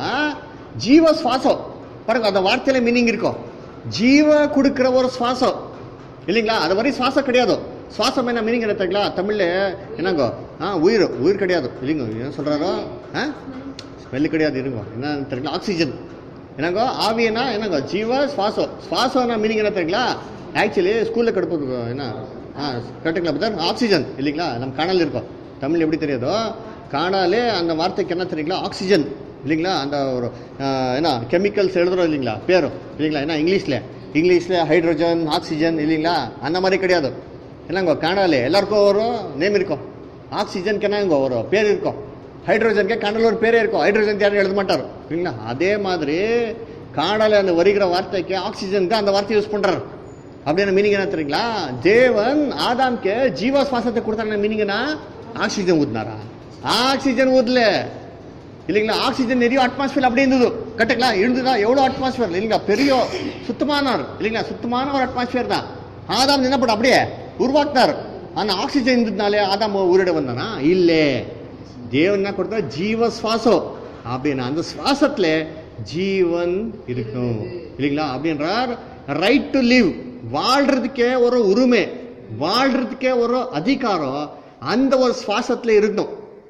ஜீவ சுவாசம் பாருங்க அந்த வார்த்தையில மீனிங் இருக்கும் ஜீவ கொடுக்கிற ஒரு சுவாசம் இல்லைங்களா அது வரை சுவாசம் கிடையாது சுவாசம் என்ன மீனிங் எடுத்துங்களா தமிழ்ல என்னங்கோ ஆ உயிர் உயிர் கிடையாது இல்லைங்க என்ன சொல்றாரோ ஆ ஸ்மெல்லு கிடையாது இருங்க என்ன தெரியுங்களா ஆக்சிஜன் என்னங்கோ ஆவியனா என்னங்கோ ஜீவ சுவாசம் சுவாசம் மீனிங் என்ன தெரியுங்களா ஆக்சுவலி ஸ்கூலில் கடுப்பது என்ன ஆ கரெக்டுங்களா பத்தர் ஆக்சிஜன் இல்லைங்களா நம்ம காணல் இருக்கோம் தமிழ் எப்படி தெரியாதோ காணாலே அந்த வார்த்தைக்கு என்ன தெரியுங்களா ஆக்சிஜன் இல்லைங்களா அந்த ஒரு ஆ, என்ன கெமிக்கல்ஸ் எழுதுறோம் இல்லைங்களா பேரும் இல்லைங்களா என்ன இங்கிலீஷில் இங்கிலீஷில் ஹைட்ரோஜன் ஆக்சிஜன் இல்லைங்களா அந்த மாதிரி கிடையாது என்னங்க காணாலே எல்லாருக்கும் ஒரு நேம் இருக்கும் ஆக்சிஜனுக்கு என்னங்க ஒரு பேர் இருக்கும் ஹைட்ரோஜனுக்கு காணல ஒரு பேரே இருக்கும் ஹைட்ரோஜன் யாரும் எழுத மாட்டார் இல்லைங்களா அதே மாதிரி காணல அந்த வருகிற வார்த்தைக்கு ஆக்சிஜனுக்கு அந்த வார்த்தை யூஸ் பண்றாரு அப்படின்னு மீனிங் என்ன தெரியுங்களா தேவன் ஆதாம்க்கு ஜீவ சுவாசத்தை கொடுத்தாங்க மீனிங்னா ஆக்சிஜன் ஊத்தினாரா ஆக்சிஜன் ஊதல இல்லைங்களா ஆக்சிஜன் நிறைய அட்மாஸ்பியர் அப்படியே இருந்தது கரெக்டுங்களா இருந்ததா எவ்வளோ அட்மாஸ்பியர் இல்லைங்களா பெரிய சுத்தமானார் இல்லைங்களா சுத்தமான ஒரு அட்மாஸ்பியர் தான் ஆதாம் என்ன பண்ண அப்படியே உருவாக்குனார் ஆனா ஆக்சிஜன் இருந்ததுனாலே ஆதாம் உயிரிட வந்தானா இல்லே தேவன் என்ன கொடுத்தா ஜீவ சுவாசம் அப்படின்னா அந்த சுவாசத்துல ஜீவன் இருக்கும் இல்லைங்களா அப்படின்றார் ரைட் டு லிவ் வாழ்றதுக்கே ஒரு உரிமை வாழ்றதுக்கே ஒரு அதிகாரம் அந்த ஒரு சுவாசத்துல இருக்கணும்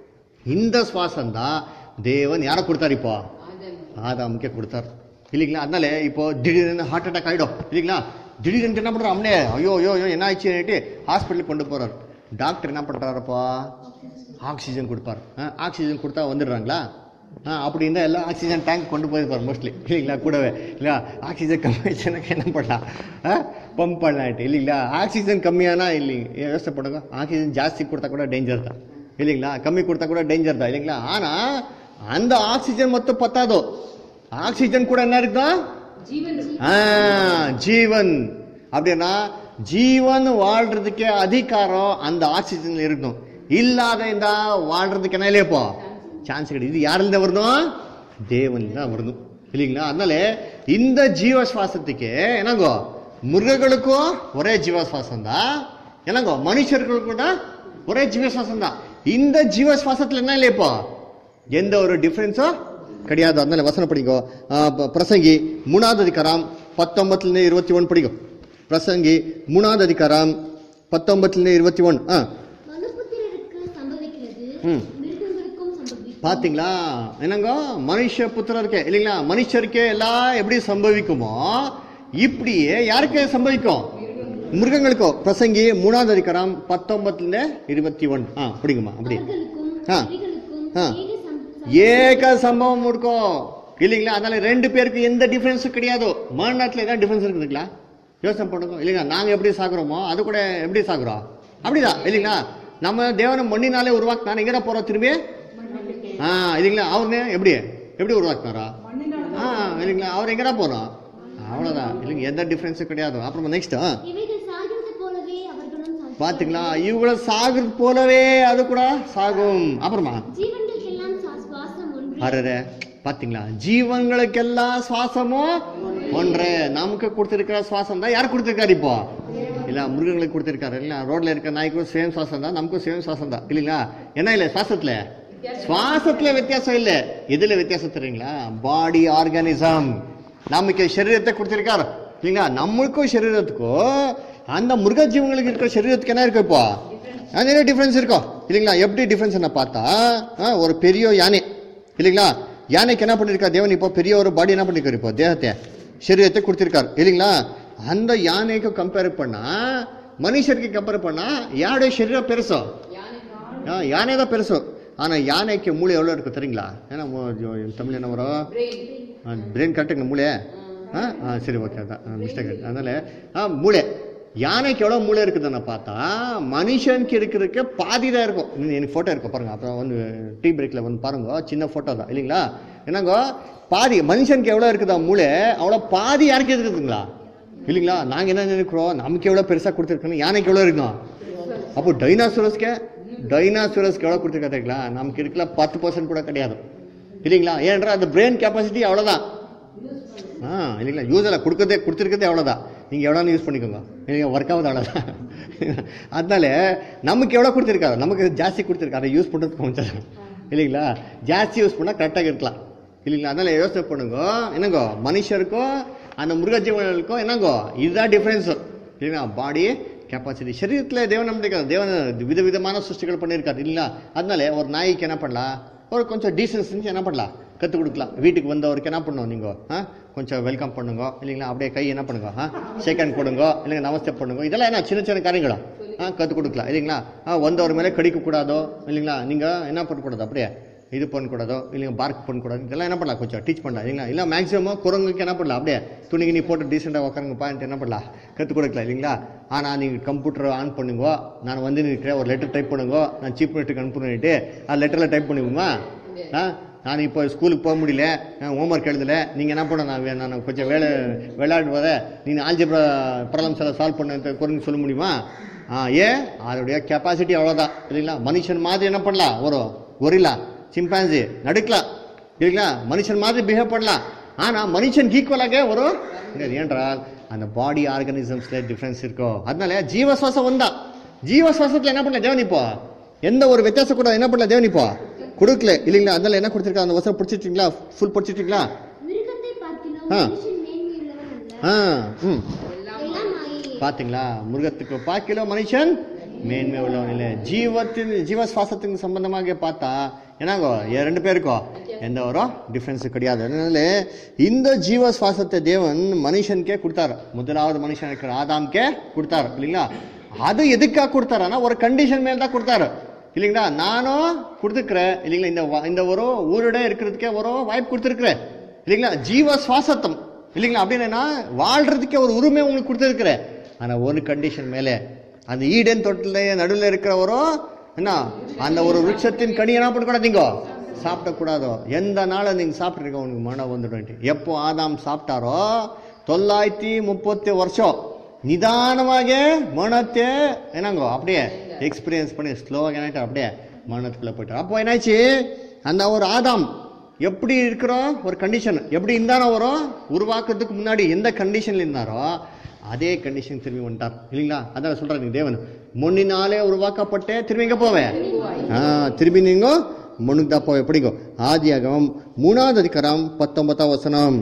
இந்த சுவாசம் தான் தேவன் யாரை கொடுத்தாரு இப்போ ஆதம் ஆதாமுக்கே கொடுத்தார் இல்லைங்களா அதனால இப்போ திடீர்னு ஹார்ட் அட்டாக் ஆயிடும் இல்லைங்களா திடீர்னு என்ன பண்றோம் அம்னே ஐயோ ஐயோ ஐயோ என்ன ஆயிடுச்சுன்னுட்டு ஹாஸ்பிட்டலுக்கு கொண்டு போறார் டாக்டர் என்ன பண்றாருப்பா ஆக்சிஜன் கொடுப்பார் ஆ, ஆக்சிஜன் கொடுத்தா வந்துடுறாங்களா ஆ அப்படி இருந்தால் எல்லாம் ஆக்சிஜன் டேங்க் கொண்டு போயிருப்பார் மோஸ்ட்லி இல்லைங்களா கூடவே இல்லை ஆக்சிஜன் கம்மியாச்சுனாக்க என்ன பண்ணலாம் ஆ பம்ப் பண்ணலான்ட்டு இல்லைங்களா ஆக்சிஜன் கம்மியானா இல்லைங்க யோசனை பண்ணுங்க ஆக்சிஜன் ஜாஸ்தி கொடுத்தா கூட டேஞ்சர் தான் இல்லைங்களா கம்மி கொடுத்தா கூட டேஞ்சர் தான் இல்லைங்களா ஆனால் அந்த ஆக்சிஜன் மொத்தம் பத்தாதோ ஆக்சிஜன் கூட என்ன இருக்குதா ஜீவன் ஆ, ஜீவன் அப்படின்னா ஜீவன் வாழ்றதுக்கே அதிகாரம் அந்த ஆக்சிஜன் இருக்கணும் இல்லாத இந்த வாழ்றதுக்கு என்ன இல்லையப்போ சான்ஸ் கிடையாது இது யாரிலிருந்து வரணும் தேவன் தான் வரணும் இல்லைங்களா அதனால இந்த ஜீவ சுவாசத்துக்கு என்னங்கோ மிருகங்களுக்கும் ஒரே ஜீவ சுவாசம் தான் என்னங்கோ மனுஷர்களுக்கும் கூட ஒரே ஜீவ சுவாசம் தான் இந்த ஜீவ சுவாசத்துல என்ன இல்லையப்போ எந்த ஒரு டிஃபரன்ஸும் கிடையாது அதனால வசனம் படிங்கோ ஆ, ப- பிரசங்கி மூணாவது அதிகாரம் பத்தொன்பத்துலேருந்து இருபத்தி ஒன்று படிக்கும் பிரசங்கி மூணாவது அதிகாரம் பத்தொன்பத்துலேருந்து இருபத்தி ஒன்று ஆ மனுபுத்திரருக்கு சம்பவிக்கிறது ம். மிருகங்களுக்கும் சம்பவிக்கும் பாத்தீங்களா என்னங்க மனுஷ புத்திரருக்கு இல்லைங்களா மனுஷருக்கு எல்லாம் எப்படி சம்பவிக்குமோ இப்படியே யாருக்கு சம்பவிக்கும் மிருகங்களுக்கோ பிரசங்கி மூணாவது அதிகாரம் பத்தொன்பத்துல இருபத்தி ஒன்று ஆ பிடிக்குமா அப்படி அவர்களுக்கும் ஆ. ஸ்திரீகளுக்கும் ஆ. ஏக சம்- ஏக சம்பவம் இருக்கும் இல்லைங்களா அதனால ரெண்டு பேருக்கு எந்த டிஃபரன்ஸும் கிடையாது மறுநாட்டில் ஏதாவது டிஃபரன்ஸ் இருக்குதுங்களா யோசனை பண்ணுங்க இல்லைங்களா நாங்க எப்படி சாகுறோமோ அது கூட எப்படி சாகுறோம் அப்படிதான் இல்லைங்களா நம்ம தேவனை மண்ணினாலே உருவாக்குனா எங்கடா போறோம் திரும்பி ஆ இல்லைங்களா அவருன்னு எப்படி எப்படி உருவாக்குனாரா ஆ இல்லைங்களா அவர் எங்கடா போறோம் அவ்வளவுதான் இல்லைங்க எந்த டிஃபரன்ஸும் கிடையாது அப்புறமா நெக்ஸ்ட் இவைகள் சாகிறது போலவே அவர்களும் சாகிறார்கள். பாத்தீங்களா இவங்கள சாகுறது போலவே அது கூட சாகும் அப்புறமா ஜீவன்களுக்கெல்லாம் சா- சுவாசம் ஒன்று அரே பாத்தீங்களா ஜீவன்களுக்கெல்லாம் சுவாசமும் ஒன்றே நமக்கு கொடுத்திருக்கிற சுவாசம் தான் யார் கொடுத்திருக்காரு இப்போ இல்ல மிருகங்களுக்கு கொடுத்திருக்காரு இல்ல ரோட்ல இருக்க நாய்க்கும் சேம் சுவாசம் தான் நமக்கும் சேம் சுவாசம் தான் இல்லைங்களா என்ன இல்ல சுவாசத்துல சுவாசத்துல வித்தியாசம் இல்ல எதுல வித்தியாசம் தெரியுங்களா பாடி ஆர்கானிசம் நமக்கு சரீரத்தை கொடுத்திருக்காரு இல்லைங்களா நம்மளுக்கும் சரீரத்துக்கும் அந்த மிருக ஜீவங்களுக்கு இருக்கிற சரீரத்துக்கு என்ன இருக்கு இப்போ நிறைய டிஃபரன்ஸ் இருக்கும் இல்லைங்களா எப்படி டிஃபரன்ஸ் என்ன பார்த்தா ஆ, ஒரு பெரிய யானை இல்லைங்களா யானைக்கு என்ன பண்ணிருக்காரு தேவன் இப்போ பெரிய ஒரு பாடி என்ன பண்ணிருக்காரு இப்போ தேகத்தை சரீரத்தை கொடுத்திருக்காரு இல்லைங்களா அந்த யானைக்கு கம்பேர் பண்ணா மனுஷருக்கு கம்பேர் பண்ணா யாருடைய சரீரம் பெருசோ ஆ, யானை தான் பெருசு ஆனா யானைக்கு மூளை எவ்வளோ இருக்கு தெரியுங்களா ஏன்னா மு- ஜோ- தமிழ் என்ன வரும் பிரெயின் பிரெயின் கரெக்டுங்க மூளை ஆ ஆ சரி ஓகே அதான் மிஸ்டேக் அதனால ஆ மூளை யானைக்கு எவ்வளோ மூளை இருக்குதுன்னு பார்த்தா மனுஷனுக்கு இருக்கிறதுக்கு பாதி தான் இருக்கும் இன்னும் எனக்கு ஃபோட்டோ இருக்கும் பாருங்க அப்புறம் வந்து டீ பிரேக்கில் வந்து பாருங்க சின்ன ஃபோட்டோ தான் இல்லைங்களா என்னங்க பாதி மனுஷனுக்கு எவ்வளோ இருக்குதா மூளை அவ்வளோ பாதி யாருக்கு இருக்குதுங்களா இல்லைங்களா நாங்கள் என்ன நினைக்கிறோம் நமக்கு எவ்வளோ பெருசாக கொடுத்துருக்கணும் யானைக்கு எவ்வளோ இருக்கும் அப்போ டைனாசோரஸ்க்கு டைனாசோரஸ்க்கு எவ்வளோ கொடுத்துருக்காங்களா நமக்கு இருக்கல பத்து பர்சன்ட் கூட கிடையாது இல்லைங்களா ஏன்டா அந்த பிரெயின் கெப்பாசிட்டி அவ்வளோதான் ஆ இல்லைங்களா யூஸ் எல்லாம் கொடுக்கறதே கொடுத்துருக்கதே அவ்வளோதான் நீங்கள் எவ்வளோ யூஸ் பண்ணிக்கோங்க நீங்கள் ஒர்க் ஆகுது அவ்வளோதான் அதனால நமக்கு எவ்வளோ கொடுத்துருக்காரு நமக்கு ஜாஸ்தி கொடுத்துருக்காரு யூஸ் பண்ணுறதுக்கு கொஞ்சம் இல்லைங்களா ஜாஸ்தி யூஸ் பண்ணால் கரெக்டாக இருக்கலாம் இல்லைங்களா அதனால யோசனை பண்ணுங்க என்னங்கோ மனுஷருக்கும் அந்த மிருக ஜீவனுக்கும் என்னங்கோ இதுதான் டிஃப்ரென்ஸ் இல்லைங்களா பாடி கெப்பாசிட்டி சரீரத்தில் தேவன் நம்மளுக்கு தேவன் விதவிதமான சிருஷ்டிகள் பண்ணியிருக்காரு இல்லைங்களா அதனால ஒரு நாய்க்கு என்ன பண்ணலாம் ஒரு கொஞ்சம் டீசன்ஸ் என்ன பண்ணலாம் கற்றுக் கொடுக்கலாம் வீட்டுக்கு வந்தவருக்கு என்ன பண்ணணும் நீங்கள் ஆ கொஞ்சம் வெல்கம் பண்ணுங்க இல்லைங்களா அப்படியே கை என்ன பண்ணுங்க ஆ ஷேக் ஹேண்ட் கொடுங்க இல்லைங்க நமஸ்தே பண்ணுங்க இதெல்லாம் என்ன சின்ன சின்ன காரியங்களா ஆ கற்றுக் கொடுக்கலாம் இல்லைங்களா ஆ வந்தவர் மேலே கடிக்கக்கூடாதோ இல்லைங்களா நீங்கள் என்ன பண்ணக்கூடாது அப்படியே இது பண்ணக்கூடாதோ இல்லைங்க பார்க் பண்ணக்கூடாது இதெல்லாம் என்ன பண்ணலாம் கொஞ்சம் டீச் பண்ணலாம் இல்லைங்களா இல்லை மேக்ஸிமம் குரங்குக்கு என்ன பண்ணலாம் அப்படியே துணிக்கு நீ போட்டு டீசெண்டாக உட்காருங்க பாயிண்ட் என்ன பண்ணலாம் கற்றுக் கொடுக்கலாம் இல்லைங்களா ஆனால் நீங்கள் கம்ப்யூட்டர் ஆன் பண்ணுங்க நான் வந்து நிற்கிறேன் ஒரு லெட்டர் டைப் பண்ணுங்க நான் சீப் நெட்டுக்கு அனுப்புனிட்டு அந்த லெட்டரில் டைப் பண்ணுவோமா ஆ நான் இப்போ ஸ்கூலுக்கு போக முடியல ஹோம்ஒர்க் எழுதல நீங்கள் என்ன பண்ண நான் வே- நான் கொஞ்சம் வேலை விளையாடுவத நீ ஆல்ஜிப்ரா ப்ராப்ளம்ஸ் எல்லாம் சால்வ் பண்ண குறைஞ்சு சொல்ல முடியுமா ஆ ஏன் அதோடைய கெப்பாசிட்டி அவ்வளோதான் இல்லைங்களா மனுஷன் மாதிரி என்ன பண்ணலாம் ஒரு ஒரிலா சிம்பான்சி நடுக்கலாம் இல்லைங்களா மனுஷன் மாதிரி பிஹேவ் பண்ணலாம் ஆனால் மனுஷனுக்கு ஈக்குவலாக ஒரு இல்லை, ஏன்றால் அந்த பாடி ஆர்கானிசம்ஸ்ல டிஃப்ரென்ஸ் இருக்கும் அதனால ஜீவசுவாசம் வந்தா ஜீவசுவாசத்தில் என்ன பண்ணல தேவன் இப்போ எந்த ஒரு வித்தியாசம் கூட என்ன பண்ணல தேவன் இப்போ கொடுக்கல இல்லைங்களா அதனால என்ன கொடுத்துருக்கா அந்த வசனம் படிச்சிட்டீங்களா ஃபுல் படிச்சிட்டீங்களா மிருகத்தை பார்க்கிலும் ஆ. மனுஷன் மேன்மையுள்ளவன் அல்ல ஆ ம் எல்லாம் மாயை பாத்தீங்களா மிருகத்துக்கு பாக்கிலோ மனுஷன் மேன்மை உள்ளவன் இல்லை ஜீவத்தின் ஜீவ சுவாசத்துக்கு சம்பந்தமாக பார்த்தா என்னங்கோ எ- ரெண்டு பேருக்கோ எந்த ஒரு டிஃபரன்ஸ் கிடையாது அதனால இந்த ஜீவ சுவாசத்தை தேவன் மனுஷனுக்கே கொடுத்தாரு முதலாவது மனுஷனுக்கு ஆதாம்கே கொடுத்தாரு இல்லைங்களா அது எதுக்காக கொடுத்தாருன்னா ஒரு கண்டிஷன் மேல தான் கொடுத்தாரு இல்லைங்களா நானும் கொடுத்துருக்குறேன் இல்லைங்களா இந்த வா- இந்த ஒரு ஊரோட இருக்கிறதுக்கே ஒரு வாய்ப்பு கொடுத்துருக்குறேன் இல்லைங்களா ஜீவ சுவாசத்தம் இல்லைங்களா அப்படின்னா வாழ்றதுக்கே ஒரு உரிமை உங்களுக்கு கொடுத்துருக்குறேன் ஆனா ஒரு கண்டிஷன் மேலே அந்த ஈடன் தொட்டில நடுவில் இருக்கிறவரோ என்ன அந்த ஒரு விருட்சத்தின் கனி என்ன பண்ணக்கூடாதீங்க சாப்பிடக்கூடாதோ எந்த நாள் நீங்க சாப்பிட்ருக்க உனக்கு மனம் வந்துடும் எப்போ ஆதாம் சாப்பிட்டாரோ தொள்ளாயிரத்தி முப்பத்தி வருஷம் நிதானமாக மனத்தை என்னங்கோ அப்படியே எக்ஸ்பீரியன்ஸ் பண்ணி ஸ்லோவாக என்னாயிட்டு அப்படியே மனத்துக்குள்ள போயிட்டார் அப்போ என்னாச்சு அந்த ஒரு ஆதாம் எப்படி இருக்கிறோம் ஒரு கண்டிஷன் எப்படி இருந்தானோ வரும் உருவாக்குறதுக்கு முன்னாடி எந்த கண்டிஷன்ல இருந்தாரோ அதே கண்டிஷன் திரும்பி வந்துட்டார் இல்லைங்களா அதான் சொல்றாரு தேவன் மண்ணினாலே உருவாக்கப்பட்டே திரும்பி எங்க போவேன் ஆ, திரும்பி நீங்க மண்ணுக்கு தான் போவே எப்படிங்கோ ஆதியாகமம் மூணாவது அதிகாரம் பத்தொன்பதாம் வசனம்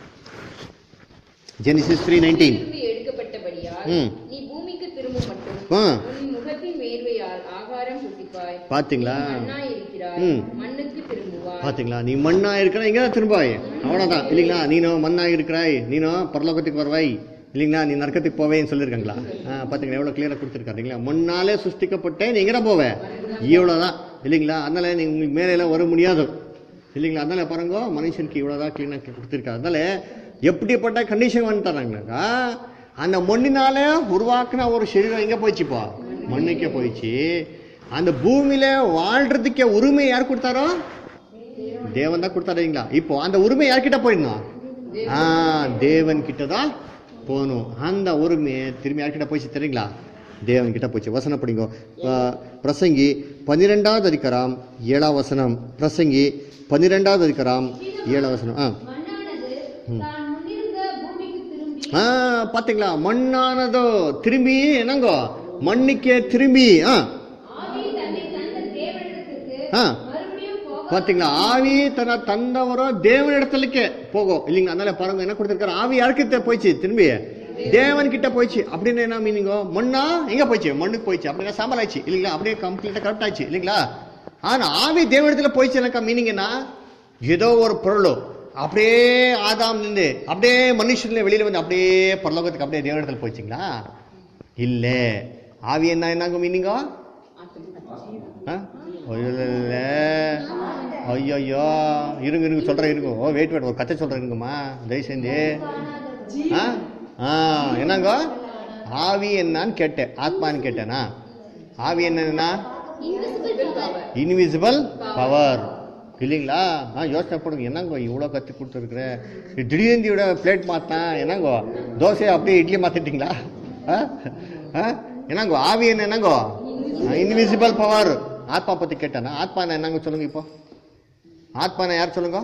ஜெனிசிஸ் த்ரீ நைன்டீன் இருந்து எடுக்கப்பட்டபடியால் ம். நீ பூமிக்கு திரும்ப மட்டும் ஆ. உன் முகத்தின் வேர்வையால் ஆகாரம் புசிப்பாய் பாத்தீங்களா மண்ணாய் இருக்கிறாய் ம். மண்ணுக்கு திரும்புவாய் பாத்தீங்களா நீ மண்ணா இருக்கிற இங்க தான் திரும்பாய் அவ்வளவுதான் இல்லைங்களா நீனும் மண்ணா இருக்கிறாய் நீனும் பரலோகத்துக்கு வருவாய் இல்லைங்களா நீ நரக்கத்துக்கு போவேன்னு சொல்லியிருக்காங்களா ஆ, பாத்தீங்களா எவ்வளவு கிளியரா கொடுத்துருக்காரு இல்லைங்களா மண்ணாலே சுஷ்டிக்கப்பட்டே நீ எங்க தான் போவே இவ்வளவுதான் இல்லைங்களா அதனால நீ உங்களுக்கு மேலே எல்லாம் வர முடியாது இல்லைங்களா அதனால பாருங்க மனுஷனுக்கு இவ்வளவுதான் கிளீனா கொடுத்துருக்காரு அதனால எப்படிப்பட்ட கண்டிஷன் வந்துட்டாங்கனாக்கா அந்த மண்ணினால உருவாக்குன ஒரு சரீரம் எங்க போயிடுச்சுப்பா மண்ணுக்கே போயிடுச்சு அந்த பூமியில வாழ்றதுக்கே உரிமை யார் கொடுத்தாரோ தேவன் தான் கொடுத்தாருங்களா இப்போ அந்த உரிமை யார்கிட்ட போயிடணும் ஆ தேவன் கிட்ட தான் போகணும் அந்த உரிமையை திரும்பி யார்கிட்ட போயிடுச்சு தெரியுங்களா தேவன் கிட்ட போச்சு வசனம் படிங்க ஆ, பிரசங்கி பன்னிரெண்டாவது அதிகாரம் ஏழாம் வசனம் பிரசங்கி பன்னிரெண்டாவது அதிகாரம் ஏழாம் வசனம் ஆ மண்ணானது தான் முன்னிருந்த பூமிக்கு திரும்பி ஆ பாத்தீங்களா மண்ணானதோ திரும்பி என்னங்கோ மண்ணுக்கே திரும்பி ஆ ஆவி தன்னை தந்த தேவனிடத்திற்கு ஆ மறுபடியும் போக பாத்தீங்களா ஆவி தன்னை தந்தவரோ தேவன் இடத்துலக்கே போகும் இல்லைங்களா அதனால பாருங்க என்ன கொடுத்திருக்காரு ஆவி யாருக்கிட்ட போயிடுச்சு திரும்பி தேவன் கிட்ட போயிடுச்சு அப்படின்னு என்ன மீனிங்கோ மண்ணா எங்க போயிடுச்சு மண்ணுக்கு போயிடுச்சு அப்படின்னா சாம்பல் ஆயிடுச்சு இல்லைங்களா அப்படியே கம்ப்ளீட்டா கரெக்ட் ஆயிடுச்சு இல்லைங்களா ஆனா ஆவி தேவன் இடத்துல போயிடுச்சு எனக்கா மீனிங் என்ன ஏதோ ஒரு பொருளோ அப்படியே ஆதாம் நின்று அப்படியே மனுஷன்ல வெளியில வந்து அப்படியே பரலோகத்துக்கு அப்படியே தேவன் இடத்துல போயிடுச்சுங்களா இல்ல ஆவி என்ன என்னங்க மீனிங்கோ இல்ல ஐயோ இருங்க இருங்க சொல்றேன் இருங்க ஓ வெயிட் வெயிட் ஒரு கதை சொல்றேன் இருங்கம்மா தயவு செஞ்சு ஆ ஆ என்னங்க ஆவி என்னன்னு கேட்டேன் ஆத்மான்னு கேட்டேனா ஆவி என்னன்னா இன்விசிபிள் பவர் இன்விசிபிள் பவர் இல்லைங்களா ஆ யோசனை பண்ணுங்க என்னங்கோ இவ்வளோ கற்று கொடுத்துருக்குற திடீர்னு இவ்வளோ பிளேட் மாற்றேன் என்னங்கோ தோசையை அப்படியே இட்லி மாற்றிட்டீங்களா ஆ ஆ என்னங்கோ ஆவி என்ன என்னங்கோ இன்விசிபிள் பவர் ஆத்மா பற்றி கேட்டேனா ஆத்மா என்னங்க சொல்லுங்க இப்போ ஆத்மானா யார் சொல்லுங்க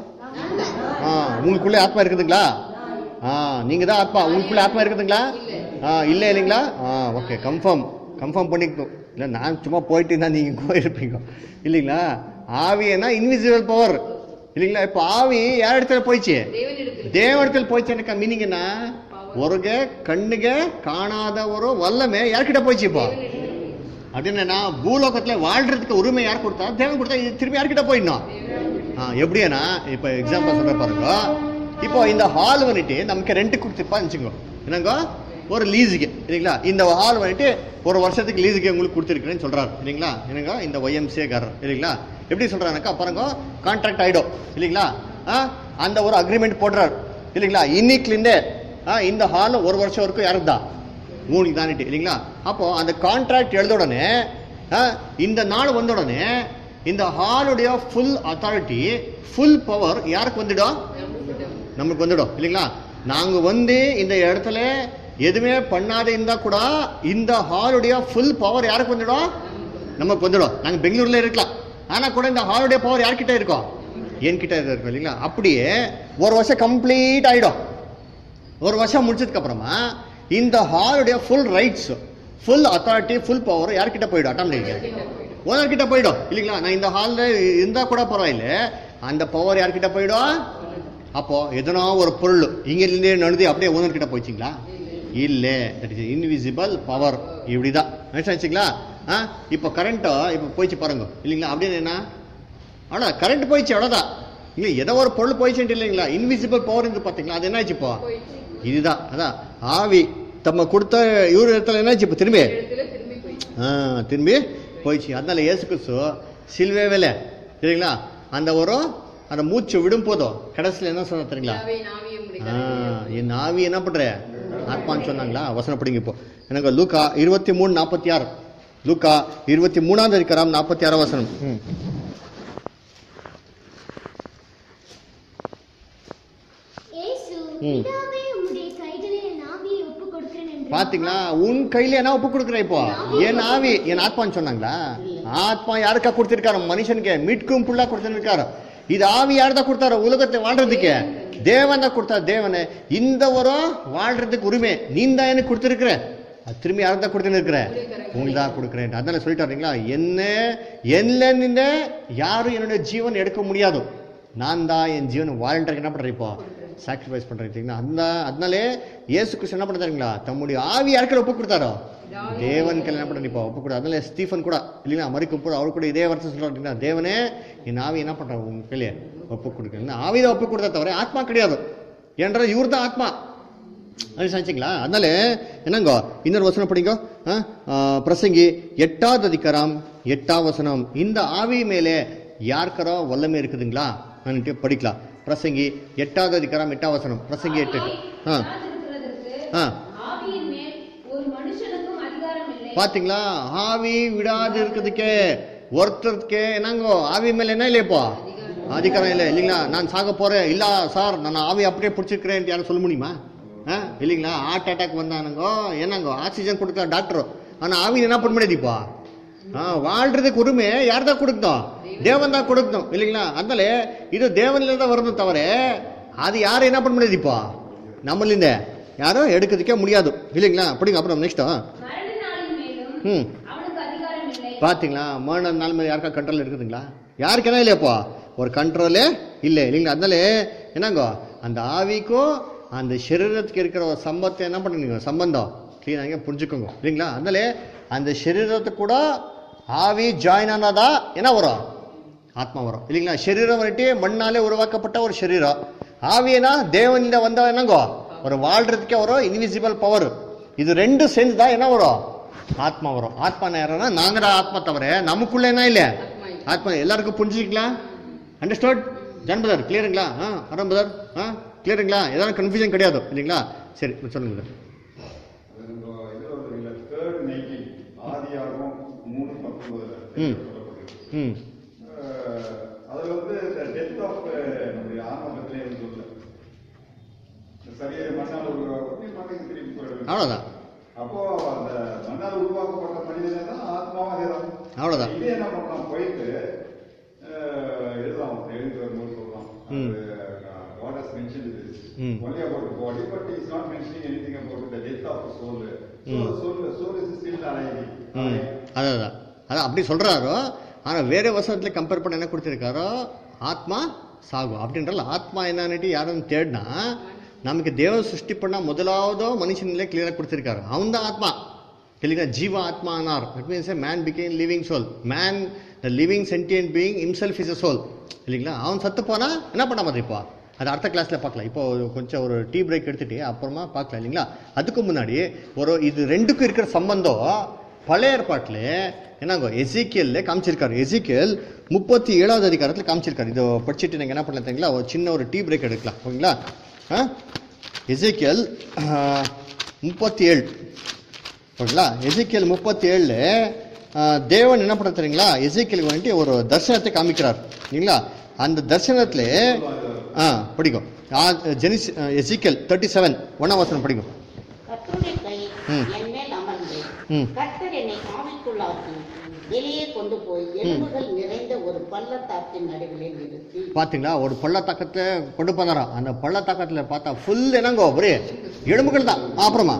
ஆ உங்களுக்குள்ளே ஆத்மா இருக்குதுங்களா ஆ நீங்கள் தான் ஆத்மா உங்களுக்குள்ளே ஆத்மா இருக்குதுங்களா ஆ இல்லை இல்லைங்களா ஆ ஓகே கன்ஃபார்ம் கன்ஃபார்ம் பண்ணிக்கணும் இல்லை நான் சும்மா போயிட்டு இருந்தா நீங்கள் போயிருப்பீங்க இல்லைங்களா ஆவியனா இன்விசிபிள் பவர் இல்லைங்களா இப்போ ஆவி யார் இடத்துல போயிடுச்சு தேவனிடத்தில் தேவடத்தில் போயிடுச்சு எனக்கு மீனிங் என்ன ஒருಗೆ கண்ணுಗೆ காணாத ஒரு வல்லமே யார்கிட்ட போயிடுச்சு இப்போ அப்படின்னா பூலோகத்துல வாழ்றதுக்கு உரிமை யார் கொடுத்தா தேவன் கொடுத்தா இது திரும்பி யார்கிட்ட போயிடணும் ஆ எப்படின்னா இப்போ எக்ஸாம்பிள் சொல்ற பாருங்க இப்போ இந்த ஹால் வந்துட்டு நமக்கு ரெண்ட் கொடுத்துப்பா வச்சுக்கோ என்னங்க ஒரு லீஸுக்கு இல்லைங்களா இந்த ஹால் வந்துட்டு ஒரு வருஷத்துக்கு லீஸுக்கு உங்களுக்கு கொடுத்துருக்குறேன்னு சொல்றாரு இல்லைங்களா என்னங்க இந்த ஒய்எம்சிஏ காரர் இல்லைங்களா எப்படி சொல்றாருனாக்கா பாருங்க கான்ட்ராக்ட் ஆயிடும் இல்லைங்களா ஆ அந்த ஒரு அக்ரிமெண்ட் போடுறாரு இல்லைங்களா இன்னைக்குலேருந்தே ஆ இந்த ஹால் ஒரு வருஷம் வரைக்கும் யாருக்கு தான் உங்களுக்கு தானிட்டு இல்லைங்களா அப்போ அந்த கான்ட்ராக்ட் எழுத உடனே ஆ, இந்த நாள் வந்த உடனே இந்த ஹாலுடைய ஃபுல் அத்தாரிட்டி ஃபுல் பவர் யாருக்கு வந்துடும் நமக்கு வந்துடும் இல்லைங்களா நாங்க வந்து இந்த இடத்துல எதுவுமே பண்ணாத இருந்தா கூட இந்த ஹாலுடைய ஃபுல் பவர் யாருக்கு வந்துடும் நமக்கு வந்துடும் நாங்க பெங்களூர்ல இருக்கலாம் ஆனா கூட இந்த ஹாலுடைய பவர் யார்கிட்ட இருக்கோம் என்கிட்ட இருக்கும் இல்லைங்களா அப்படியே ஒரு வருஷம் கம்ப்ளீட் ஆயிடும் ஒரு வருஷம் முடிச்சதுக்கு அப்புறமா இந்த ஹாலுடைய full rights full authority full power யார்கிட்ட போயிடும் ஆட்டோமேட்டிக்கா ஓனர் கிட்ட போயிடும் இல்லைங்களா நான் இந்த ஹாலில் இருந்தா கூட பரவாயில்ல அந்த பவர் யார்கிட்ட போயிடும் அப்போ எதனா ஒரு பொருள் இங்கிருந்தே நடந்து அப்படியே ஓனர் கிட்ட போயிடுச்சிங்களா இல்ல தட் இஸ் இன்விசிபிள் பவர் இப்படிதான் வச்சுங்களா ஆ இப்போ கரண்ட்டோ இப்போ போயிடுச்சு பாருங்க இல்லைங்களா அப்படின்னு என்ன அவ்வளோ கரண்ட் போயிடுச்சு அவ்வளோதான் இல்லை ஏதோ ஒரு பொருள் போயிடுச்சுட்டு இல்லைங்களா இன்விசிபிள் பவர் இருந்து பார்த்தீங்களா அது என்னாச்சு இப்போ இதுதான் அதான் ஆவி தம்ம கொடுத்த இவர் இடத்துல என்னாச்சு இப்போ திரும்பி இடத்துல திரும்பி போயிடுச்சு ஆ திரும்பி போயிடுச்சு அதனால இயேசு கிறிஸ்து சிலுவை வேலை சரிங்களா அந்த ஒரு அந்த மூச்சு விடும் போதும் கடைசியில் என்ன சொன்ன தெரியுங்களா நாவே நாவியை முடிக்க ஆ, என் ஆவி என்ன பண்ற ஆத்மான்னு சொன்னாங்களா வசனம் படிங்க இப்போ எனக்கு லூக்கா இருபத்தி மூணு நாற்பத்தி ஆறு லூக்கா இருபத்தி மூணாவது இருக்கிறாம் நாற்பத்தி ஆறாம் வசனம் ம். இயேசு ம். பிதாவே உம்முடைய கைகளில் என் ஆவியை ஒப்புக் கொடுக்கிறேன் என்று பாத்தீங்களா உன் கையில என்ன ஒப்பு கொடுக்குற இப்போ என் ஆவி என் ஆத்மான்னு சொன்னாங்களா ஆத்மா யாருக்கா கொடுத்திருக்காரு மனுஷனுக்கு மீட்கும் புள்ளா கொடுத்திருக்காரு இது ஆவி யார் தான் கொடுத்தாரு உலகத்தை வாழ்றதுக்கு தேவன் தான் கொடுத்தாரு தேவனே இந்த ஒரு வாழ்றதுக்கு உரிமை நீ தான் எனக்கு கொடுத்திருக்கிற அது திரும்பி யார் தான் கொடுத்துன்னு இருக்கிற உங்களுக்கு தான் கொடுக்குறேன் அதனால சொல்லிட்டாருங்களா என்ன என்ன நின்று யாரும் என்னுடைய ஜீவன் எடுக்க முடியாது நான் தான் என் ஜீவன் வாலண்டருக்கு என்ன பண்றேன் இப்போ சாக்ரிஃபைஸ் பண்றேன் அந்த அதனாலே இயேசு கிறிஸ்து என்ன பண்ணுறாங்களா தம்முடைய ஆவி யாருக்கு ஒப்பு கொடுத்தாரோ தேவன் கையில் என்ன பண்ண இப்போ ஒப்பு கொடுத்தாரு அதனால ஸ்டீஃபன் கூட இல்லைங்களா மறிக்கும் போது அவர் கூட இதே வார்த்தை சொல்றாருங்களா தேவனே என் ஆவி என்ன பண்றாரு உங்க கையில ஒப்பு கொடுக்குறேன் ஆவி தான் ஒப்பு கொடுத்தா தவிர ஆத்மா கிடையாது ஏன்ற இவர் தான் ஆத்மா அது சாச்சிங்களா அதனால என்னங்க இன்னொரு வசனம் படிங்க ஆ? ஆ, பிரசங்கி எட்டாவது அதிகாரம் எட்டாம் வசனம் இந்த ஆவி மேலே யாருக்கரோ வல்லமை இருக்குதுங்களா நான் படிக்கலாம் பிரசங்கி எட்டாவது அதிகாரம் எட்டாம் வசனம் பிரசங்கி எட்டு ஆ இருக்கிறதற்கு ஆ ஆவியின் மேல் ஒரு மனுஷனுக்கும் அதிகாரம் இல்லை பாத்தீங்களா ஆவி விடாது இருக்கிறதுக்கே ஒருத்தருக்கு என்னங்கோ ஆவி மேல என்ன இல்லையப்பா அதிகாரம் இல்லை இல்லைங்களா நான் சாக போறேன் இல்ல சார் நான் ஆவி அப்படியே பிடிச்சிருக்கிறேன் யாரும் சொல்ல முடியுமா ஆ? இல்லைங்களா ஹார்ட் அட்டாக் வந்தானுங்கோ என்னங்கோ ஆக்சிஜன் கொடுக்குற டாக்டர் ஆனா ஆவி என்ன பண்ண முடியாதுப்பா ஆ வாழ்றதுக்கு உரிமை யார் தான் கொடுக்கணும் தேவன் தான் கொடுக்கணும் இல்லைங்களா அதனால இது தேவனில தான் வரணும் தவிர அது யாரும் என்ன பண்ண முடியாதுப்பா நம்மளிந்த யாரும் எடுக்கிறதுக்கே முடியாது இல்லைங்களா அப்படிங்க அப்புறம் நெக்ஸ்ட்டா மரண நாளின் மேலும் ம் அவனுக்கு அதிகாரம் இல்லை பாத்தீங்களா மரண நாள் மேலே யாருக்கா கண்ட்ரோல் இருக்குதுங்களா யாருக்கு என்ன இல்லையாப்பா ஒரு கண்ட்ரோலே இல்லை இல்லைங்களா அதனால என்னங்கோ அந்த ஆவிக்கும் அந்த சரீரத்துக்கு இருக்கிற ஒரு சம்பத்தை என்ன பண்ணுங்க சம்பந்தம் கிளீனாக புரிஞ்சுக்கோங்க இல்லைங்களா அதனால அந்த சரீரத்துக்கு கூட ஆவி ஜாயின் ஆனாதா என்ன வரும் ஆத்மா வரும் இல்லைங்களா சரீரம் வந்துட்டு மண்ணாலே உருவாக்கப்பட்ட ஒரு சரீரம் ஆவியனா தேவனில வந்தா என்னங்கோ ஒரு வாழ்றதுக்கே வரும் இன்விசிபிள் பவர் இது ரெண்டும் சேர்ந்து தான் என்ன வரும் ஆத்மா வரும் ஆத்மா நேரம்னா நாங்க தான் ஆத்மா தவிர நமக்குள்ள என்ன இல்லை ஆத்மா எல்லாருக்கும் புரிஞ்சுக்கலாம் அண்டர்ஸ்டாண்ட் ஜான் பதர் கிளியருங்களா ஆ அறம் பதர் ஆ கிளியருங்களா ஏதாவது கன்ஃபியூஷன் கிடையாது இல்லைங்களா சரி சொல்லுங்க brother. அது நம்ம இதுல வந்து இல்ல தேர்ட் நைன்டீன் ஆதியாகமம் மூணு பத்தொன்பதுல ம். சொல்லப்பட்டிருக்கு. ம் அஹ், அதுல வந்து டெத் ஆஃப் நம்முடைய ஆரம்பத்திலே வந்து சொல்லல சரியா மண்ணால் உருவாக்கி மண்ணுக்கு திருப்பி போயிடுது அவ்வளோதான் அப்போ அந்த மண்ணால் உருவாக்கப்பட்ட மனிதனே தான் ஆத்மாவும் அதே தான் அவ்வளவுதான். இதே என்ன பண்ணலாம் போயிட்டு அஹ், எழுதலாம் எழுதி வரும்போது சொல்லலாம் ம். God has mentioned this ம். only about the body, but he is not mentioning anything about the death of the soul. So, ம். soul, soul is still alive. ம் alive. அதான் அதான் அதான் அப்படி சொல்றாரோ ஆனா வேற வசனத்துல கம்பேர் பண்ண என்ன கொடுத்திருக்காரோ ஆத்மா சாகும் அப்படின்றல ஆத்மா என்னன்னுட்டு யாரும் தேடினா நமக்கு தேவன் சிருஷ்டி பண்ண முதலாவதோ மனுஷனிலே கிளியரா கொடுத்திருக்காரு அவன் தான் ஆத்மா இல்லைங்களா ஜீவ ஆத்மா ஆனார் it means man became living soul man the living sentient being himself is a soul இல்லைங்களா அவன் சத்து போனா என்ன பண்ண மாதிரி இப்போ அது அடுத்த கிளாஸ்ல பார்க்கலாம் இப்போ ஒரு கொஞ்சம் ஒரு டீ பிரேக் எடுத்துட்டு அப்புறமா பார்க்கலாம் இல்லைங்களா அதுக்கு முன்னாடி ஒரு இது ரெண்டுக்கும் இருக்கிற சம்பந்தம் பழைய ஏற்பாட்டில் என்னங்கோ எசிக்கியல்ல காமிச்சிருக்காரு எசிக்கியல் முப்பத்தி ஏழாவது அதிகாரத்தில் காமிச்சிருக்காரு இதை படிச்சுட்டு நீங்கள் என்ன பண்ணலாம் தெரியுங்களா ஒரு சின்ன ஒரு டீ பிரேக் எடுக்கலாம் ஓகேங்களா ஆ எசிக்கியல் முப்பத்தி ஏழு ஓகேங்களா எசிக்கியல் முப்பத்தி ஏழில் தேவன் என்ன பண்ண தெரியுங்களா எசிக்கியலுக்கு வந்துட்டு ஒரு தரிசனத்தை காமிக்கிறார் இல்லைங்களா அந்த தரிசனத்தில் ஆ படிக்கும் ஜெனிஸ் எசிக்கல் தேர்ட்டி செவன் ஒன்றாம் வசனம் படிக்கும் கர்த்தருடைய கை ம். என் மேல் அமர்ந்து ம். கர்த்தர் என்னை ஆவிக்குள்ளாக்கி வெளியே கொண்டு போய் எலும்புகள் நிறைந்த ஒரு பள்ளத்தாக்கின் நடுவிலே நிறுத்தி பார்த்தீங்களா ஒரு பள்ளத்தாக்கத்தை கொண்டு போனாராம் அந்த பள்ளத்தாக்கத்தில் பார்த்தா ஃபுல் என்னங்கோ ஒரே எலும்புகள் தான் ஆ, அப்புறமா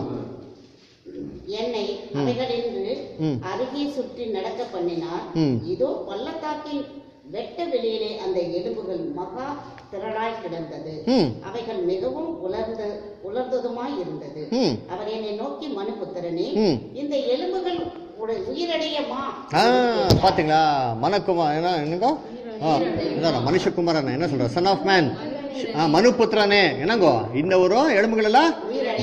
என்னை அவைகளின்று ம். அருகே சுற்றி நடக்க பண்ணினார் ம். இதோ பள்ளத்தாக்கின் வெட்ட வெளியிலே அந்த எலும்புகள் மகா திரளாய் கிடந்தது ம். அவைகள் மிகவும் உலர்ந்த உலர்ந்ததுமாய் இருந்தது ம். அவர் என்னை நோக்கி மனுபுத்திரனே ம். இந்த எலும்புகள் உடைய உயிரடையமா ஆ பார்த்தீங்களா மனக்குமார் என்ன என்னங்கோ ஆ இதான் மனுஷகுமாரன் என்ன சொல்ற சன் ஆஃப் மேன் ஆ மனுபுத்திரனே என்னங்கோ இந்த ஒரு எலும்புகள் எல்லாம்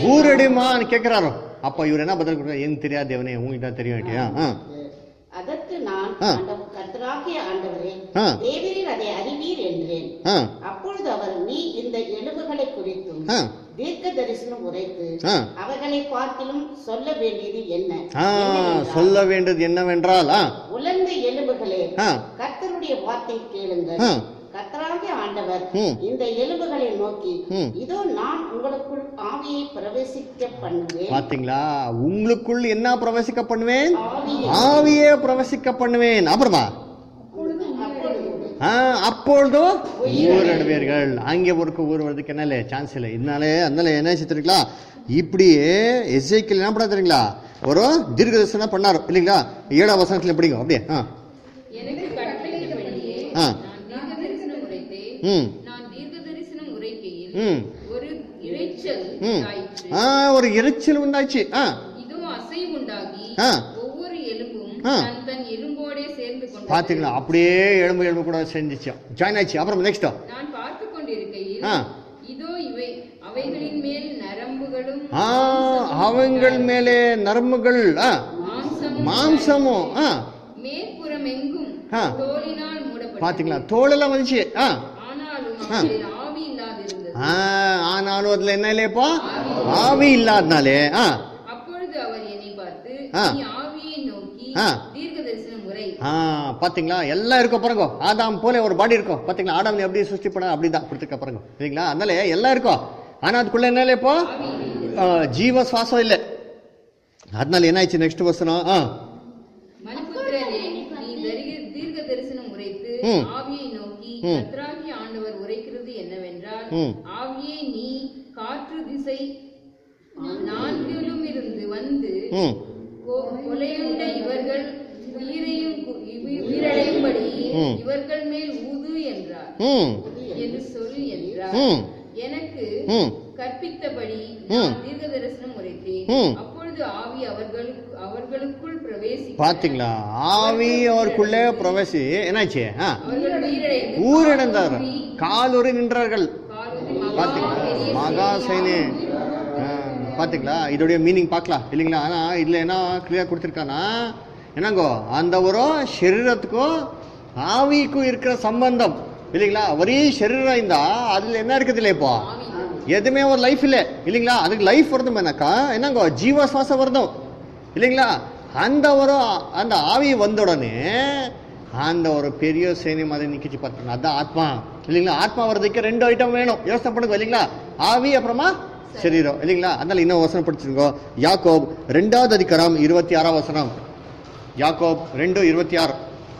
ஊரடிமான்னு கேட்கிறாரோ அப்போ இவர் என்ன பதில் கொடுக்குறாரு எனக்கு தெரியாது தேவனே உங்களுக்கு தான் தெரியும் ஆ ஆ அதற்கு அதற்கு நான் ஆ. ஆண்டவ- கர்த்தராகிய ஆண்டவரே ஆ. தேவரீர் அதை அறிவீர் என்றேன் ஆ அப்பொழுது அவர் நீ இந்த எலும்புகளை குறித்தும் ஆ தீர்க்க தரிசனம் உரைத்து ஆ. அவர்களை பார்க்கிலும் சொல்ல வேண்டியது என்ன ஆ என்னவென்றால், சொல்ல வேண்டியது என்னவென்றால் ஆ உலர்ந்த எலும்புகளே ஆ கர்த்தருடைய வார்த்தை கேளுங்கள் ஆ. கர்த்தராகிய ஆண்டவர் ம். இந்த எலும்புகளை நோக்கி ம். இதோ நான் உங்களுக்குள் ஆவியை பிரவேசிக்க பண்ணுவேன் பாத்தீங்களா உங்களுக்குள் என்ன பிரவேசிக்க பண்ணுவேன் ஆவியை ஆவியே பிரவேசிக்க பண்ணுவேன் அப்புறமா அப்பொழுது ஆ, அப்பொழுதோ ஊரடுவீர்கள் அங்கே ஒருக்கு ஊர் வர்றதுக்கு என்ன இல்லை சான்ஸ் இல்லை இதனாலே அதனால என்ன ஆச்சு தெரியுங்களா இப்படியே எஸ்ஐக்கில் என்ன பண்ணா தெரியுங்களா ஒரு தீர்க்க தரிசனம் பண்ணாரு இல்லைங்களா ஏழாம் வசனத்துல படிங்க அப்படியே ஆ எனக்கு கட்டளையிட்டபடியே ஆ. நான் தீர்க்க தரிசனம் உரைத்தேன் ம் நான் தீர்க்க தரிசனம் உரைக்கையில் ம் ஒரு இரைச்சல் ம் உண்டாயிற்று ஆ ஒரு எரிச்சல் உண்டாச்சு ஆ இதோ அசைவுண்டாகி ஆ. ஒவ்வொரு எலும்பும் ஆ. தன் தன் எலும்போடே சேர்ந்து கொண்டது பாத்தீங்களா அப்படியே எலும்பு எலும்பு கூட செஞ்சிச்சு ஜாயின் ஆச்சு அப்புறம் நெக்ஸ்ட் நான் பார்த்து கொண்டிருக்கையில் ஆ. இதோ இவை அவைகளின் மேல் நரம்புகளும் ஆ அவங்கள் மேலே நரம்புகள் ஆ மாம்சமும் மாம்சமும் ஆ மேற்புறம் எங்கும் ஆ. தோலினால் மூடப்பட்டது பாத்தீங்களா தோலெல்லாம் வந்துச்சு ஆ ஆனாலும் ஆ. அவற்றில் ஆவி இல்லாதிருந்தது ஆ, ஆனாலும் அதுல என்ன இல்லையப்பா ஆவி இல்லாதனாலே ஆ அப்பொழுது அவர் என்னை பார்த்து ஆ. நீ ஆவியை நோக்கி ஆ. தீர்க்க தரிசனம் உரை ஆ பாத்தீங்களா எல்லாம் இருக்கும் பாருங்க ஆதாம் போல ஒரு பாடி இருக்கும் பாத்தீங்களா ஆடாம் எப்படி சிருஷ்டி பண்ண அப்படிதான் கொடுத்துருக்க பாருங்க சரிங்களா அதனால எல்லாம் இருக்கும் ஆனா அதுக்குள்ள என்ன இல்லையப்பா ஆ, ஜீவ சுவாசம் இல்லை அதனால என்ன ஆயிடுச்சு நெக்ஸ்ட் வசனம் ஆ மனுபுத்திரரே நீ தரிக- தீர்க்க தரிசனம் உரைத்து ம். ஆவியை நோக்கி ம். கர்த்தராகிய ஆண்டவர் உரைக்கிறது என்னவென்றால் ம். ஆவியை நீ காற்று திசை நான்கிலும் இருந்து வந்து ம் கொ- கொலையுண்ட இவர்கள் உயிரையும் கு- உயி- உயிரடையும்படி ம். இவர்கள் மேல் ஊது என்றார் ம் என்று சொல் என்றார் ம். எனக்கு ம் கற்பித்தபடி ம். நான் தீர்க்க தரிசனம் உரைத்தேன் ம். அப்பொழுது ஆவி அவர்களுக்கு அவர்களுக்குள் பிரவேசி பாத்தீங்களா ஆவி அவருக்குள்ளே பிரவேசி என்னாச்சு ஆ அவர்கள் உயிரிழந்து ஊரிழந்தார் காலூன்றி காலூரி நின்றார்கள் காலூன்றி மகா பாத்தீங்களா பெரிய மகா சேனி ஆ, பாத்தீங்களா இதோடைய மீனிங் பார்க்கலாம் இல்லைங்களா ஆனா இதுல என்ன கிளியர் கொடுத்துருக்கானா என்னங்கோ அந்த ஒரு ಶರೀರத்துக்கும் ஆவிக்கும் இருக்கிற சம்பந்தம் இல்லைங்களா ஒரே ಶರೀரம் இருந்தா அதுல என்ன இருக்குது இல்லை இப்போ எதுவுமே ஒரு லைஃப் இல்லை இல்லைங்களா அதுக்கு லைஃப் வரணும்னாக்கா என்னங்கோ ஜீவ சுவாசம் வரணும் இல்லைங்களா அந்த ஒரு அந்த ஆவி வந்த உடனே அந்த ஒரு பெரிய சேனை மாதிரி நிக்கிச்சு பார்த்தீங்க அதான் ஆத்மா இல்லைங்களா ஆத்மா வர்றதுக்கு ரெண்டு ஐட்டம் வேணும் யோசனை பண்ணுங்க இல்லைங்களா ஆவி அப்புறமா சரீரம் இல்லைங்களா அதனால இன்னும் வசனம் படிச்சிருக்கோ யாக்கோப் ரெண்டாவது அதிகாரம் இருபத்தி ஆறாம் வசனம் யாக்கோப் ரெண்டு இருபத்தி ஆறு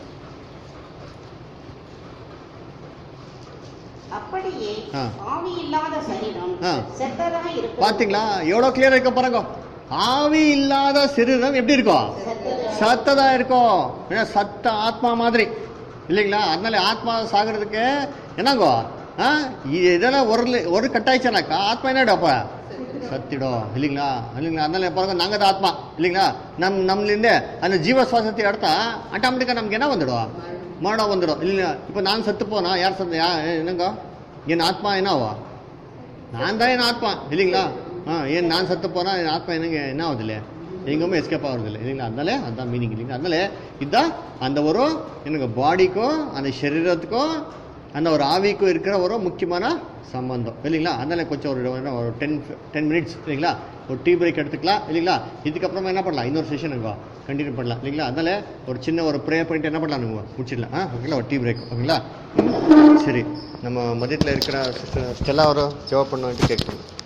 அப்படியே ஆ. ஆவி இல்லாத சரீரம் ஆ. செத்ததாக இருக்கும் பாத்தீங்களா எவ்வளவு கிளியரா இருக்க பாருங்க ஆவி இல்லாத சரீரம் எப்படி இருக்கும் சத்ததா இருக்கும் ஏன்னா சத்த ஆத்மா மாதிரி இல்லைங்களா அதனால ஆத்மா சாகிறதுக்கு என்னங்கோ ஆ இது இதெல்லாம் ஒரு லி- ஒரு கட்டாயிச்சானாக்கா ஆத்மா என்னடாப்ப சத்திடும் இல்லைங்களா இல்லைங்களா அதனால பாருங்க நாங்க தான் ஆத்மா இல்லைங்களா நம் நம்மளிಂದ அந்த ஜீவ சுவாசத்தை எடுத்தா ஆட்டோமேட்டிக்கா நமக்கு என்ன வந்துடும் மரணம் வந்துடும் இல்லைங்களா இப்போ நான் செத்து போனா யார் சத்து யா என்னங்க என் ஆத்மா என்னவா நான் தான் என் ஆத்மா இல்லைங்களா ஆ ஏன் நான் சத்து போனால் என் ஆத்மா என்னங்க என்ன ஆகுது இல்லையா எங்கேயுமே எஸ்கேப் ஆகுறது இல்லை இல்லைங்களா அதனால அதுதான் மீனிங் இல்லைங்களா அதனால இதுதான் அந்த ஒரு எனக்கு பாடிக்கும் அந்த சரீரத்துக்கும் அந்த ஒரு ஆவிக்கும் இருக்கிற ஒரு முக்கியமான சம்பந்தம் இல்லைங்களா அதனால கொஞ்சம் ஒரு ஒரு டென் டென் மினிட்ஸ் இல்லைங்களா ஒரு டீ பிரேக் எடுத்துக்கலாம் இல்லைங்களா இதுக்கப்புறமா என்ன பண்ணலாம் இன்னொரு செஷன் அங்கே கண்டினியூ பண்ணலாம் இல்லைங்களா அதனால ஒரு சின்ன ஒரு ப்ரேயர் பண்ணிட்டு என்ன பண்ணலாம் நீங்கள் முடிச்சிடலாம் ஆ ஓகேங்களா ஒரு டீ பிரேக் ஓகேங்களா ம், சரி நம்ம மதியத்தில் இருக்கிற சிஸ்டர் ஸ்டெல்லா ஒரு ஜவாப் பண்ணுவான்ட்டு கேட்குறோம்